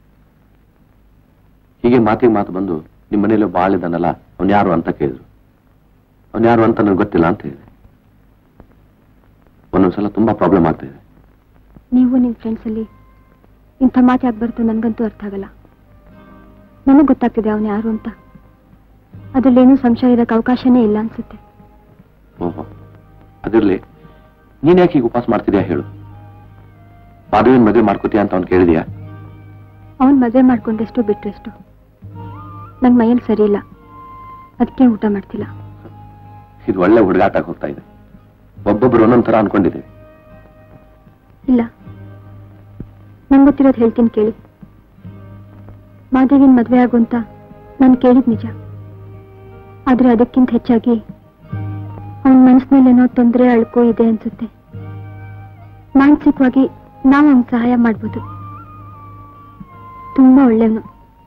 ಹೀಗೆ ಮಾತಿಗೆ ಮಾತು ಬಂದು ನಿಮ್ಮ ಮನೇಲಿ ಬಾಳ ಇದ್ದಾನಲ್ಲ ಅವ್ನು ಯಾರು ಅಂತ ಕೇಳಿದ್ರು ಅವ್ನು ಯಾರು ಅಂತ ನನಗೆ ಗೊತ್ತಿಲ್ಲ ಅಂತ ಹೇಳಿದೆ ಒಂದೊಂದ್ಸಲ ತುಂಬಾ ಪ್ರಾಬ್ಲಮ್ ಆಗ್ತಾ ಇದೆ ನೀವು ನಿಮ್ ಫ್ರೆಂಡ್ಸ್ ಅಲ್ಲಿ ಇಂಥ ಮಾತು ಯಾಕೆ ಬರ್ತೋ ನನ್ಗಂತೂ ಅರ್ಥ ಆಗಲ್ಲ ನನಗ್ ಗೊತ್ತಾಗ್ತಿದೆ ಅವನು ಯಾರು ಅಂತ ಅದ್ರಲ್ಲಿ ಏನೂ ಸಂಶಯ ಇರಕ್ಕೆ ಅವಕಾಶನೇ ಇಲ್ಲ ಅನ್ಸುತ್ತೆ ಓಹೋ ಅದಿರ್ಲಿ ನೀನ್ ಯಾಕೆ ಈಗ ಉಪವಾಸ ಮಾಡ್ತಿದ್ಯಾ ಹೇಳು ಮಾಧವಿನ ಮದುವೆ ಮಾಡ್ಕೋತೀಯ ಅಂತ ಅವ್ನು ಕೇಳಿದ್ಯಾ ಅವನ್ ಮದುವೆ ಮಾಡ್ಕೊಂಡೆಷ್ಟು ಬಿಟ್ರೆಷ್ಟು ನನ್ ಮೈಯಲ್ಲಿ ಸರಿ ಇಲ್ಲ ಅದಕ್ಕೆ ಊಟ ಮಾಡ್ತಿಲ್ಲ ಇದು ಒಳ್ಳೆ ಹುಡುಗಾಟ ಹೋಗ್ತಾ ಇದೆ ಒಬ್ಬೊಬ್ರು ಒಂದೊಂದ್ ಥರ ಅನ್ಕೊಂಡಿದ್ದೀವಿ ಇಲ್ಲ ನಂಗೆ ಗೊತ್ತಿರೋದು ಹೇಳ್ತೀನಿ ಕೇಳಿ ಮಾದೇವಿನ ಮದ್ವೆ ಆಗು ಅಂತ ನಾನು ಕೇಳಿದ್ ನಿಜ ಆದ್ರೆ ಅದಕ್ಕಿಂತ ಹೆಚ್ಚಾಗಿ ಅವನ ಮನಸ್ಸಿನಲ್ಲೇನೋ ತೊಂದರೆ ಅಳ್ಕೋ ಇದೆ ಅನ್ಸುತ್ತೆ ಮಾನಸಿಕವಾಗಿ ನಾವು ಅವನ್ ಸಹಾಯ ಮಾಡ್ಬೋದು ತುಂಬಾ ಒಳ್ಳೆಯವನು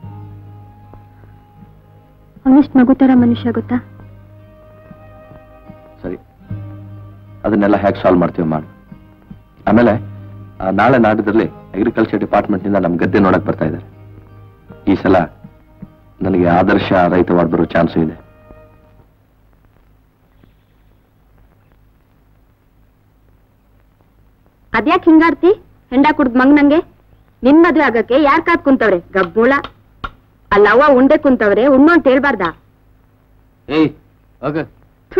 ಅವನಿಷ್ಟು ಮಗು ತರ ಮನುಷ್ಯ ಗೊತ್ತಾ ಸರಿ ಅದನ್ನೆಲ್ಲ ಹೇಗೆ ಸಾಲ್ವ್ ಮಾಡ್ತೀವಿ ಮಾಡು ಆಮೇಲೆ ಆ, ನಾಳೆ ನಾಡಿದ್ರಲ್ಲಿ ಅಗ್ರಿಕಲ್ಚರ್ ಡಿಪಾರ್ಟ್ಮೆಂಟ್ ನಿಂದ ನಮ್ ಗದ್ದೆ ನೋಡಕ್ ಬರ್ತಾ ಇದ್ದಾರೆ ಈ ಸಲ ನನಗೆ ಆದರ್ಶ ರೈತವಾದ ಬರೋ ಚಾನ್ಸು ಇದೆ ಅದ್ಯಾಕ್ ಹಿಂಗಾಡ್ತಿ ಹೆಂಡ ಕುಡ್ದ್ ಮಂಗ್ ನಂಗೆ ನಿನ್ ಮದ್ವೆ ಆಗಕ್ಕೆ ಯಾರ್ ಕಾದ್ ಕುಂತವ್ರೆ ಗಬ್ಬೂಳ ಅಲ್ಲವ್ವ ಉಂಡೆ ಕುಂತವ್ರೆ ಉಣ್ಣು ಅಂತ ಹೇಳ್ಬಾರ್ದಾ ಏಯ್ ಹೋಗ ಥು.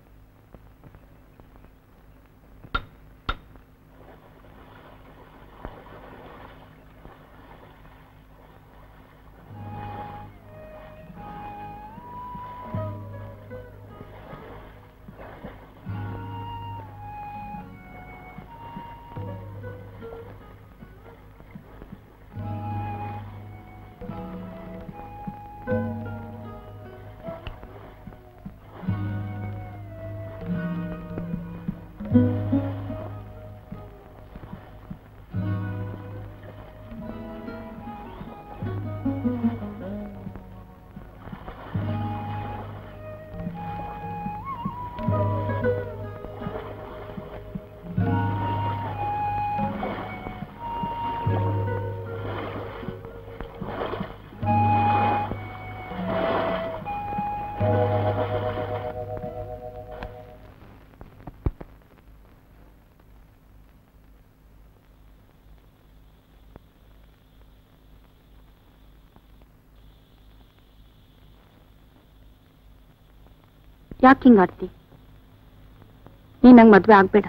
ಯಾಕೆ ಹಿಂಗಾಡ್ತಿ ನೀ ನಂಗ್ ಮದ್ವೆ ಆಗ್ಬೇಡ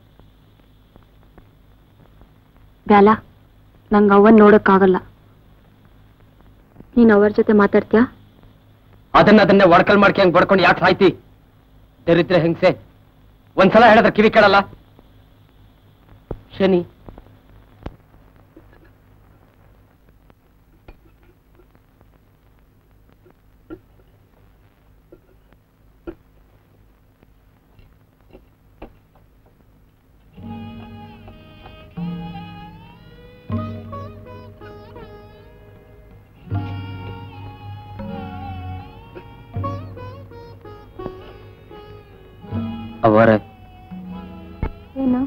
ಬ್ಯಾಲ ನಂಗ್ ಅವನ್ ನೋಡಕ್ಕಾಗಲ್ಲ ನೀನ್ ಅವರ ಜೊತೆ ಮಾತಾಡ್ತೀಯಾ ಅದನ್ನ ಅದನ್ನೇ ಒಡ್ಕಲ್ ಮಾಡ್ಕೊಂಡ್ ಬಡ್ಕೊಂಡು ಯಾಕೆ ಸಾಯ್ತಿ ದರಿದ್ರೆ ಹಿಂಸೆ ಒಂದ್ಸಲ ಹೇಳಿದ್ರೆ ಕಿವಿ ಕೇಳಲ್ಲ ಶನಿ ಅವರೇ ಏನು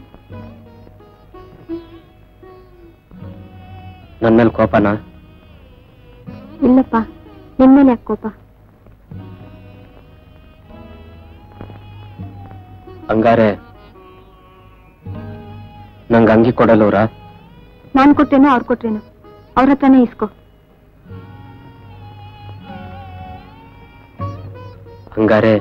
ನನ್ನ ಮೇಲೆ ಕೋಪನಾ ಇಲ್ಲಪ್ಪ ನಿಮ್ಮೇಲೆ ಯಾಕೆ ಕೋಪ ಹಂಗಾರೆ ನಂಗೆ ಅಂಗಿ ಕೊಡಲ್ಲವ್ರ ನಾನ್ ಕೊಟ್ಟೇನೋ ಅವ್ರು ಕೊಟ್ರೇನೋ ಅವ್ರ ಹತ್ರನೇ ಇಸ್ಕೋ ಹಂಗಾರೆ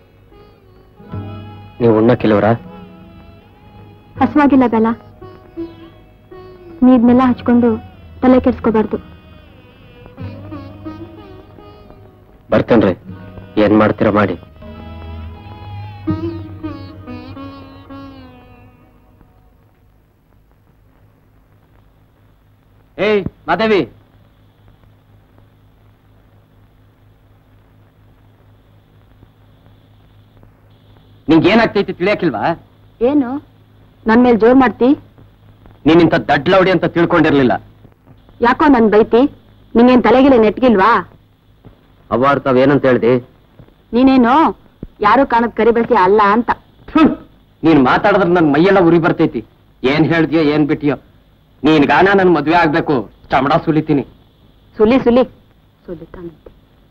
ನೀವು ಉಣ್ಣಕ್ಕಿಲ್ಲವ್ರ ಹಸುವಾಗಿಲ್ಲ ಬೇಲ ನೀದ್ನೆಲ್ಲ ಹಚ್ಕೊಂಡು ತಲೆ ಕೆಡ್ಸ್ಕೋಬಾರ್ದು ಬರ್ತೇನ್ರಿ ಏನ್ ಮಾಡ್ತೀರಾ ಮಾಡಿ ಏಯ್ ಮಾದೇವಿ ನಿಂಗೆ ಏನಾಗ್ತೈತಿ ತಿಳಿಯಕ್ಕಿಲ್ವಾ ಏನು ನನ್ ಮೇಲ್ ಜೋರ್ ಮಾಡ್ತಿ ನೀನಿಂತ ದಡ್ಲೌಡಿ ಅಂತ ತಿಳ್ಕೊಂಡಿರ್ಲಿಲ್ಲ ಯಾಕೋ ನನ್ ಬೈತಿ ನಿಂಗೇನ್ ತಲೆಗಿಲೆ ನೆಟ್ಗಿಲ್ವಾ ಅವಾರ್ ತಾವ್ ಏನಂತ ಹೇಳ್ದಿ ನೀನೇನು ಯಾರು ಕಾಣದ್ ಕರಿಬಸಿ ಅಲ್ಲ ಅಂತ ನೀನ್ ಮಾತಾಡಿದ್ರೆ ನನ್ ಮೈಯೆಲ್ಲ ಉರಿ ಬರ್ತೈತಿ ಏನ್ ಹೇಳ್ದ್ಯೋ ಏನ್ ಬಿಟ್ಟಿಯೋ ನೀನ್ ಗಾನ ನನ್ ಮದ್ವೆ ಆಗ್ಬೇಕು ಚಮಡ ಸುಲಿತೀನಿ ಸುಲಿ ಸುಲಿ ಸುಲಿತಾನಂತೆ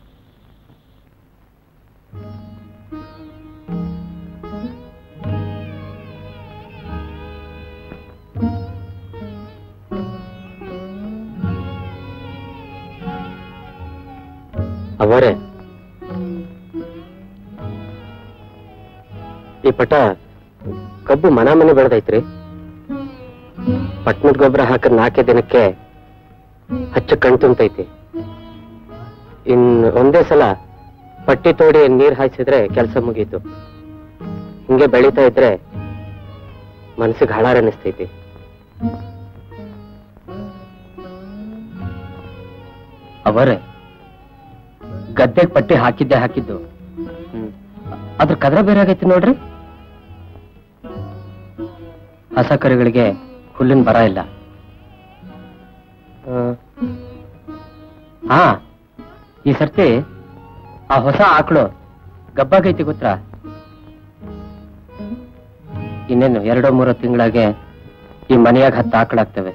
ಅವರೇ ಈ ಪಟ ಕಬ್ಬು ಮನ ಮನೆ ಬೆಳೆದೈತ್ರಿ ಪಟ್ನದ ಗೊಬ್ಬರ ಹಾಕಿದ ನಾಲ್ಕೇ ದಿನಕ್ಕೆ ಹಚ್ಚ ಕಣ್ ತುಂಬತೈತಿ ಇನ್ ಒಂದೇ ಸಲ ಪಟ್ಟಿ ತೋಡಿ ನೀರ್ ಹಾಯಿಸಿದ್ರೆ ಕೆಲಸ ಮುಗೀತು ಹಿಂಗೆ ಬೆಳೀತಾ ಇದ್ರೆ ಮನಸ್ಸಿಗೆ ಹಾಳಾರ ಅನಿಸ್ತೈತಿ ಅವರೇ ಗದ್ದೆಗೆ ಪಟ್ಟಿ ಹಾಕಿದ್ದೆ ಹಾಕಿದ್ದು ಹ್ಮ್. ಅದ್ರ ಕದ್ರ ಬೇರೆ ಆಗೈತಿ ನೋಡ್ರಿ ಹಸ ಕರುಗಳಿಗೆ ಹುಲ್ಲಿನ ಬರ ಇಲ್ಲ ಆ, ಹಾ ಈ ಸರ್ತಿ ಆ ಹೊಸ ಆಕಳು ಗಬ್ಬಾಗೈತಿ ಗೊತ್ತಾ ಇನ್ನೇನು ಎರಡೋ ಮೂರೋ ತಿಂಗಳಾಗೆ ಈ ಮನೆಯಾಗ ಹತ್ತು ಆಕಳಾಗ್ತವೆ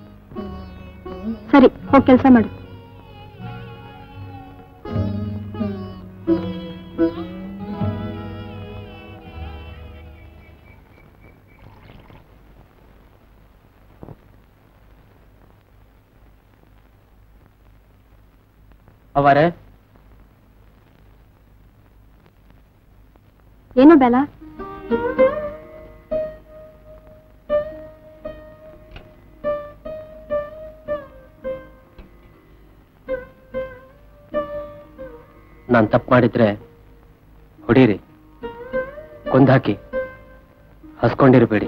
ಸರಿ ಹೋಗಿ ಕೆಲಸ ಮಾಡು ಅವರೇ ಏನು ಬೇಲ ನಾನ್ ತಪ್ಪು ಮಾಡಿದ್ರೆ ಹೊಡೀರಿ ಕೊಂದಾಕಿ ಹಸ್ಕೊಂಡಿರ್ಬೇಡಿ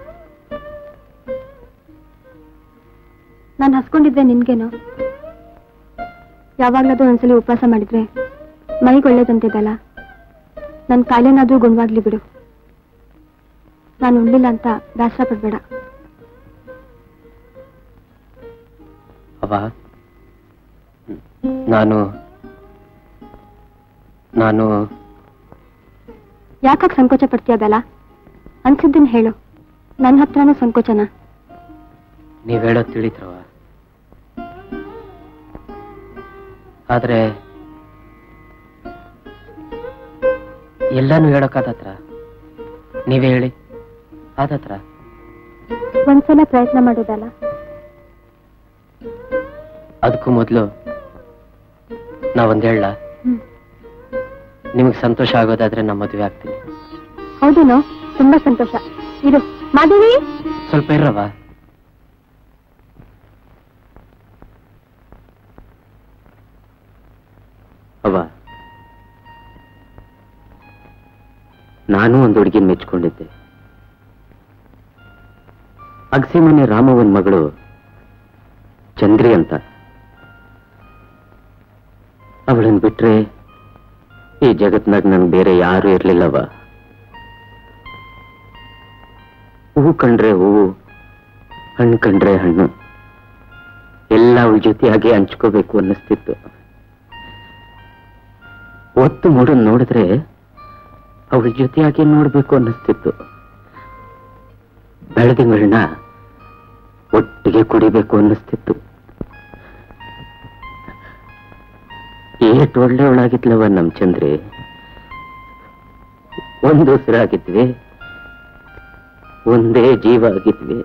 ನಾನು ಹಸ್ಕೊಂಡಿದ್ರೆ ನಿನ್ಗೇನು ಯಾವಾಗ್ಲಾದ್ರೂ ಒಂದ್ಸಲಿ ಉಪವಾಸ ಮಾಡಿದ್ರೆ ಮೈಗೆ ಒಳ್ಳೇದಂತೆ ಬೇಲ ನನ್ನ ಕಾಯಿಲೆನಾದ್ರೂ ಗುಣವಾಗ್ಲಿ ಬಿಡು ನಾನು ಉಣ್ಲಿಲ್ಲ ಅಂತ ಬೇಸರ ಪಡ್ಬೇಡ ಅವ ನಾನು ನಾನು ಯಾಕಾಗ ಸಂಕೋಚ ಪಡ್ತೀಯ ಬೇಲ ಅನ್ಸಿದ್ದನ್ ಹೇಳು ನನ್ನ ಹತ್ರನೂ ಸಂಕೋಚನ ನೀವ್ ಹೇಳೋದ್ ತಿಳಿತ್ರವ ಆದ್ರೆ ಎಲ್ಲಾನು ಹೇಳೋಕ್ಕಾದತ್ರ ನೀವೇ ಹೇಳಿ ಆದತ್ರ ಒಂದ್ಸಲ ಪ್ರಯತ್ನ ಮಾಡೋದಲ್ಲ ಅದಕ್ಕೂ ಮೊದಲು ನಾವೊಂದ್ ಹೇಳ ಹ್ಮ್. ನಿಮಗೆ ಸಂತೋಷ ಆಗೋದಾದ್ರೆ ನಾ ಮದುವೆ ಆಗ್ತೀನಿ ಹೌದೇನೋ ತುಂಬಾ ಸಂತೋಷ ಇರು ಮಾಧವಿ ಸ್ವಲ್ಪ ಇರವ ಅವ ನಾನು ಒಂದು ಹುಡುಗಿನ ಮೆಚ್ಕೊಂಡಿದ್ದೆ ಅಗಸಿಮನೆ ರಾಮವನ್ ಮಗಳು ಚಂದ್ರಿ ಅಂತ ಅವಳನ್ ಬಿಟ್ರೆ ಈ ಜಗತ್ನಾಗ ನನ್ ಬೇರೆ ಯಾರು ಇರ್ಲಿಲ್ಲವ ಹೂವು ಕಂಡ್ರೆ ಹೂವು ಹಣ್ಣು ಕಂಡ್ರೆ ಹಣ್ಣು ಎಲ್ಲ ಅವಳ ಜೊತೆಯಾಗಿ ಹಂಚ್ಕೋಬೇಕು ಅನ್ನಿಸ್ತಿತ್ತು ಒತ್ತು ಮೂಡನ್ ನೋಡಿದ್ರೆ ಅವಳ ಜೊತೆಯಾಗಿ ನೋಡ್ಬೇಕು ಅನ್ನಿಸ್ತಿತ್ತು ಬೆಳೆದಿಂಗಳನ್ನ ಒಟ್ಟಿಗೆ ಕುಡಿಬೇಕು ಅನ್ನಿಸ್ತಿತ್ತು ಏಟ್ ಒಳ್ಳೆಯವಳಾಗಿದ್ಲವ ನಮ್ ಚಂದ್ರಿ ಒಂದು ಉಸಿರಾಗಿದ್ವಿ ಒಂದೇ ಜೀವ ಆಗಿದ್ವಿ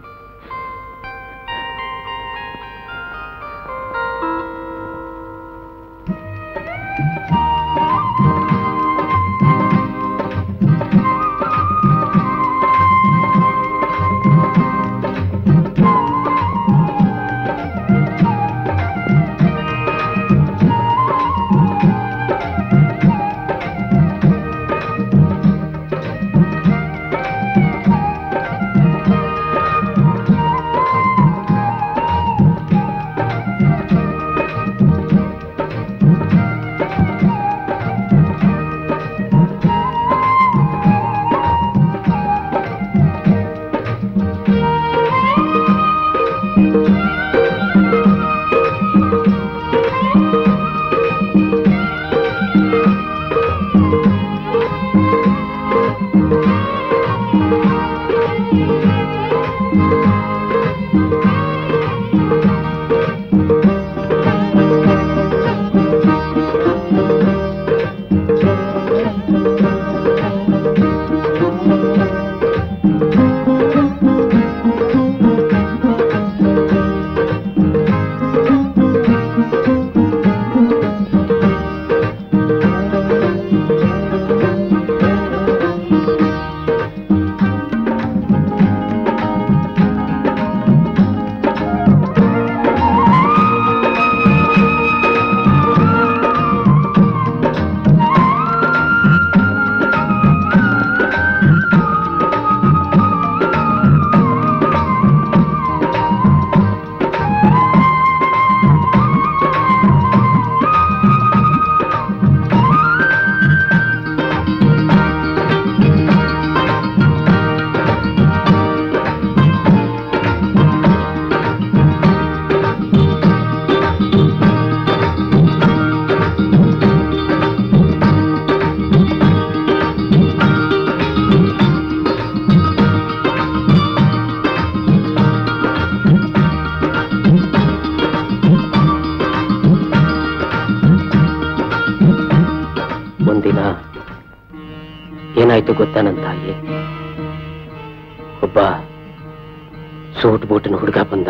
ಏನಾಯ್ತು ಗೊತ್ತಾ ನನ್ನ ತಾಯಿ ಒಬ್ಬ ಸೂಟ್ ಬೂಟಿನ ಹುಡುಗ ಬಂದ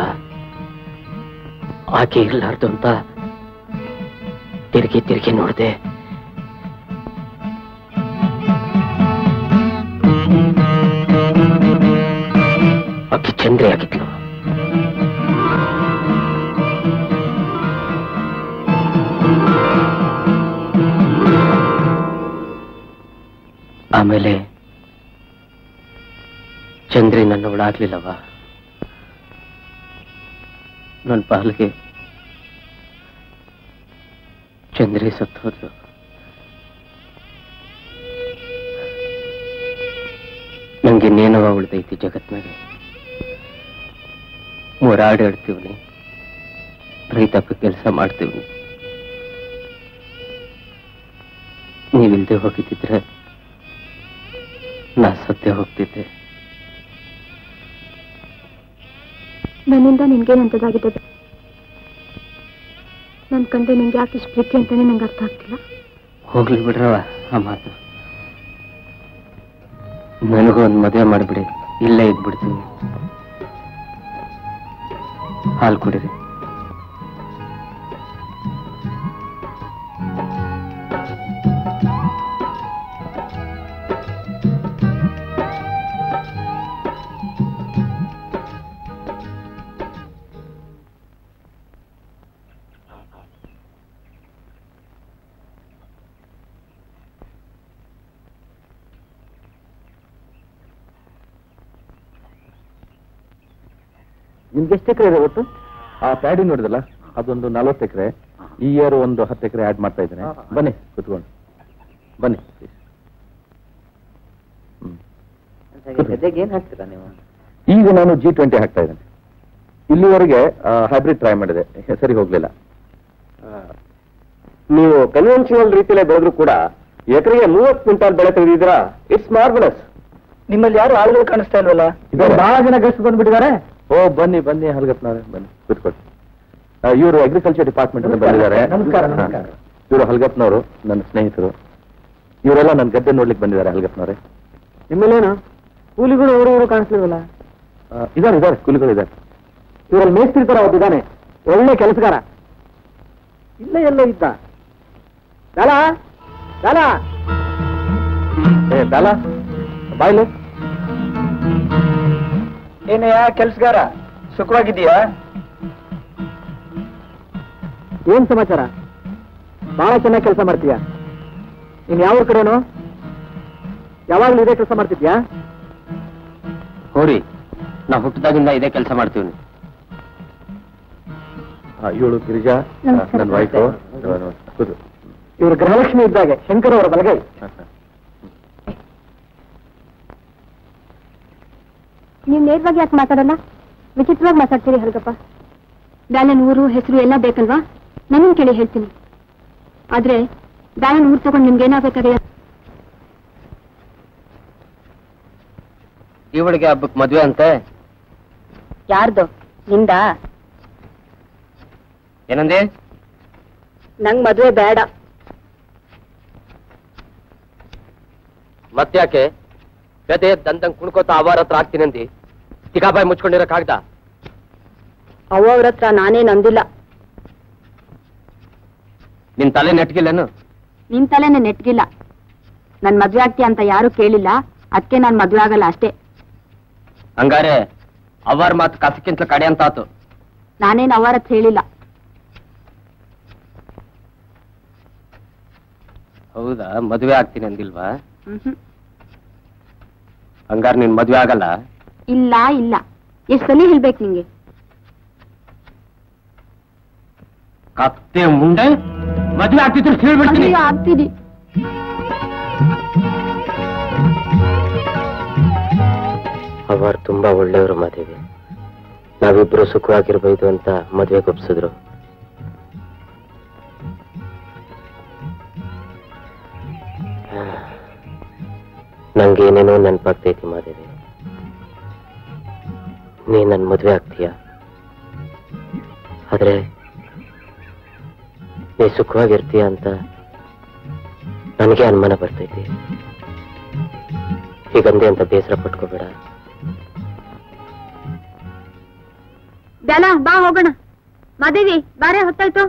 ಆಕೆ ಇರ್ಲಾರ್ದು ಅಂತ ತಿರುಗಿ ತಿರುಗಿ ನೋಡ್ದೆ ಆಕೆ ಚಂದ್ರಿ ಆಗಿದ್ಲು ಆಮೇಲೆ ಚಂದ್ರಿ ನನ್ನವಳಾಗ್ಲಿಲ್ಲವ ನನ್ನ ಪಾಲ್ಗೆ ಚಂದ್ರಿ ಸತ್ತೋದ್ರು ನಂಗೆ ನೇನವ ಉಳ್ದೈತಿ ಜಗತ್ನಾಗೆ ಹೋರಾಡಾಡ್ತೀವ್ನಿ ರೈತಪ್ಪ ಕೆಲಸ ಮಾಡ್ತೀವ್ನಿ ನೀವಿಲ್ದೆ ಹೋಗಿದ್ದಿದ್ರೆ ನಾ ಸತ್ಯ ಹೋಗ್ತಿದ್ದೆ ನನ್ನಿಂದ ನಿನ್ಗೇನಂತದಾಗಿದೆ ನನ್ ಕಂಡ್ರೆ ನಿಂಗೆ ಯಾಕೆ ಇಷ್ಟು ಪ್ರೀತಿ ಅಂತಾನೆ ನಂಗೆ ಅರ್ಥ ಆಗ್ತಿಲ್ಲ ಹೋಗ್ಲಿ ಬಿಡ್ರವ ಆ ಮಾತು ನನಗೂ ಒಂದು ಮದುವೆ ಮಾಡಿಬಿಡಿ ಇಲ್ಲೇ ಇದ್ಬಿಡ್ತೀನಿ ಹಾಲು ಕುಡಿರಿ ನಿಮ್ಗೆ ಎಷ್ಟು ಎಕರೆ ಇದೆ ಒಟ್ಟು ಆ ಪ್ಯಾಡಿ ನೋಡಿದಲ್ಲ ಅದೊಂದು ನಲವತ್ತು ಎಕರೆ ಈ ಇಯರ್ ಒಂದು ಹತ್ತು ಎಕರೆ ಆಡ್ ಮಾಡ್ತಾ ಇದ್ದೇನೆ ಬನ್ನಿ ಕುತ್ಕೊಂಡು ಬನ್ನಿ ಏನ್ ಹಾಕ್ತೀರಾ ನೀವು ಈಗ ನಾನು ಜಿ ಟ್ವೆಂಟಿ ಹಾಕ್ತಾ ಇದ್ದೇನೆ ಇಲ್ಲಿವರೆಗೆ ಹೈಬ್ರಿಡ್ ಟ್ರೈ ಮಾಡಿದೆ ಸರಿ ಹೋಗ್ಲಿಲ್ಲ ನೀವು ಕನ್ವೆನ್ಷನಲ್ ರೀತಿಯಲ್ಲೇ ಬೆಳೆದ್ರು ಕೂಡ ಎಕರೆಗೆ ಮೂವತ್ತು ಕ್ವಿಂಟಾಲ್ ಬೆಳೆ ತೆಗೆದಿದ್ದೀರಾ ಇಟ್ಸ್ ಮಾರ್ವಲಸ್ ನಿಮ್ಮಲ್ಲಿ ಯಾರು ಆಳುಗಳು ಕಾಣಿಸ್ತಾ ಇಲ್ವಲ್ಲ ಇದ್ದಾರೆ. ಬಹಳ ಜನ ಗೆಸ್ಟ್ ಬಂದ್ಬಿಟ್ಟಿದ್ದಾರೆ ಓ ಬನ್ನಿ ಬನ್ನಿ ಹಲ್ಗಪ್ಪನವ್ರೆ ಬನ್ನಿ ಕೂತ್ಕೊಳ್ಳಿ ಇವರು ಅಗ್ರಿಕಲ್ಚರ್ ಡಿಪಾರ್ಟ್ಮೆಂಟ್ ಇಂದ ನಮಸ್ಕಾರ. ಬಂದಿದ್ದಾರೆ ನಮಸ್ಕಾರ, ನಮಸ್ಕಾರ. ಇವರು ಹಲ್ಗಪ್ಪನವರು ನನ್ನ ಸ್ನೇಹಿತರು ಇವರೆಲ್ಲ ನನ್ನ ಗದ್ದೆ ನೋಡ್ಲಿಕ್ಕೆ ಬಂದಿದ್ದಾರೆ ಹಲ್ಗಪ್ಪನವ್ರೆ ನಿಮ್ಮಲ್ಲೇನು ಕೂಲಿಗಳು ಅವರು ಇವರು ಕಾಣಿಸ್ಲಿಲ್ವಲ್ಲ ಆ, ಇದ್ದಾರೆ ಇದ್ದಾರೆ ಕೂಲಿಗಳು ಇದ್ದಾರೆ ಇವರಲ್ಲಿ ಮೇಸ್ತ್ರಿ ತರ ಒಬ್ಬಿದ್ದಾನೆ ಒಳ್ಳೆ ಕೆಲಸಗಾರ ಇಲ್ಲೇ ಎಲ್ಲೋ ಇದ್ದ ದಾಲ ದಾಲ ಏ ಬಾಲ ಬಾಯ್ಲೆ ಏನಯ್ಯ ಕೆಲಸಗಾರ ಸುಖವಾಗಿದ್ದೀಯಾ ಏನ್ ಸಮಾಚಾರ ಬಹಳ ಚೆನ್ನಾಗಿ ಕೆಲಸ ಮಾಡ್ತೀಯ ನೀನ್ ಯಾವ ಕಡೆನೋ ಯಾವಾಗ್ಲೂ ಇದೇ ಕೆಲಸ ಮಾಡ್ತಿದ್ಯಾ ಹೋರಿ ನಾ ಹುಟ್ಟಿದಾಗಿಂದ ಇದೇ ಕೆಲಸ ಮಾಡ್ತೀವಿ ಇವಳು ಗಿರಿಜಾ ನಮಸ್ಕಾರ. ನನ್ನ ವೈಫು ಕೂತು ಇವರು ಗೃಹಲಕ್ಷ್ಮಿ ಇದ್ದಾಗೆ ಶಂಕರ್ ಅವರ ಬಲಗೈ ನೀವು ನೇರವಾಗಿ ಯಾಕೆ ಮಾತಾಡಲ್ಲ ವಿಚಿತ್ರವಾಗಿ ಮಾತಾಡ್ತೀರಿ ಹಲ್ಗಪ್ಪ ಬ್ಯಾಲನ್ ಊರು ಹೆಸರು ಎಲ್ಲ ಬೇಕಲ್ವಾ ನನ್ನನ್ನು ಕೇಳಿ ಹೇಳ್ತೀನಿ ಆದ್ರೆ ಬ್ಯಾಲನ್ ಊರು ತಗೊಂಡು ನಿಮ್ಗೆ ಏನಾಗ್ಬೇಕಾದ್ರೆ ಇವಳಿಗೆ ಹಬ್ಬಕ್ಕೆ ಮದ್ವೆ ಅಂತೆ ಯಾರ್ದು ನಿಂದ ಏನಂದೆ ನಂಗ್ ಮದ್ವೆ ಬೇಡ ಮತ್ತ್ಯಾಕೆ ಗದೆ ದಂದಂಗ್ ಕುಣ್ಕೋತ ಅವಾರ ಹತ್ರ ಆಗ್ತೀನಂದಿ ತಿಗಾಬಾಯಿ ಮುಚ್ಕೊಂಡಿರಕ್ಕಾಗ್ದ ಅವ್ರ ಹತ್ರ ನಾನೇ ನಂದಿಲ್ಲ ನಿನ್ ತಲೆ ನೆಟ್ಗಿಲ್ಲೇನು ನಿನ್ ತಲೆನೇ ನೆಟ್ಗಿಲ್ಲ ನನ್ ಮದ್ವೆ ಆಗ್ತೀಯ ಅಂತ ಯಾರು ಕೇಳಿಲ್ಲ ಅದಕ್ಕೆ ನಾನ್ ಮದ್ವೆ ಆಗಲ್ಲ ಅಷ್ಟೇ ಹಂಗಾರೆ ಅವರ ಮಾತು ಕಸಕ್ಕಿಂತ ಕಡೆ ಅಂತಾತು ನಾನೇನ್ ಅವರ ಹತ್ರ ಹೇಳಿಲ್ಲ ಹೌದಾ ಮದ್ವೆ ಆಗ್ತೀನಿ ಅಂದಿಲ್ವಾ ಮ್ಹ್ಮ್. ಹಂಗಾರೆ ನಿನ್ ಮದ್ವೆ ಆಗಲ್ಲ ಇಲ್ಲ ಇಲ್ಲ ಎಷ್ಟ್ ಸಲ ಹೇಳ್ಬೇಕು ನಿಂಗೆ ಕತ್ತೆ ಮುಂಡೆ ಮದ್ವೆ ಆಗ್ತಿದ್ರು ಹೇಳ್ಬಿಡ್ತೀನಿ ಅಯ್ಯೋ, ಆಗ್ತೀರಿ ಅವರು ತುಂಬಾ ಒಳ್ಳೆಯವರು ಮಾದೇವಿ ನಾವಿಬ್ರು ಸುಖವಾಗಿರ್ಬೋದು ಅಂತ ಮದ್ವೆ ಒಪ್ಸಿದ್ರು ನಂಗೆ ಏನೇನೋ ನೆನಪಾಗ್ತೈತಿ ಮಾದೇವಿ ನೀ ನನ್ ಮದ್ವೆ ಆಗ್ತೀಯ ಆದ್ರೆ ನೀ ಸುಖವಾಗಿರ್ತೀಯ ಅಂತ ನನಗೆ ಅನುಮಾನ ಬರ್ತೈತಿ ಹೀಗಂದೆ ಅಂತ ಬೇಸರ ಪಟ್ಕೋಬೇಡ ಬ್ಯಾಲ ಬಾ ಹೋಗೋಣ ಮಾದೇವಿ ಬಾರೆ ಹೊತ್ತಾಯ್ತು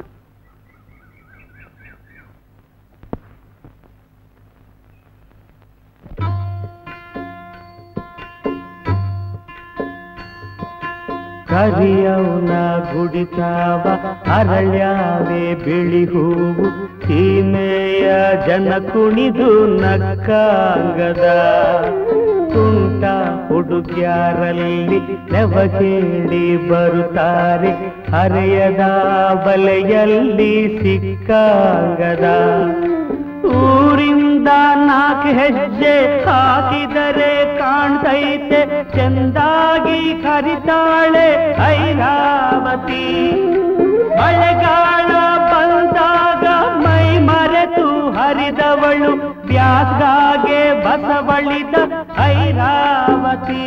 ಕರಿಯವನ ಗುಡಿತಾವ ಅರಳ್ಯಾವೆ ಬಿಳಿ ಹೂವು ಸೀಮೆಯ ಜನ ಕುಣಿದು ನಕ್ಕಾಂಗದ ತುಂಟ ಹುಡುಗ್ಯಾರಲ್ಲಿ ನೆವಗೇಳಿ ಬರುತ್ತಾರೆ ಹರೆಯದ ಬಲೆಯಲ್ಲಿ ಸಿಕ್ಕಾಂಗದ ಊರಿಂದ ನಾಲ್ಕು ಹೆಜ್ಜೆ ಹಾಕಿದರೆ ಕಾಣ್ತೈತೆ ಚೆಂದಾಗಿ ಕರಿತಾಳೆ ಐರಾವತಿ ಮಳೆಗಾಲ ಬಂದಾಗ ಮೈ ಮರೆತು ಹರಿದವಳು ಬ್ಯಾಸ್ಗಾಗೆ ಬಸವಳಿದ ಐರಾವತಿ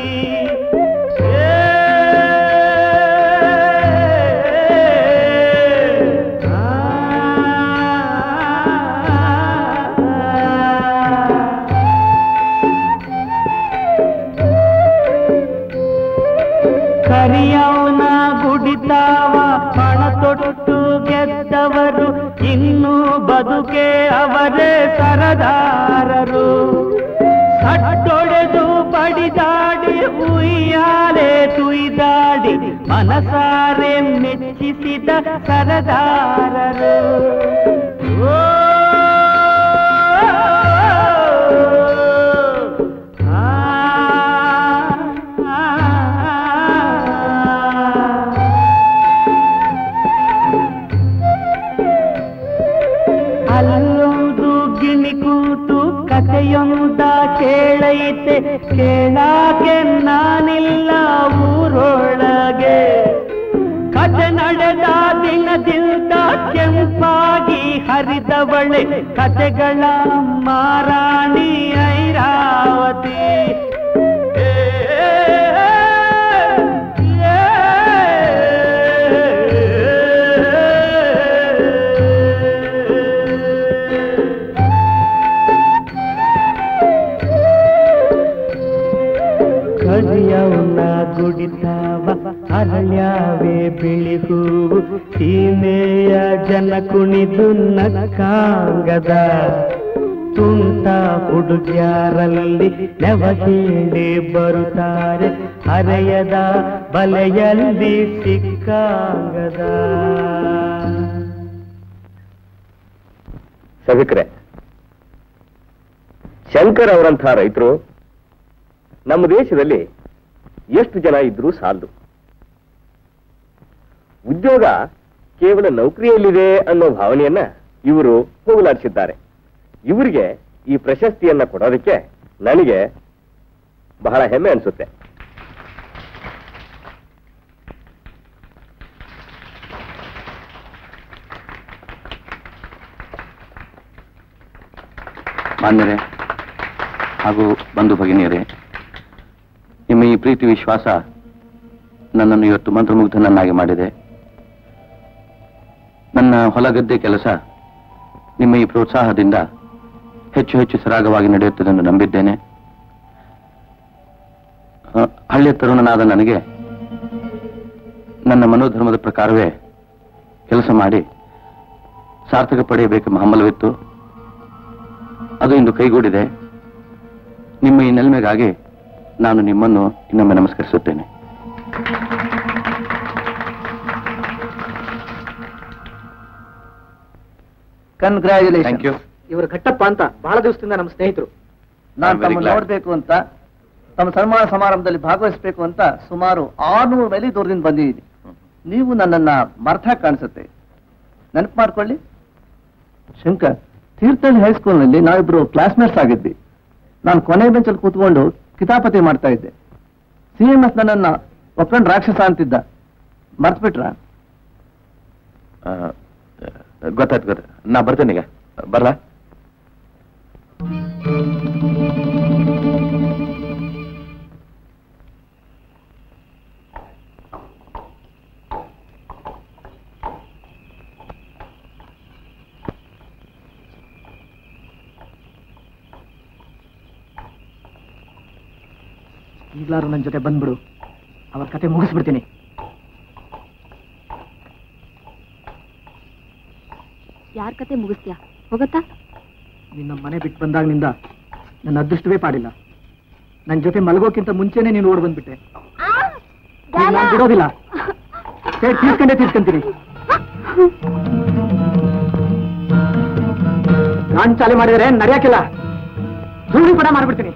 ಕರಿಯವನ ಗುಡಿತಾವ ಪಣ ತೊಟ್ಟು ಗೆದ್ದವರು ಇನ್ನು ಬದುಕೆ ಅವರೇ ಸರದಾರರು ಸಟ್ಟೊಡೆದು ಬಡಿದಾಡಿ ಉಯ್ಯಾಲೆ ತುಯ್ದಾಡಿ ಮನಸಾರೆ ಮೆಚ್ಚಿಸಿದ ಸರದಾರರು ಓ ಅಲ್ಲೊಂದು ಗಿಣಿ ಕೂತು ಕಥೆಯೊಂದ ಕೇಳೈತೆ ಕೇಳಾಕೆ ನಾನಿಲ್ಲ ಊರೊಳಗೆ ಕಥೆ ನಡೆದ ದಿನದಿಂದ ಕೆಂಪಾಗಿ ಹರಿದವಳೆ ಕಥೆಗಳ ಮಾರಾಣಿ ಐರಾವತಿ ಏ, ಕರಿಯವನ ಗುಡಿತಾವ ಅರಳ್ಯಾವೆ ಬಿಳಿ ಹೂವು ಸೀಮೆಯ ಜನ ಕುಣಿದು ನಕ್ಕಾಂಗದ ತುಂಟ ಹುಡುಗ್ಯಾರಲ್ಲಿ ನೆವಗೇಳಿ ಬರುತ್ತಾರೆ ಹರೆಯದ ಬಲೆಯಲ್ಲಿ ಸಿಕ್ಕಾಂಗದ ಸಭಿಕ್ರೆ ಶಂಕರ್ ಅವರಂತಹ ರೈತರು ನಮ್ಮ ದೇಶದಲ್ಲಿ ಎಷ್ಟು ಜನ ಇದ್ರೂ ಸಾಲದು ಉದ್ಯೋಗ ಕೇವಲ ನೌಕರಿಯಲ್ಲಿದೆ ಅನ್ನೋ ಭಾವನೆಯನ್ನ ಇವರು ಹೋಗಲಾಡಿಸಿದ್ದಾರೆ ಇವರಿಗೆ ಈ ಪ್ರಶಸ್ತಿಯನ್ನ ಕೊಡೋದಕ್ಕೆ ನನಗೆ ಬಹಳ ಹೆಮ್ಮೆ ಅನಿಸುತ್ತೆ ಮಾನ್ಯರೇ ಹಾಗೂ ಬಂಧು ಭಗಿನಿಯರೇ ನಿಮ್ಮ ಈ ಪ್ರೀತಿ ವಿಶ್ವಾಸ ನನ್ನನ್ನು ಇವತ್ತು ಮಂತ್ರಮುಗ್ಧನನ್ನಾಗಿ ಮಾಡಿದೆ ನನ್ನ ಹೊಲಗದ್ದೆ ಕೆಲಸ ನಿಮ್ಮ ಈ ಪ್ರೋತ್ಸಾಹದಿಂದ ಹೆಚ್ಚು ಹೆಚ್ಚು ಸರಾಗವಾಗಿ ನಡೆಯುತ್ತದೆ ಎಂದು ನಂಬಿದ್ದೇನೆ ಆ, ಹಳ್ಳಿಯ ತರುಣನಾದ ನನಗೆ ನನ್ನ ಮನೋಧರ್ಮದ ಪ್ರಕಾರವೇ ಕೆಲಸ ಮಾಡಿ ಸಾರ್ಥಕ ಪಡೆಯಬೇಕೆಂಬ ಹಂಬಲವಿತ್ತು ಅದು ಇಂದು ಕೈಗೂಡಿದೆ ನಿಮ್ಮ ಈ ನೆಲ್ಮೆಗಾಗಿ ನಾನು ನಿಮ್ಮನ್ನು ಇನ್ನೊಮ್ಮೆ ನಮಸ್ಕರಿಸುತ್ತೇನೆ ಕನ್ಗ್ರಾಚುಲೇಷನ್ ಥ್ಯಾಂಕ್ ಯು ಇವರು ಘಟ್ಟಪ್ಪ ಅಂತ ಬಹಳ ದಿವಸದಿಂದ ನಮ್ಮ ಸ್ನೇಹಿತರು ನಾನು I'm very ತಮ್ಮನ್ನು glad. ನೋಡ್ಬೇಕು ಅಂತ ತಮ್ಮ ಸನ್ಮಾನ ಸಮಾರಂಭದಲ್ಲಿ ಭಾಗವಹಿಸಬೇಕು ಅಂತ ಸುಮಾರು ಆರ್ನೂರು ಮೈಲಿ ದೂರದಿಂದ ಬಂದಿದ್ದೀನಿ ನೀವು ನನ್ನನ್ನ ಮರ್ಥ ಕಾಣಿಸುತ್ತೆ ನೆನಪು ಮಾಡ್ಕೊಳ್ಳಿ ಶಂಕರ್ ತೀರ್ಥಹಳ್ಳಿ ಹೈಸ್ಕೂಲ್ನಲ್ಲಿ ನಾವಿಬ್ರು ಕ್ಲಾಸ್ಮೇಟ್ಸ್ ಆಗಿದ್ವಿ ನಾನು ಕೊನೆ ಬೆಂಚಲ್ಲಿ ಕೂತ್ಕೊಂಡು ಕಿತಾಪತಿ ಮಾಡ್ತಾ ಇದ್ದೆ ಸಿ ಎಂ ಎಸ್ ನನ್ನನ್ನ ಒಪ್ಕೊಂಡು ರಾಕ್ಷಸ ಅಂತಿದ್ದ ಮರ್ತ್ಬಿಟ್ರ ಆ, ಗೊತ್ತಾಯ್ತು ಗೊತ್ತಾಯ್ತು ನಾ ಬರ್ತೇನೆ ಈಗ ಬರ್ಲಾ ಈಗ್ಲಾರು ನನ್ನ ಜೊತೆ ಬಂದ್ಬಿಡು ಅವ್ರ ಕತೆ ಮುಗಿಸ್ಬಿಡ್ತೀನಿ ಯಾರ ಕತೆ ಮುಗಿಸ್ತೀಯಾ ಹೋಗತ್ತಾ ನಿನ್ನ ಮನೆ ಬಿಟ್ಟು ಬಂದಾಗ್ನಿಂದ ನನ್ನ ಅದೃಷ್ಟವೇ ಪಾಡಿಲ್ಲ ನನ್ನ ಜೊತೆ ಮಲಗೋಕ್ಕಿಂತ ಮುಂಚೆನೆ ನೀನು ಓಡ್ ಬಂದ್ಬಿಟ್ಟೆ ಈಗ ನಾನ್ ಬಿಡೋದಿಲ್ಲ ಸರಿ ತೀರ್ಕೊಂಡೇ ತೀರ್ಕೊಂತೀನಿ ನಾನ್ ಚಾಲಿ ಮಾಡಿದ್ರೆ ನಡೆಯಕ್ಕಿಲ್ಲ ಸುಳ್ಳು ಕೂಡ ಮಾಡ್ಬಿಡ್ತೀನಿ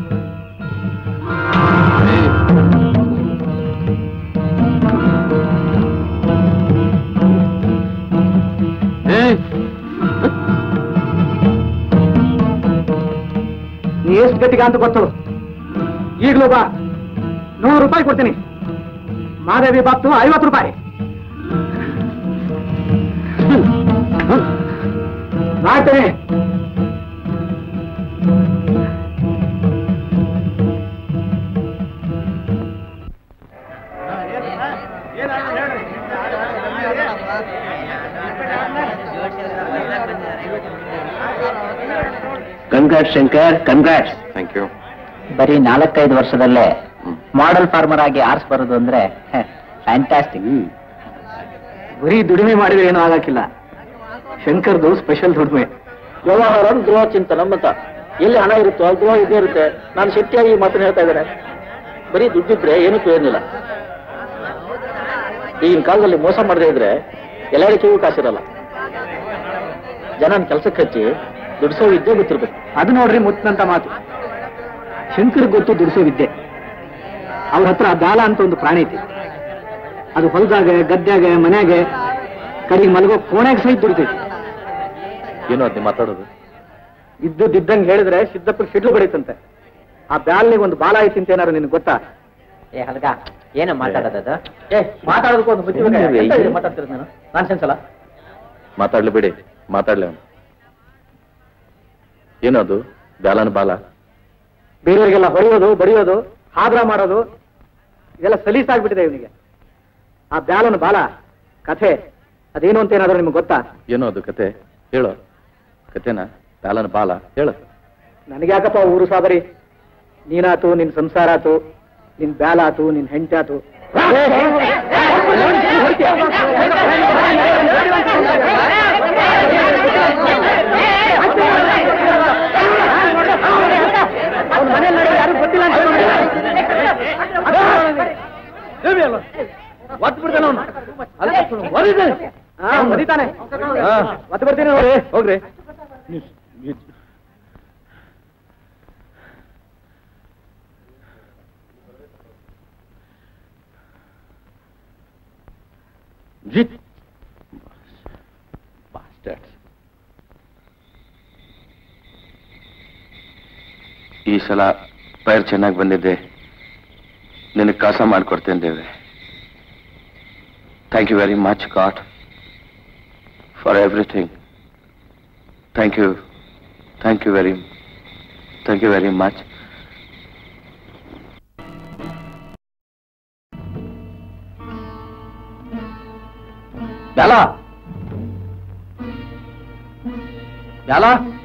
ನೀ ಎಷ್ಟು ಗಟ್ಟಿಗ ಅಂತ ಗೊತ್ತು ಈಗಲೂ ಬಾ ನೂರು ರೂಪಾಯಿ ಕೊಡ್ತೀನಿ ಮಾದೇವಿ ಬಾಪ್ತು ಐವತ್ತು ರೂಪಾಯಿ ಮಾಡ್ತೇನೆ congrats Shankar congrats thank you ಬರೀ ನಾಲ್ಕೈದು ವರ್ಷದಲ್ಲೇ ಮಾಡೆಲ್ ಫಾರ್ಮರ್ ಆಗಿ ಆರ್ಸ್ ಬರೋದು ಅಂದ್ರೆ ಫ್ಯಾಂಟಾಸ್ಟಿಕ್ ಬರೀ ದುಡಿಮೆ ಮಾಡಿದ್ರೆ ಏನೂ ಆಗಕ್ಕಿಲ್ಲ ಶಂಕರ್ದು ಸ್ಪೆಷಲ್ ದುಡಿಮೆ ವ್ಯವಹಾರ ಗೃಹ ಚಿಂತನ ಅಂತ ಎಲ್ಲಿ ಹಣ ಇರುತ್ತೋ ಅಲ್ಲಿ ಗೃಹ ಇದ್ದೇ ಇರುತ್ತೆ ನಾನು ಶಕ್ತಿಯಾಗಿ ಈ ಮಾತನ್ನ ಹೇಳ್ತಾ ಇದ್ದೇನೆ ಬರೀ ದುಡ್ಡಿದ್ರೆ ಏನೂ ಪ್ರಯೋಜನ ಈಗಿನ ಕಾಲದಲ್ಲಿ ಮೋಸ ಮಾಡದೇ ಇದ್ರೆ ಎಲ್ಲರಿಗೂ ಕಾಸಿರಲ್ಲ ಜನನ ಕೆಲಸಕ್ಕೆ ಹಚ್ಚಿ ದುಡ್ಸೋ ವಿದ್ಯೆ ಗೊತ್ತಿರ್ಬೇಕು ಅದು ನೋಡ್ರಿ ಮುತ್ತಂತ ಮಾತು ಶಂಕರ್ ಗೊತ್ತು ದುಡಿಸೋ ವಿದ್ಯೆ ಅವ್ರ ಹತ್ರ ದಾಳ ಅಂತ ಒಂದು ಪ್ರಾಣಿ ಐತಿ ಅದು ಹೊಲದಾಗ ಗದ್ಯಾಗ ಮನ್ಯಾಗ ಕಡೆಗೆ ಮಲಗೋ ಕೋಣೆಗೆ ಸಹಿತ ದುಡಿತೈತಿ ಏನೋ ಅದ್ ಮಾತಾಡೋದು ಇದ್ದುದಿದ್ದಂಗೆ ಹೇಳಿದ್ರೆ ಸಿದ್ದಪ್ಪಗೆ ಸಿಡ್ಲು ಬಡೀತಂತೆ ಆ ಬ್ಯಾಲ್ನಿಗೆ ಒಂದು ಬಾಲ ಐತಿ ಅಂತ ಏನಾರು ನಿನ್ಗೆ ಗೊತ್ತಾ ಏ ಹಲ್ಗ ಏನು ಮಾತಾಡೋದದು ಏ ಮಾತಾಡೋದಕ್ಕೂ ಒಂದು ಬುದ್ಧಿ ಬೇಕಾ? ಏ, ಎಂತ ಇದು ಏ. ಮಾತಾಡ್ತಿರೋದು ನಾನು ನಾನ್ ಸೆನ್ಸಲ್ಲ ಮಾತಾಡ್ಲಿ ಬಿಡಿ ಮಾತಾಡ್ಲಿ ಅವನು ಏನದು ಬ್ಯಾಲನ ಬಾಲ ಬೇರೆಯವರಿಗೆಲ್ಲ ಹೊಡೆಯೋದು ಬಡಿಯೋದು ಹಾದ್ರ ಮಾಡೋದು ಇದೆಲ್ಲ ಸಲೀಸಾಗ್ಬಿಟ್ಟಿದೆ ಇವನಿಗೆ ಆ ಬ್ಯಾಲನ ಬಾಲ ಕಥೆ ಅದೇನು ಅಂತ ಏನಾದ್ರು ನಿಮ್ಗೆ ಗೊತ್ತಾ ಏನೋ ಅದು ಕತೆ ಹೇಳು ಕತೆನಾ ಬ್ಯಾಲನ ಬಾಲ ಹೇಳು ನನಗೆ ಯಾಕಪ್ಪ ಊರು ಸಾಬರಿ ನೀನಾತು ನಿನ್ ಸಂಸಾರ ಆತು ನಿನ್ ಬ್ಯಾಲ ಆತು ನಿನ್ ಹೆಂಡತಿ ಆತು ಮದಿತಾನೆ ಮತ್ತೆ ಬರ್ತೀನಿ ನೋಡಿ ಹೋಗ್ರಿ ಜಿತ್ Bastards. ಈ ಸಲ ಪೈರ್ ಚೆನ್ನಾಗಿ ಬಂದಿದ್ದೆ ನಿನಗೆ ಕಾಸ ಮಾಡಿಕೊಡ್ತೇನೆ ದೇವ್ರೆ thank you very much god for everything thank you thank you very thank you very much Byala Byala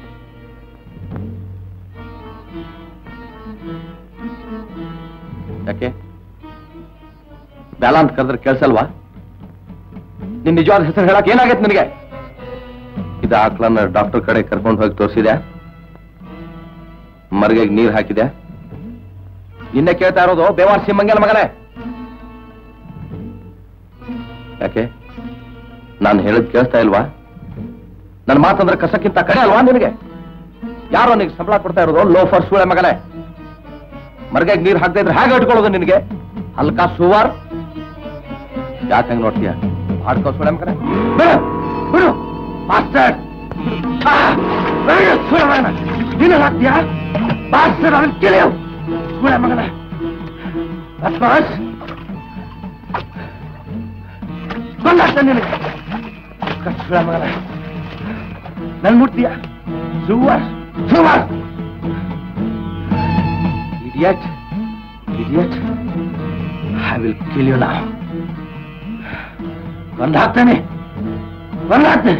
ಯಾಕೆ ಬ್ಯಾಲ ಅಂತ ಕರೆದ್ರೆ ಕೇಳಿಸಲ್ವಾ ನಿನ್ ನಿಜವಾದ ಹೆಸರು ಹೇಳಕ್ ಏನಾಗೈತೆ ನಿನಗೆ ಇದು ಆಕ್ಳನ್ನ ಡಾಕ್ಟರ್ ಕಡೆ ಕರ್ಕೊಂಡು ಹೋಗಿ ತೋರಿಸಿದೆ ಮರ್ಗೆಗೆ ನೀರ್ ಹಾಕಿದೆ ನಿನ್ನೆ ಕೇಳ್ತಾ ಇರೋದು ಬೇವಾರ್ ಸಿಂಹಂಗೆಲ್ಲ ಮಗನೇ ಯಾಕೆ ನಾನು ಹೇಳಿದ್ ಕೇಳಿಸ್ತಾ ಇಲ್ವಾ ನನ್ನ ಮಾತಂದ್ರೆ ಕಸಕ್ಕಿಂತ ಕಡೆ ಅಲ್ವಾ ನಿನಗೆ ಯಾರೋ ನಿನಗೆ ಸಂಬಳ ಕೊಡ್ತಾ ಇರೋದು ಲೋಫರ್ ಸೂಳೆ ಮಗನೇ ಮರ್ಗೆಗೆ ನೀರು ಹಾಕ್ತಾ ಇದ್ರೆ ಹೇಗೆ ಇಟ್ಕೊಳ್ಳೋದು ನಿನಗೆ ಹಲ್ಕಾ ಸುವಾರ್ ಯಾಕೆ ಹಂಗೆ ನೋಡ್ತೀಯ ಹಾಡ್ಕೋ ಸೂಳೆ ಮಗನೇ ಬಿಡು ಬಿಡು ಮಾಸ್ಟರ್ ಸೂಳೆ ಮಗನ ನೀನು ಹಾಕ್ತೀಯಾ ಮಾಸ್ಟರ್ ಅವನ್ ತಿಳಿಯು ಸೂಳೆ ಮಗನೇ ಬಸ್ ಬಂದಾಗ್ತ ನಿನಗೆ ಕಚ್ಚಡ ಮಗನ ನನ್ ಮುಟ್ತೀಯ ಸುವರ್ ಸುವರ್ idiot idiot I will kill you ನಾವು ಬಂದಾಗ್ತಾನೆ ಬಂದಾಗ್ತಾನೆ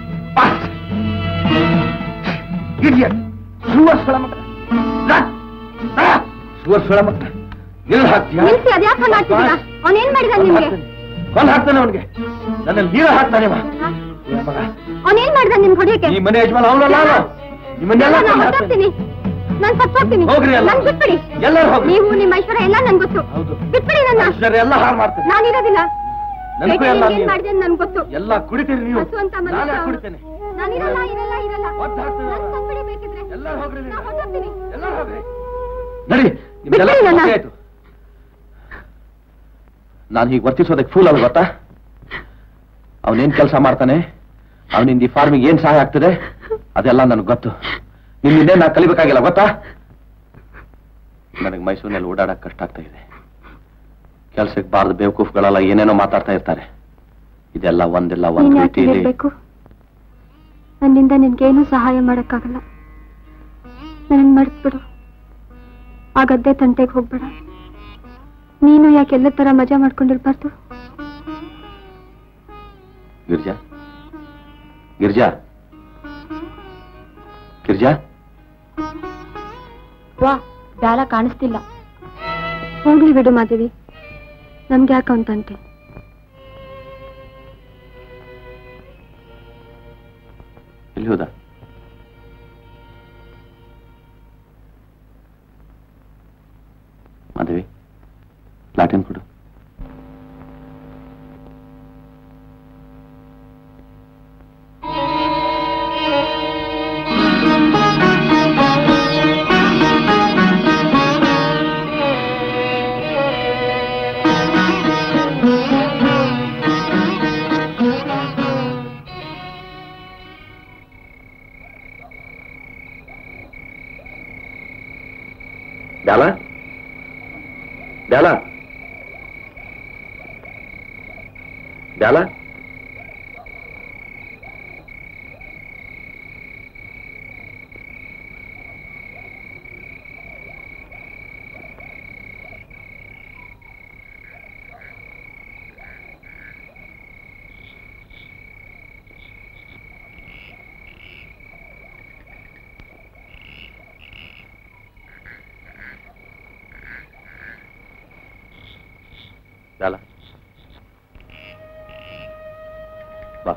ಇಡಿಯಟ್ ಸುವರ್ ಮಗನ ಸುವರ್ ಸುಳ ಮಕ್ಕ ಎಲ್ಲಿ ಹಾಕ್ತೀಯ ನಿಲ್ಸಿ ಅದ್ಯಾಕೆ ಹಂಗ್ ಆಡ್ತಿದ್ದೀರಾ ಅವನೇನ್ ಮಾಡಿದ ನಿಮ್ಗೆ ಕೊಂದು ಹಾಕ್ತಾನೆ ಅವನಿಗೆ ನನ್ನ ನೀರು ಹಾಕ್ತಾನೆ ಮಗ ಅವನೇನ್ ಮಾಡಿದ ನಿಮ್ಗೆ ಹೊಡಿಯಕ್ಕೆ ಈ ಮನೆ ಯಜಮಾನ ಅವನಲ್ಲ ನಾನು ನಿಮ್ಮನ್ನೆಲ್ಲ ನಾನು ಕೊಂದು ಹಾಕ್ತಾನೆ. ಹೊರಟೋಗ್ತೀನಿ ನಾನ್ ಸತ್ತೋಗ್ತೀನಿ ಹೋಗ್ರಿ ಎಲ್ಲ. ನನ್ ಬಿಟ್ಬಿಡಿ ಎಲ್ಲರೂ ಹೋಗ್ರಿ. ನೀವು ನಿಮ್ಮ ಐಶ್ವರ್ಯ ಎಲ್ಲ ನನ್ ಗೊತ್ತು ಬಿಟ್ಬಿಡಿ ನನ್ನ ಐಶ್ವರ್ಯ ಎಲ್ಲ ಹಾಳು ಮಾಡ್ತೇನೆ ನಾನಿರೋದಿಲ್ಲ ನನ್ಗೂ ಎಲ್ಲ ಏನ್ ನೀವು. ಮಾಡಿದೆ ನನ್ ಗೊತ್ತು ಎಲ್ಲ ಕುಡಿತೀರಿ ನೀವು ಹಸು ಅಂತ ಮನುಷ್ಯ ನಾನೇ ಅವ್ನು. ಕುಡಿತೇನೆ ನಾನಿರಲ್ಲ ಇರಲ್ಲ ಇರಲ್ಲ ನನ್ ಸತ್ಬಿಡಿ ಬೇಕಿದ್ರೆ ಎಲ್ಲರೂ ಹೋಗ್ರಿ ನೀವು. ನಾನ್ ಹೊರ್ಟೋಗ್ತೀನಿ. ಎಲ್ಲರೂ ಹೋಗ್ರಿ ನಡಿ ನಿಮ್ದೆಲ್ಲ ಬಿಟ್ಬಿಡಿ ನನ್ನ. ಸಮಸ್ಯೆ ಆಯ್ತು ನಾನು ಹೀಗೆ ವರ್ತಿಸೋದಕ್ಕೆ ಫೂಲ್ ಅಲ್ಲ ಗೊತ್ತಾ ಅವನೇನ್ ಕೆಲಸ ಮಾಡ್ತಾನೆ ಅವನಿಂದ ಈ ಫಾರ್ಮಿಗೆ ಏನ್ ಸಹಾಯ ಆಗ್ತದೆ ಅದೆಲ್ಲ ನನಗೆ ಗೊತ್ತು ನಿನ್ನಿಂದೇ ನಾ ಕಲಿಬೇಕಾಗಿಲ್ಲ ಗೊತ್ತಾ ನನಗೆ ಮೈಸೂರಿನಲ್ಲಿ ಓಡಾಡಕ್ ಕಷ್ಟ ಆಗ್ತಾ ಇದೆ ಕೆಲ್ಸಕ್ಕೆ ಬಾರ್ದು ಬೇವಕೂಫ್ಗಳೆಲ್ಲ ಏನೇನೋ ಮಾತಾಡ್ತಾ ಇರ್ತಾರೆ ಇದೆಲ್ಲ ಒಂದಿಲ್ಲ ಒಂದ್ ನೀನ್ ಯಾಕೆ ರೀತಿಯಲ್ಲಿ ಇರ್ಬೇಕು ನನ್ನಿಂದ ನಿನ್ಗೇನು ಸಹಾಯ ಮಾಡಕ್ಕಾಗಲ್ಲ ನನ್ನ ಮರ್ತ್ಬಿಡು ಆ ಗದ್ದೆ ತಂಟೆಗೆ ಹೋಗ್ಬೇಡ ನೀನು ಯಾಕೆ ಎಲ್ಲ ತರ ಮಜಾ ಮಾಡ್ಕೊಂಡಿರ್ಬಾರ್ದು ಗಿರ್ಜಾ ಗಿರ್ಜಾ ಗಿರ್ಜಾ ವಾ ಬ್ಯಾಲ ಕಾಣಿಸ್ತಿಲ್ಲ ಹೋಗ್ಲಿ ಬಿಡು ಮಾದೇವಿ ನಮ್ಗೆ ಯಾಕೆ ಅಂತಂತೆ ಎಲ್ಲಿ ಹೋದ ಮಾಧವಿ ಲಾಟಿನ್ ಕೊಡು ಬ್ಯಾಲ ಬ್ಯಾಲ ಬ್ಯಾಲ ಬ್ಯಾಲ ಬಾ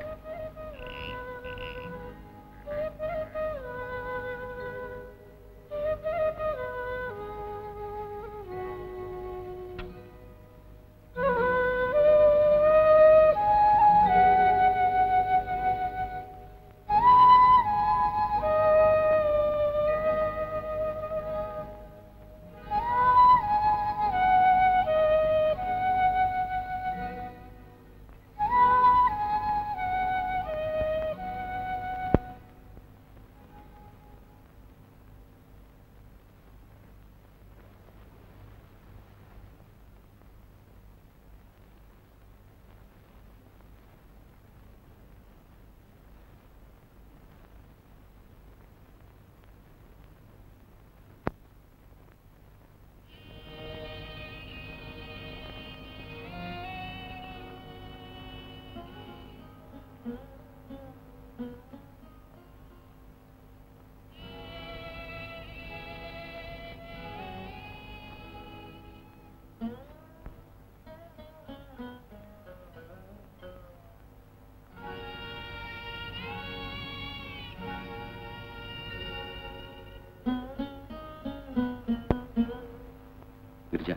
ಗಿರಿಜಾ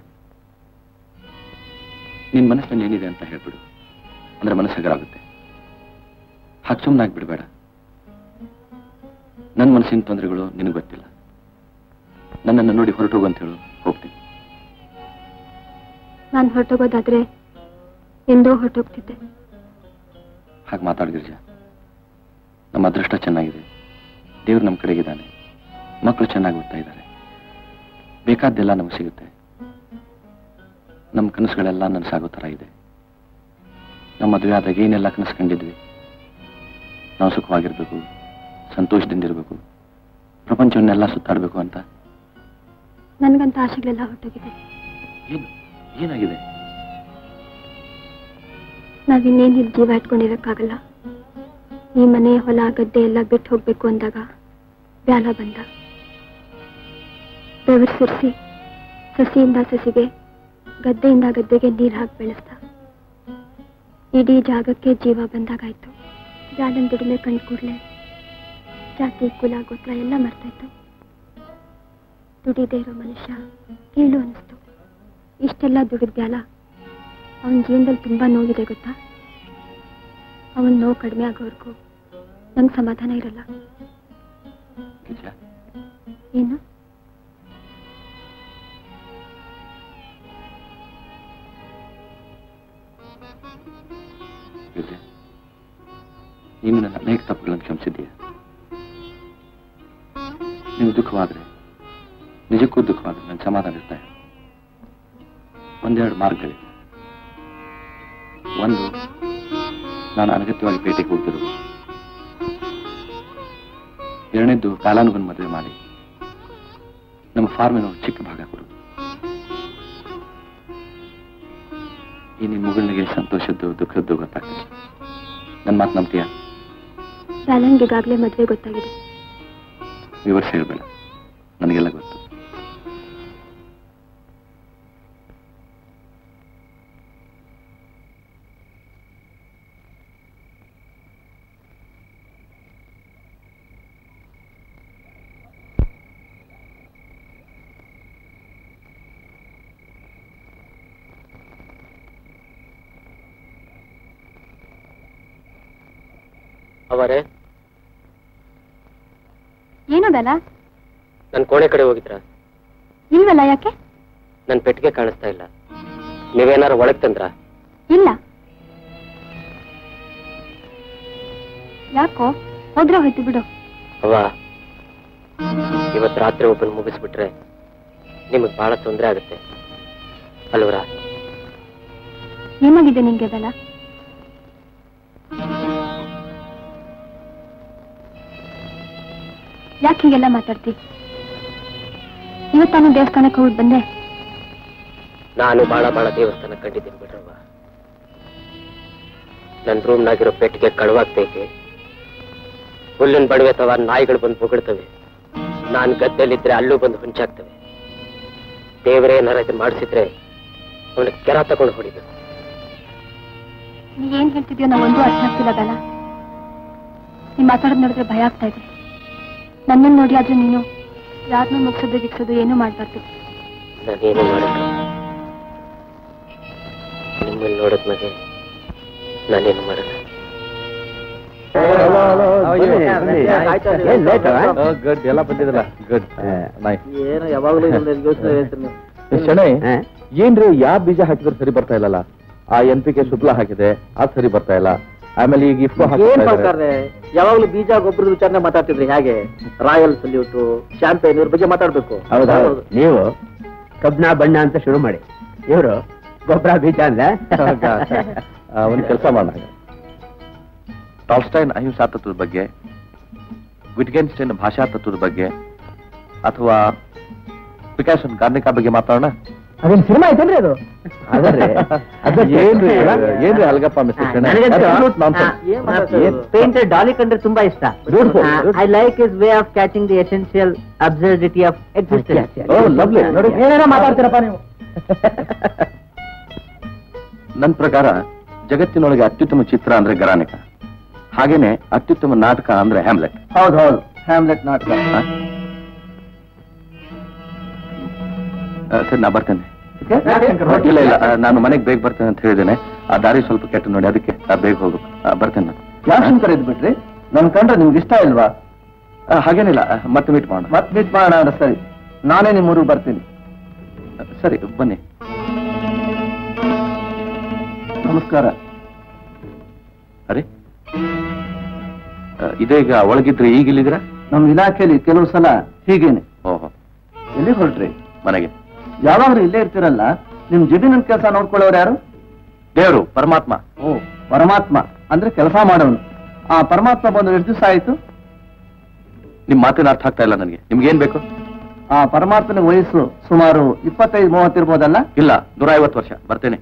ನಿನ್ ಮನಸ್ಸಿನಲ್ಲಿ ಏನಿದೆ ಅಂತ ಹೇಳ್ಬಿಡು ಅಂದ್ರೆ ಮನಸ್ಸು ಹಗರಾಗುತ್ತೆ ಹಾಗೆ ಸುಮ್ಮನಾಗಿ ಬಿಡಬೇಡ ನನ್ನ ಮನಸ್ಸಿನ ತೊಂದರೆಗಳು ನಿನಗೆ ಗೊತ್ತಿಲ್ಲ ನನ್ನನ್ನು ನೋಡಿ ಹೊರಟೋಗು ಅಂತ ಹೇಳು ಹೋಗ್ತೀನಿ ನಾನು ಹೊರಟೋಗೋದಾದ್ರೆ ಎಂದೋ ಹೊರಟೋಗ್ತಿದ್ದೆ ಹಾಗೆ ಮಾತಾಡು ಗಿರಿಜಾ ನಮ್ಮ ಅದೃಷ್ಟ ಚೆನ್ನಾಗಿದೆ ದೇವ್ರು ನಮ್ಮ ಕಡೆಗಿದ್ದಾನೆ ಮಕ್ಕಳು ಚೆನ್ನಾಗಿ ಓದ್ತಾ ಇದ್ದಾರೆ ಬೇಕಾದ್ದೆಲ್ಲ ನಮಗೆ ಸಿಗುತ್ತೆ ನಮ್ಮ ಕನಸುಗಳೆಲ್ಲ ನನಸಾಗೋ ಥರ ಇದೆ ನಮ್ಮ ಮದುವೆ ಆದಾಗ ಏನೆಲ್ಲ ಕನಸು ಕಂಡಿದ್ವಿ ನಾವು ಸುಖವಾಗಿರ್ಬೇಕು ಸಂತೋಷದಿಂದಿರಬೇಕು ಪ್ರಪಂಚವನ್ನೆಲ್ಲ ಸುತ್ತಾಡಬೇಕು ಅಂತ ನನ್ಗಂತ ಆಸೆಗಳೆಲ್ಲ ಹೊರಟೋಗಿದೆ ಏನು ಏನಾಗಿದೆ ನಾವಿನ್ನೇನ್ ಇಲ್ಲಿ ಜೀವ ಇಟ್ಕೊಂಡಿರಕ್ಕಾಗಲ್ಲ ಈ ಮನೆ ಹೊಲ ಗದ್ದೆ ಎಲ್ಲ ಬಿಟ್ಟು ಹೋಗ್ಬೇಕು ಅಂದಾಗ ಬ್ಯಾಲ ಬಂದ ಬೆವರು ಸುರಿಸಿ ಸಸಿಯಿಂದ ಸಸಿಗೆ ಗದ್ದೆಯಿಂದ ಗದ್ದೆಗೆ ನೀರು ಹಾಕಿ ಬೆಳೆಸ್ದ ಇಡೀ ಜಾಗಕ್ಕೆ ಜೀವ ಬಂದಾಗಾಯ್ತು ಜಾಲನ್ ದುಡಿಮೆ ಕಂಡು ಕೂಡಲೇ ಜಾತಿ ಕುಲ ಗೋತ್ರ ಎಲ್ಲ ಮರ್ತಾಯ್ತು ದುಡಿದೇ ಇರೋ ಮನುಷ್ಯ ಕೀಳು ಅನಿಸ್ತು ಇಷ್ಟೆಲ್ಲ ದುಡಿದ್ಯಾಲ ಅವನ ಜೀವನದಲ್ಲಿ ತುಂಬಾ ನೋವಿದೆ ಗೊತ್ತಾ ಅವನ್ ನೋವು ಕಡಿಮೆ ಆಗೋವರೆಗೂ ನಂಗೆ ಸಮಾಧಾನ ಇರಲ್ಲ ಗಿರಿಜಾ ಏನು ಗಿರಿಜಾ ನೀನು ನನ್ನ ಅನೇಕ ತಪ್ಪುಗಳನ್ನು ಕ್ಷಮಿಸಿದ್ದೀಯ ನೀವು ದುಃಖವಾದ್ರೆ ನಿಜಕ್ಕೂ ದುಃಖವಾದ್ರೆ ನನ್ನ ಸಮಾಧಾನ ಇರ್ತಾ ಇದೆ ಒಂದೆರಡು ಮಾರ್ಗಗಳಿವೆ ಒಂದು ನಾನು ಅನಗತ್ಯವಾಗಿ ಪೇಟೆಗೆ ಹೋಗ್ತಿರೋದು ಎರಡನೇದ್ದು ಕಾಲಾನುಗುಣ ಮದುವೆ ಮಾಡಿ ನಮ್ಮ ಫಾರ್ಮಿನ ಒಂದು ಚಿಕ್ಕ ಭಾಗ ಕೊಡೋದು ಈ ನಿನ್ನ ಮಗಳಿಗೆ ಸಂತೋಷದ್ದು ದುಃಖದ್ದು ಗೊತ್ತಾಗ್ತದೆ ನನ್ನ ಮಾತು ನಂಬ್ತೀಯಾ ಬ್ಯಾಲನ್ಗೆ ಈಗಾಗಲೇ ಮದುವೆ ಗೊತ್ತಾಗಿದೆ ವಿವರಿಸಿ ಹೇಳ್ಬೇಡ ನನಗೆಲ್ಲ ಗೊತ್ತು ಅವರೇ ಏನು ಬೇಲ ನನ್ ಕೋಣೆ ಕಡೆ ಹೋಗಿದ್ರ ಇಲ್ವಲ್ಲ ಯಾಕೆ ನನ್ ಪೆಟ್ಟಿಗೆ ಕಾಣಿಸ್ತಾ ಇಲ್ಲ ನೀವೇನಾರು ಒಳಗ್ ತಂದ್ರ ಇಲ್ಲ ಯಾಕೋ ಹೋದ್ರೆ ಹೋಯ್ತು ಬಿಡು ಅವ್ವ ಇವತ್ ರಾತ್ರಿ ಒಬ್ಬನ್ ಮುಗಿಸ್ಬಿಟ್ರೆ ನಿಮಗ್ ಬಹಳ ತೊಂದ್ರೆ ಆಗುತ್ತೆ ಅಲ್ವರಾ ಏನಾಗಿದೆ ನಿಂಗೆ ಬೆಲ ಯಾಕೆ ಹೀಗೆಲ್ಲ ಮಾತಾಡ್ತಿ ಇವತ್ತು ನಾನು ದೇವಸ್ಥಾನಕ್ಕೆ ಹೋಗಿ ಬಂದೆ ನಾನು ಬಹಳ ಬಹಳ ದೇವಸ್ಥಾನ ಕಂಡಿದ್ದೀನಿ ಬಿಡ್ರವ್ವ ನನ್ ರೂಮ್ನಾಗಿರೋ ಪೆಟ್ಟಿಗೆ ಕಳುವಾಗ್ತೈತಿ ಹುಲ್ಲಿನ ಬಡವೆ ತವ ನಾಯಿಗಳು ಬಂದು ಬೊಗಳ್ತವೆ ನಾನ್ ಗದ್ದೆಲಿದ್ರೆ ಅಲ್ಲೂ ಬಂದು ಹುಂಚಾಗ್ತವೆ ದೇವರೇ ಏನಾರ ಇದು ಮಾಡಿಸಿದ್ರೆ ಅವನ ಕೆರ ತಗೊಂಡು ಹೊಡಿಬೇಕು ನೀ ಏನ್ ಹೇಳ್ತಿದ್ಯೋ ನಾವು ಒಂದು ಅರ್ಥ ಆಗ್ತಿಲ್ಲ ಬೇಲ ನೀ ಮಾತಾಡೋದ್ ನೋಡಿದ್ರೆ ಭಯ ಆಗ್ತಾ ಇದೆ ನನ್ನನ್ನು ನೋಡಿ ಆದ್ರೆ ನೀನು ಯಾರನ್ನೂ ಮುಗಿಸೋದು ಗಿಕ್ಸೋದು ಏನೂ ಮಾಡ್ಬಾರ್ದು ನಾನೇನು ಮಾಡಲ್ಲ ನಿಮ್ಮನ್ನು ನೋಡಿದ್ಮೇಲೆ ನಾನೇನು ಮಾಡಲ್ಲ ಗುಡ್ ಎಲ್ಲ ಬಂದಿದಲ್ಲ ಗುಡ್ ನೈಸ್ ಏನು ಯಾವಾಗಲೂ ಯೋಚನೆ ಹೇಳ್ತೀನಿ ಶಣೈ ಏನ್ರಿ ಯಾವ ಬೀಜ ಹಾಕಿದ್ರೆ ಸರಿ ಬರ್ತಾ ಇಲ್ಲಲ್ಲ ಆ ಎನ್ ಪಿ ಕೆ ಶುಕ್ಲ ಹಾಕಿದೆ ಅದು ಸರಿ ಬರ್ತಾ ಇಲ್ಲ ಆಮೇಲೆ ಈಗ ಇಫ್ಕೋ ಏನ್ ಹಾಕಿ ಮಾಡ್ತಾರೆ ಯಾವಾಗ್ಲೂ ಬೀಜ ಗೊಬ್ಬರದ ವಿಚಾರನೆ ಮಾತಾಡ್ತಿದ್ರಿ ಹೇಗೆ ರಾಯಲ್ ಸಲ್ಯೂಟ್ ಚಾಂಪಿಯನ್ ಇವ್ರ ಬಗ್ಗೆ ಮಾತಾಡ್ಬೇಕು ಹೌದಾ ನೀವು ಕಬ್ಣ ಬಣ್ಣ ಅಂತ ಶುರು ಮಾಡಿ ಇವರು ಗೊಬ್ಬರ ಬೀಜ ಅಂದ್ರೆ ಒಂದ್ ಕೆಲಸ ಮಾಡೋಣ ಟಾಲ್ಸ್ಟೈನ್ ಅಹಿಂಸಾ ತತ್ವದ ಬಗ್ಗೆ ವಿಟ್ಗೆನ್ಸ್ಟೈನ್ ಭಾಷಾ ತತ್ವದ ಬಗ್ಗೆ ಅಥವಾ ಪಿಕಾಸನ್ ಕಾರ್ನಿಕಾ ಬಗ್ಗೆ ಮಾತಾಡೋಣ ಅದೇನ್ ಸಿನಿಮಾ ಐತೇನ್ರಿ ಅದು ಏನ್ರಿ ಏನ್ರಿ ಅಲ್ಗಪ್ಪ ಮಿಸ್ಟರ್ ಪೇಂಟರ್ ಡಾಲಿ ಕಂಡ್ರೆ ತುಂಬಾ ಇಷ್ಟ Beautiful. I like his way of catching the essential absurdity of existence oh lovely ನೋಡಿ ಏನೇನೋ ಮಾತಾಡ್ತೀರಪ್ಪ ನೀವು ನನ್ನ ಪ್ರಕಾರ ಜಗತ್ತಿನೊಳಗೆ ಅತ್ಯುತ್ತಮ ಚಿತ್ರ ಅಂದ್ರೆ ಗರಾನಿಕ ಹಾಗೇನೆ ಅತ್ಯುತ್ತಮ ನಾಟಕ ಅಂದ್ರೆ ಹ್ಯಾಮ್ಲೆಟ್ ಹೌದು ಹೌದು ಹ್ಯಾಮ್ಲೆಟ್ ನಾಟಕ ಆ, ಸರಿ ನಾ ಬರ್ತೇನೆ ಇಲ್ಲ ಇಲ್ಲ ಆ, ನಾನು ಮನೆಗೆ ಬೇಗ ಬರ್ತೇನೆ ಅಂತ ಹೇಳಿದ್ದೇನೆ ಆ ದಾರಿ ಸ್ವಲ್ಪ ಕೆಟ್ಟು ನೋಡಿ ಅದಕ್ಕೆ ಆ, ಬೇಗ ಹೋಗು ಆ, ಬರ್ತೇನೆ ನಾನು ಯಾಕೆ ಶಂಕರ್ ಇದ್ ಬಿಟ್ರಿ ನನ್ ಕಂಡ್ರೆ ನಿಮ್ಗೆ ಇಷ್ಟ ಇಲ್ವಾ ಆ, ಹಾಗೇನಿಲ್ಲ ಆ, ಮತ್ತೆ ಮೀಟ್ ಮಾಡೋಣ ಮತ್ ಮೀಟ್ ಮಾಡೋಣ ಅಂದ್ರೆ ಸರಿ ನಾನೇ ನಿಮ್ ಊರಿಗೆ ಬರ್ತೀನಿ ಆ, ಸರಿ ಬನ್ನಿ ನಮಸ್ಕಾರ ಅರೆ ಆ, ಇದೇ ಈಗ ಒಳಗಿದ್ರೆ ಈಗ ಇಲ್ಲಿದ್ದೀರಾ ನಮ್ ಇಲಾಖೆಯಲ್ಲಿ ಕೆಲವು ಸಲ ಹೀಗೇನೆ ಓಹೋ ಎಲ್ಲಿಗೆ ಹೊರಟ್ರಿ ಮನೆಗೆ ಯಾವಾಗ್ಲೂ ಇಲ್ಲೇ ಇರ್ತೀರಲ್ಲ ನಿಮ್ ಜಿಡಿನ ಕೆಲಸ ನೋಡ್ಕೊಳ್ಳೋರು ಯಾರು ದೇವರು ಪರಮಾತ್ಮ ಓ ಪರಮಾತ್ಮ ಅಂದ್ರೆ ಕೆಲಸ ಮಾಡೋನು ಆ ಪರಮಾತ್ಮ ಬಂದು ಎಷ್ಟು ದಿವಸ ಆಯ್ತು ನಿಮ್ ಮಾತಿನ ಅರ್ಥ ಆಗ್ತಾ ಇಲ್ಲ ನನಗೆ ನಿಮ್ಗೆ ಏನ್ ಬೇಕು ಆ ಪರಮಾತ್ಮನ ವಯಸ್ಸು ಸುಮಾರು ಇಪ್ಪತ್ತೈದು ಮೂವತ್ತು ಇರ್ಬೋದಲ್ಲ ಇಲ್ಲ ನೂರ ಐವತ್ತು ವರ್ಷ ಬರ್ತೇನೆ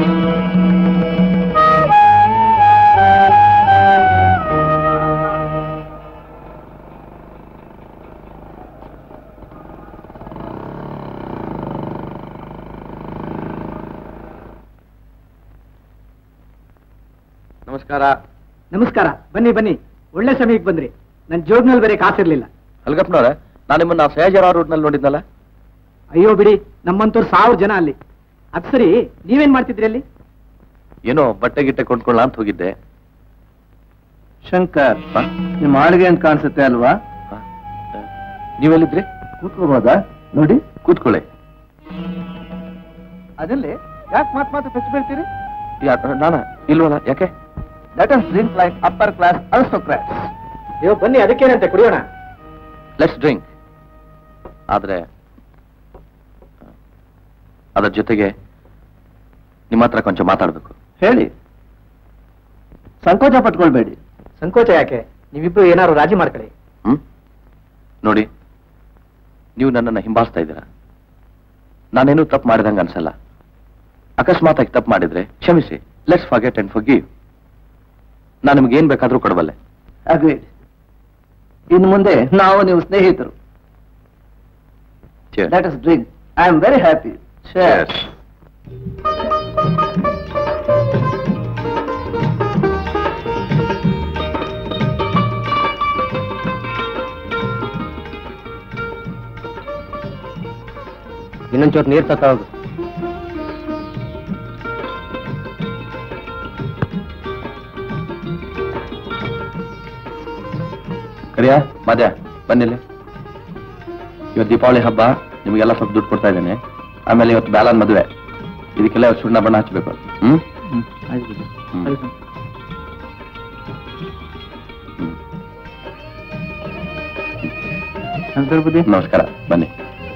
ನಮಸ್ಕಾರ ನಮಸ್ಕಾರ ಬನ್ನಿ ಬನ್ನಿ ಒಳ್ಳೆ ಸಮಯಕ್ಕೆ ಬಂದ್ರಿ ನನ್ ಜೋಬ್ನಲ್ಲಿ ಬೇರೆ ಕಾಸಿರ್ಲಿಲ್ಲ ಅಲ್ಗಪ್ಪನವ್ರೆ ನಾನು ನಿಮ್ಮನ್ನ ಸಹಜರ ರೂಟ್ನಲ್ಲಿ ನೋಡಿದ್ನಲ್ಲ ಅಯ್ಯೋ ಬಿಡಿ ನಮ್ಮಂತವ್ರು ಸಾವಿರ ಜನ ಅಲ್ಲಿ ಅದ್ ಸರಿ ನೀವೇನ್ ಮಾಡ್ತಿದ್ರಿ ಅಲ್ಲಿ ಏನೋ ಬಟ್ಟೆ ಗಿಟ್ಟೆ ಕೊಂಡ್ಕೊಳ್ಳ ಅಂತ ಹೋಗಿದ್ದೆ ಶಂಕರ್ ನಿಮ್ಮ ಆಳಿಗೆ ಅಂತ ಕಾಣಿಸುತ್ತೆ ಅಲ್ವಾ ನೀವೆಲ್ಲಿದ್ರಿ ಕೂತ್ಕೋಬೋದಾ ನೋಡಿ ಕೂತ್ಕೊಳ್ಳಿ ಅದಲ್ಲಿ ಯಾಕೆ ಮಾತು ಮಾತು ಬೆಚ್ಚ ಬೀಳ್ತೀರಿ ಯಾ- ನಾನಾ ಇಲ್ವಲ್ಲ ಯಾಕೆ let us drink like upper class aristocrats ಅಯ್ಯೋ ಬನ್ನಿ ಅದಕ್ಕೇನಂತೆ ಕುಡಿಯೋಣ ಲೆಟ್ಸ್ ಡ್ರಿಂಕ್ ಆದ್ರೆ ಅದರ ಜೊತೆಗೆ ನಿಮ್ಮ ಹತ್ರ ಕೊಂಚ ಮಾತಾಡ್ಬೇಕು ಹೇಳಿ ಸಂಕೋಚ ಪಟ್ಕೊಳ್ಬೇಡಿ ಸಂಕೋಚ ಯಾಕೆ ನೀವಿಬ್ರು ಏನಾದ್ರು ರಾಜಿ ಮಾಡ್ಕೊಳ್ಳಿ ಹ್ಮ್ ನೋಡಿ ನೀವು ನನ್ನನ್ನು ಹಿಂಬಾಲಿಸ್ತಾ ಇದ್ದೀರಾ ನಾನೇನು ತಪ್ಪು ಮಾಡಿದಂಗೆ ಅನ್ಸಲ್ಲ ಅಕಸ್ಮಾತಾಗಿ ತಪ್ಪು ಮಾಡಿದ್ರೆ ಕ್ಷಮಿಸಿ ಲೆಟ್ಸ್ ಫಾಗೆಟ್ ಅಂಡ್ ಫಾರ್ಗಿವ್ ನಾನು ನಿಮ್ಗೆ ಏನ್ ಬೇಕಾದ್ರೂ ಕೊಡಬಲ್ಲೆ ಅಗ್ರೀಡ್ ಇನ್ನು ಮುಂದೆ ನಾವು ನೀವು ಸ್ನೇಹಿತರು Cheers. Let us drink I am very happy Cheers. ಇನ್ನೊಂಚೂರು ನೀರ್ ತಕ ಹೋಗು ಕರಿಯಾ ಮಾದ್ಯ ಬನ್ನಿಲ್ಲಿ ಇವತ್ತು ದೀಪಾವಳಿ ಹಬ್ಬ ನಿಮಗೆಲ್ಲ ಸ್ವಲ್ಪ ದುಡ್ಡು ಕೊಡ್ತಾ ಇದ್ದೇನೆ ಆಮೇಲೆ ಇವತ್ತು ಬ್ಯಾಲನ್ ಮದುವೆ ಇದಕ್ಕೆಲ್ಲ ಇವತ್ತು ಸುಣ್ಣ ಬಣ್ಣ ಹಚ್ಚಬೇಕು ಹ್ಮ್ ಹ್ಮ್. ನಮಸ್ಕಾರ ಬನ್ನಿ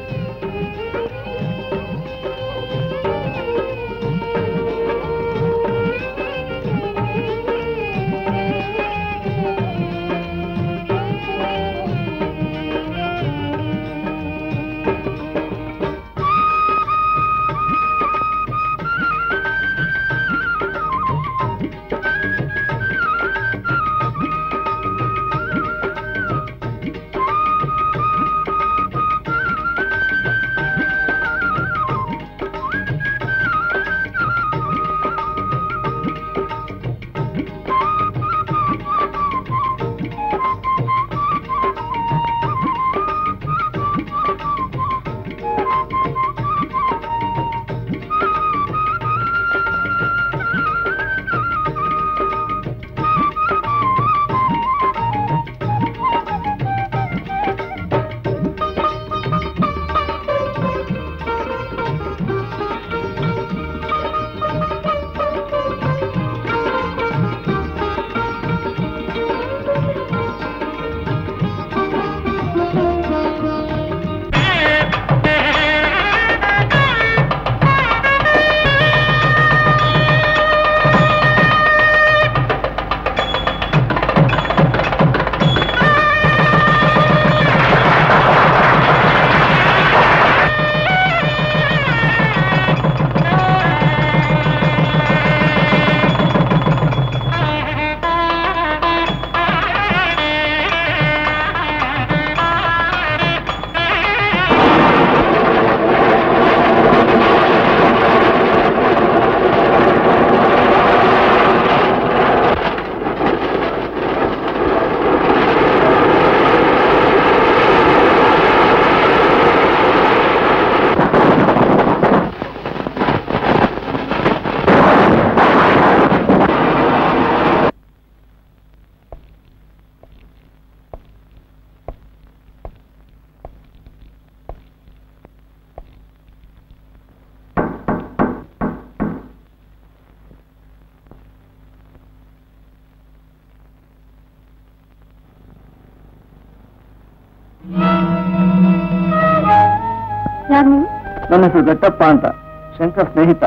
ಯಾರು ನೀವು ನನ್ನ ಹೆಸರು ಗಟ್ಟಪ್ಪ ಅಂತ ಶಂಕರ್ ಸ್ನೇಹಿತ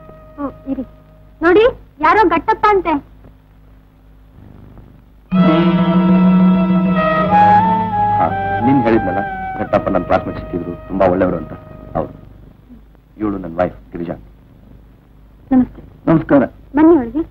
ಓ ಇರಿ ನೋಡಿ ಯಾರೋ ಗಟ್ಟಪ್ಪ ಅಂತೆ ಹಾ ನೀನ್ ಹೇಳಿದ್ನಲ್ಲ ಘಟ್ಟಪ್ಪ ನನ್ನ ಕ್ಲಾಸ್ಮೇಟ್ ಸಿಕ್ಕಿದ್ರು ತುಂಬಾ ಒಳ್ಳೆಯವರು ಅಂತ ಹೌದು ಇವಳು ನನ್ನ ವೈಫ್ ಗಿರಿಜಾ ನಮಸ್ತೆ ನಮಸ್ಕಾರ ಬನ್ನಿ ಒಳಗೆ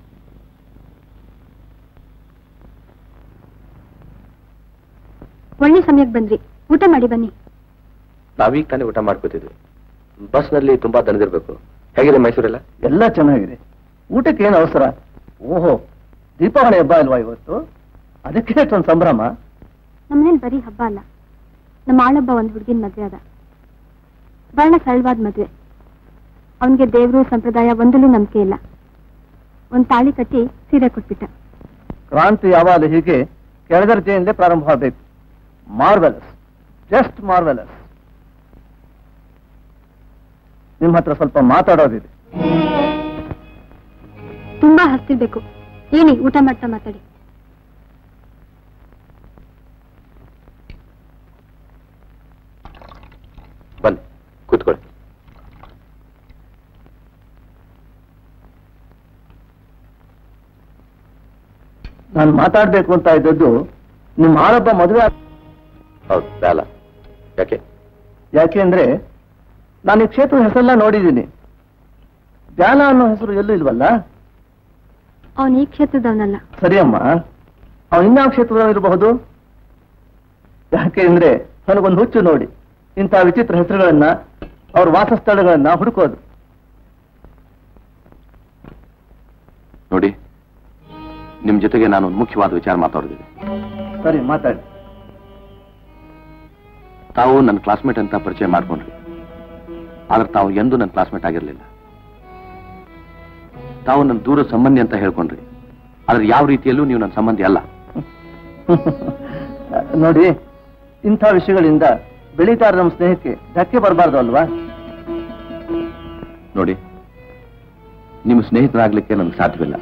ಒಳ್ಳೆ ಸಮಯಕ್ಕೆ ಬಂದ್ರಿ ಊಟ ಮಾಡಿ ಬನ್ನಿ ನಾವೀಗ ತಾನೇ ಊಟ ಮಾಡ್ಕೋತಿದ್ವಿ ಬಸ್ನಲ್ಲಿ ತುಂಬಾ ದಣದಿರ್ಬೇಕು ಹೇಗಿದೆ ಮೈಸೂರೆಲ್ಲ ಎಲ್ಲ ಚೆನ್ನಾಗಿದೆ ಊಟಕ್ಕೆ ಏನು ಅವಸರ ಓಹೋ ದೀಪಾವಳಿ ಹಬ್ಬ ಅಲ್ವಾ ಇವತ್ತು ಅದಕ್ಕೆ ಅಷ್ಟೊಂದು ಸಂಭ್ರಮ ನಮ್ಮನೇಲಿ ಬರೀ ಹಬ್ಬ ಅಲ್ಲ ನಮ್ಮ ಆಳಬ್ಬ ಒಂದು ಹುಡುಗಿನ ಮದ್ವೆ ಅದ ಬಹಳ ಸರಳವಾದ ಮದ್ವೆ ಅವನಿಗೆ ದೇವರು ಸಂಪ್ರದಾಯ ಒಂದಲ್ಲೂ ನಂಬಿಕೆ ಇಲ್ಲ ಒಂದ್ ತಾಳಿ ಕಟ್ಟಿ ಸೀರೆ ಕೊಟ್ಬಿಟ್ಟ ಕ್ರಾಂತಿ ಯಾವಾಗಲೂ ಹೀಗೆ ಕೆಳದರ್ಜೆಯಿಂದಲೇ ಪ್ರಾರಂಭವಾಗಬೇಕು ಮಾರ್ವೆಲಸ್ ಜಸ್ಟ್ ಮಾರ್ವೆಲಸ್ ನಿಮ್ಮ ಹತ್ರ ಸ್ವಲ್ಪ ಮಾತಾಡೋದಿದೆ ತುಂಬಾ ಹಸ್ತಿರ್ಬೇಕು ಏನಿ ಊಟ ಮಾಡ್ತಾ ಮಾತಾಡಿ ಬನ್ನಿ ಕೂತ್ಕೊಳ್ಳಿ ನಾನು ಮಾತಾಡ್ಬೇಕು ಅಂತ ಇದ್ದದ್ದು ನಿಮ್ಮ ಆಳಬ್ಬ ಮದುವೆ ಆಗ್- ಹೌದು ಬೇಲ ಯಾಕೆ ಯಾಕೆಂದ್ರೆ ನಾನು ಈ ಕ್ಷೇತ್ರದ ಹೆಸರೆಲ್ಲ ನೋಡಿದ್ದೀನಿ ಧ್ಯಾನ ಅನ್ನೋ ಹೆಸರು ಎಲ್ಲೂ ಇಲ್ವಲ್ಲ ಅವನ್ ಈ ಕ್ಷೇತ್ರದವನಲ್ಲ ಸರಿ ಅಮ್ಮ ಅವನು ಇನ್ಯಾವ ಕ್ಷೇತ್ರದಲ್ಲಿರಬಹುದು ಯಾಕೆ ಅಂದ್ರೆ ನನಗೊಂದು ಹುಚ್ಚು ನೋಡಿ ಇಂಥ ವಿಚಿತ್ರ ಹೆಸರುಗಳನ್ನ ಅವ್ರ ವಾಸಸ್ಥಳಗಳನ್ನ ಹುಡುಕೋದು ನೋಡಿ ನಿಮ್ ಜೊತೆಗೆ ನಾನು ಒಂದು ಮುಖ್ಯವಾದ ವಿಚಾರ ಮಾತಾಡಿದ್ದೀನಿ ಸರಿ ಮಾತಾಡಿ ತಾವು ನನ್ನ ಕ್ಲಾಸ್ಮೇಟ್ ಅಂತ ಪರಿಚಯ ಮಾಡ್ಕೊಂಡ್ರಿ ಆದ್ರೆ ತಾವು ಎಂದೂ ನನ್ನ ಕ್ಲಾಸ್ಮೇಟ್ ಆಗಿರ್ಲಿಲ್ಲ ತಾವು ನನ್ನ ದೂರ ಸಂಬಂಧಿ ಅಂತ ಹೇಳ್ಕೊಂಡ್ರಿ ಆದ್ರೆ ಯಾವ ರೀತಿಯಲ್ಲೂ ನೀವು ನನ್ನ ಸಂಬಂಧಿ ಅಲ್ಲ ನೋಡಿ ಇಂಥ ವಿಷಯಗಳಿಂದ ಬೆಳೀತಾ ಇರೋ ನಮ್ಮ ಸ್ನೇಹಕ್ಕೆ ಧಕ್ಕೆ ಬರಬಾರ್ದು ಅಲ್ವಾ ನೋಡಿ ನಿಮ್ಮ ಸ್ನೇಹಿತರಾಗ್ಲಿಕ್ಕೆ ನನಗೆ ಸಾಧ್ಯವಿಲ್ಲ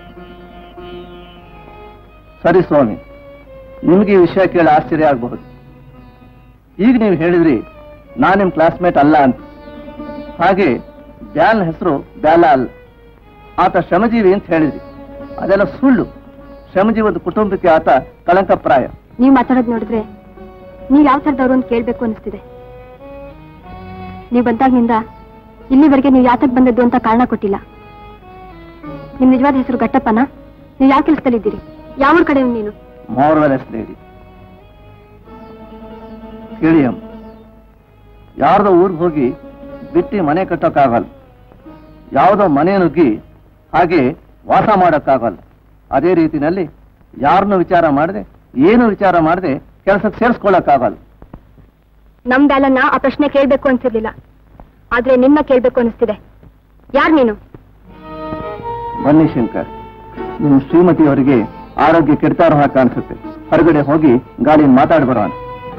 ಸರಿ ಸ್ವಾಮಿ ನಿಮ್ಗೆ ಈ ವಿಷಯ ಕೇಳಿ ಆಶ್ಚರ್ಯ ಆಗಬಹುದು ಈಗ ನೀವು ಹೇಳಿದ್ರಿ ನಾನು ನಿಮ್ ಕ್ಲಾಸ್ಮೇಟ್ ಅಲ್ಲ ಅಂತ ಹಾಗೆ ಬ್ಯಾಲ್ ಹೆಸರು ಬ್ಯಾಲ ಅಲ್ಲ ಆತ ಶ್ರಮಜೀವಿ ಅಂತ ಹೇಳಿದ್ರಿ ಅದೆಲ್ಲ ಸುಳ್ಳು ಶ್ರಮಜೀವದ ಕುಟುಂಬಕ್ಕೆ ಆತ ಕಳಂಕಪ್ರಾಯ ನೀವ್ ಮಾತಾಡೋದ್ ನೋಡಿದ್ರೆ ನೀವ್ ಯಾವ ಥರದವ್ರು ಅಂತ ಕೇಳ್ಬೇಕು ಅನಿಸ್ತಿದೆ ನೀವ್ ಬಂದಾಗಿನಿಂದ ಇಲ್ಲಿವರೆಗೆ ನೀವು ಯಾತಕ್ ಬಂದದ್ದು ಅಂತ ಕಾರಣ ಕೊಟ್ಟಿಲ್ಲ ನಿಮ್ ನಿಜವಾದ ಹೆಸರು ಗಟ್ಟಪ್ಪನ ನೀವು ಯಾವ ಕೆಲಸದಲ್ಲಿದ್ದೀರಿ ಯಾವ ಊರ್ ಕಡೆ ನೀನು ಮಾರ್ವೆಲಸ್ ಲೇಡಿ ಕೇಳಿ ಅಮ್ಮ ಯಾರ್ದೋ ಊರಿಗೆ ಹೋಗಿ ಬಿಟ್ಟು ಮನೆ ಕಟ್ಟೋಕ್ಕಾಗಲ್ಲ ಯಾವುದೋ ಮನೆ ನುಗ್ಗಿ ಹಾಗೆ ವಾಸ ಮಾಡೋಕ್ಕಾಗಲ್ಲ ಅದೇ ರೀತಿನಲ್ಲಿ ಯಾರನ್ನು ವಿಚಾರ ಮಾಡದೆ ಏನು ವಿಚಾರ ಮಾಡದೆ ಕೆಲಸಕ್ಕೆ ಸೇರಿಸ್ಕೊಳ್ಳೋಕ್ಕಾಗಲ್ಲ ನಮ್ ಬ್ಯಾಲನ್ನ ಆ ಪ್ರಶ್ನೆ ಕೇಳ್ಬೇಕು ಅನ್ಸಿರ್ಲಿಲ್ಲ ಆದ್ರೆ ನಿನ್ನ ಕೇಳ್ಬೇಕು ಅನಿಸ್ತಿದೆ ಯಾರ್ ನೀನು ಬನ್ನಿ ಶಂಕರ್ ನಿಮ್ಮ ಶ್ರೀಮತಿಯವರಿಗೆ ಆರೋಗ್ಯ ಕೆಡ್ತಾ ಇರೋ ಹಾಗೆ ಕಾಣಿಸುತ್ತೆ ಹೊರಗಡೆ ಹೋಗಿ ಗಾಳಿನ ಮಾತಾಡಿ ಬರೋಣ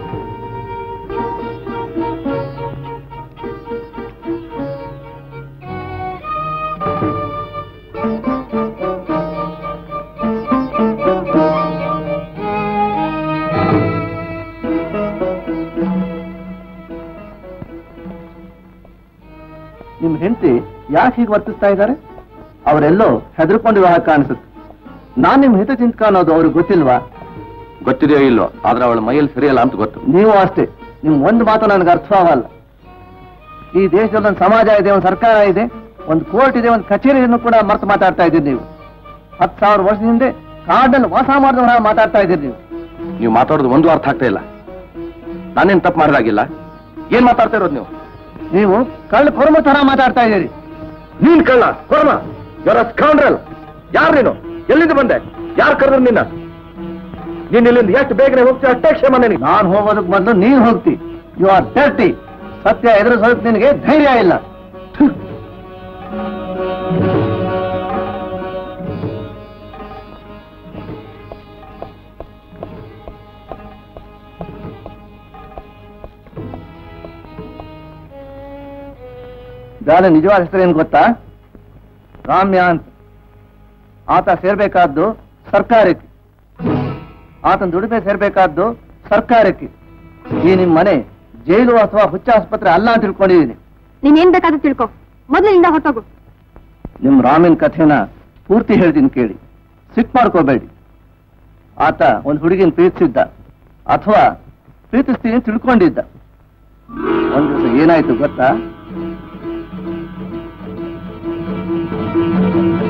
ನಿಮ್ ಹೆಂಡತಿ ಯಾಕೆ ಹೀಗೆ ವರ್ತಿಸ್ತಾ ಇದ್ದಾರೆ ಅವರೆಲ್ಲೋ ಹೆದರ್ಕೊಂಡಿರೋ ಹಾಗೆ ಕಾಣಿಸುತ್ತೆ ನಾನ್ ನಿಮ್ ಹಿತಚಿಂತಕ ಅನ್ನೋದು ಅವ್ರಿಗೆ ಗೊತ್ತಿಲ್ವಾ ಗೊತ್ತಿದೆಯೋ ಇಲ್ಲೋ ಆದ್ರೆ ಅವಳ ಮೈಯಲ್ಲಿ ಸರಿಯಲ್ಲ ಅಂತ ಗೊತ್ತು ನೀವು ಅಷ್ಟೇ ನಿಮ್ ಒಂದು ಮಾತು ನನಗೆ ಅರ್ಥವಾಗಲ್ಲ ಈ ದೇಶದಲ್ಲಿ ಒಂದು ಸಮಾಜ ಇದೆ ಒಂದು ಸರ್ಕಾರ ಇದೆ ಒಂದು ಕೋರ್ಟ್ ಇದೆ ಒಂದು ಕಚೇರಿಯನ್ನು ಕೂಡ ಮರ್ತು ಮಾತಾಡ್ತಾ ಇದ್ದೀರಿ ನೀವು ಹತ್ತು ಸಾವಿರ ವರ್ಷದ ಹಿಂದೆ ಕಾಡಲ್ಲಿ ವಾಸ ಮಾಡಿದವರ ಮಾತಾಡ್ತಾ ಇದ್ದೀರಿ ನೀವು ನೀವು ಮಾತಾಡೋದು ಒಂದು ಅರ್ಥ ಆಗ್ತಾ ಇಲ್ಲ ನಾನೇನ್ ತಪ್ಪು ಮಾಡಿದಾಗಿಲ್ಲ ಏನ್ ಮಾತಾಡ್ತಾ ಇರೋದು ನೀವು ನೀವು ಕಳ್ಳ ಕೊರಮ ತರ ಮಾತಾಡ್ತಾ ಇದ್ದೀರಿ ನೀನ್ ಕಳ್ಳ ಕೊರಮ ಇವರ ಸ್ಕೌಂಡ್ರಲ್ ಯಾರು ನೀನು ಎಲ್ಲಿಂದ ಬಂದೆ ಯಾರು ಕರೆದ್ರು ನಿನ್ನ ನೀನ್ ಇಲ್ಲಿಂದ ಎಷ್ಟು ಬೇಗನೆ ಹೋಗ್ತೀಯ ಅಷ್ಟೇ ಕ್ಷೇಮ ನಿನಗೆ ನಾನು ಹೋಗೋದಕ್ಕೆ ಮೊದಲು ನೀನ್ ಹೋಗ್ತಿ ಯು ಆರ್ ಡರ್ಟಿ ಸತ್ಯ ಎದುರಿಸೋದಕ್ಕೆ ನಿನಗೆ ಧೈರ್ಯ ಇಲ್ಲ ಜಾಲ ನಿಜವಾದ ಹೆಸರೇನು ಗೊತ್ತಾ ರಾಮ್ಯ ಅಂತ ಆತ ಸೇರ್ಬೇಕಾದ್ದು ಸರ್ಕಾರಕ್ಕೆ ಆತನ ದುಡಿಮೆ ಸೇರ್ಬೇಕಾದ್ದು ಸರ್ಕಾರಕ್ಕೆ ಈ ನಿಮ್ ಮನೆ ಜೈಲು ಅಥವಾ ಹುಚ್ಚ ಆಸ್ಪತ್ರೆ ಅಲ್ಲ ಅಂತ ತಿಳ್ಕೊಂಡಿದ್ದೀನಿ ನೀನ್ ಏನ್ ಬೇಕಾದ್ರೂ ತಿಳ್ಕೊ ಮೊದಲಿನಿಂದ ಹೊಟ್ಟೋಗು ನಿಮ್ ರಾಮಿನ್ ಕಥೆನ ಪೂರ್ತಿ ಹೇಳ್ತೀನಿ ಕೇಳಿ ಸಿಟ್ ಮಾಡ್ಕೋಬೇಡಿ ಆತ ಒಂದು ಹುಡುಗಿನ ಪ್ರೀತಿಸಿದ್ದ ಅಥವಾ ಪ್ರೀತಿಸ್ತೀನಿ ಅಂತ ತಿಳ್ಕೊಂಡಿದ್ದ ಒಂದ್ ದಿವಸ ಏನಾಯ್ತು ಗೊತ್ತಾ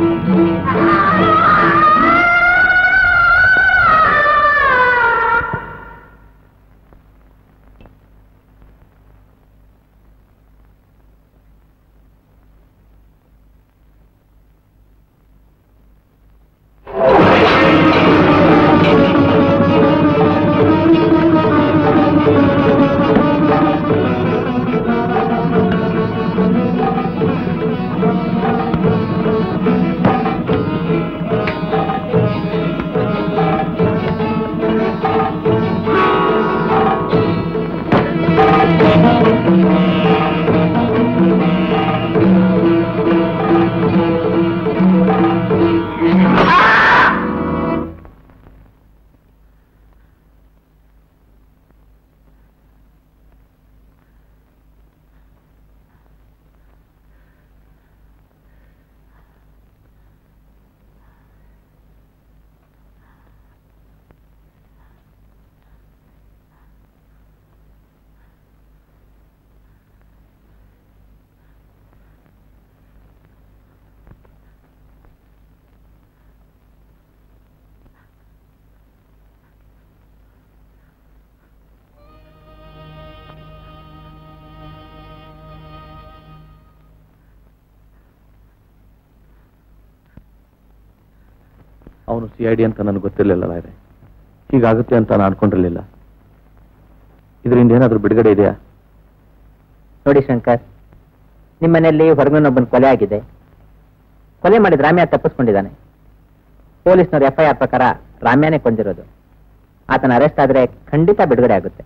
ಅವನು ಸಿ ಐ ಡಿ ಅಂತ ನನಗೆ ಗೊತ್ತಿರಲಿಲ್ಲ ಇದೆ ಹೀಗಾಗುತ್ತೆ ಅಂತ ನಾನು ಅನ್ಕೊಂಡಿರ್ಲಿಲ್ಲ ಇದರಿಂದ ಏನಾದರೂ ಬಿಡುಗಡೆ ಇದೆಯಾ ನೋಡಿ ಶಂಕರ್ ನಿಮ್ಮ ಮನೆಯಲ್ಲಿ ಹೊರಗಿನೊಬ್ಬನ ಕೊಲೆ ಆಗಿದೆ ಕೊಲೆ ಮಾಡಿದ ರಾಮ್ಯ ತಪ್ಪಿಸ್ಕೊಂಡಿದ್ದಾನೆ ಪೊಲೀಸ್ನವ್ರ ಎಫ್ ಐ ಆರ್ ಪ್ರಕಾರ ರಾಮ್ಯನೇ ಕೊಂದಿರೋದು ಆತನ ಅರೆಸ್ಟ್ ಆದ್ರೆ ಖಂಡಿತ ಬಿಡುಗಡೆ ಆಗುತ್ತೆ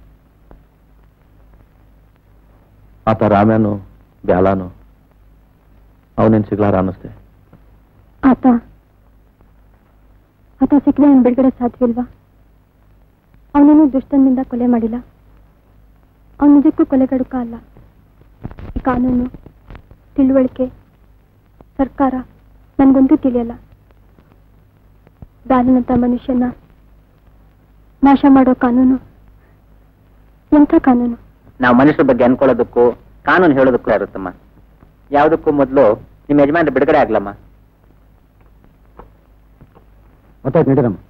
ಆತ ರಾಮ್ಯಾನು ಬ್ಯಾಲಾನು ಅವನೇನು ಸಿಗ್ಲಾರ ಅನ್ನಿಸ್ತೆ ಆತ ಆತ ಸಿಕ್ಕದೆ ಅವ್ನು ಬಿಡುಗಡೆ ಸಾಧ್ಯವಿಲ್ವಾ ಅವನೇನು ದುಷ್ಟನಿಂದ ಕೊಲೆ ಮಾಡಿಲ್ಲ ಅವನು ನಿಜಕ್ಕೂ ಕೊಲೆಗಡುಕ ಅಲ್ಲ ಈ ಕಾನೂನು ತಿಳುವಳಿಕೆ ಸರ್ಕಾರ ನನ್ಗೊಂದು ತಿಳಿಯಲ್ಲ ಬ್ಯಾಲನಂತ ಮನುಷ್ಯನ ನಾಶ ಮಾಡೋ ಕಾನೂನು ಎಂಥ ಕಾನೂನು ನಾವು ಮನುಷ್ಯರ ಬಗ್ಗೆ ಅನ್ಕೊಳ್ಳೋದಕ್ಕೂ ಕಾನೂನು ಹೇಳೋದಕ್ಕೂ ಇರುತ್ತಮ್ಮ ಯಾವುದಕ್ಕೂ ಮೊದಲು ನಿಮ್ಮ ಯಜಮಾನ್ರ ಬಿಡುಗಡೆ ಆಗ್ಲಮ್ಮ ಗೊತ್ತಾಯ್ತು ನಡೀರಮ್ಮ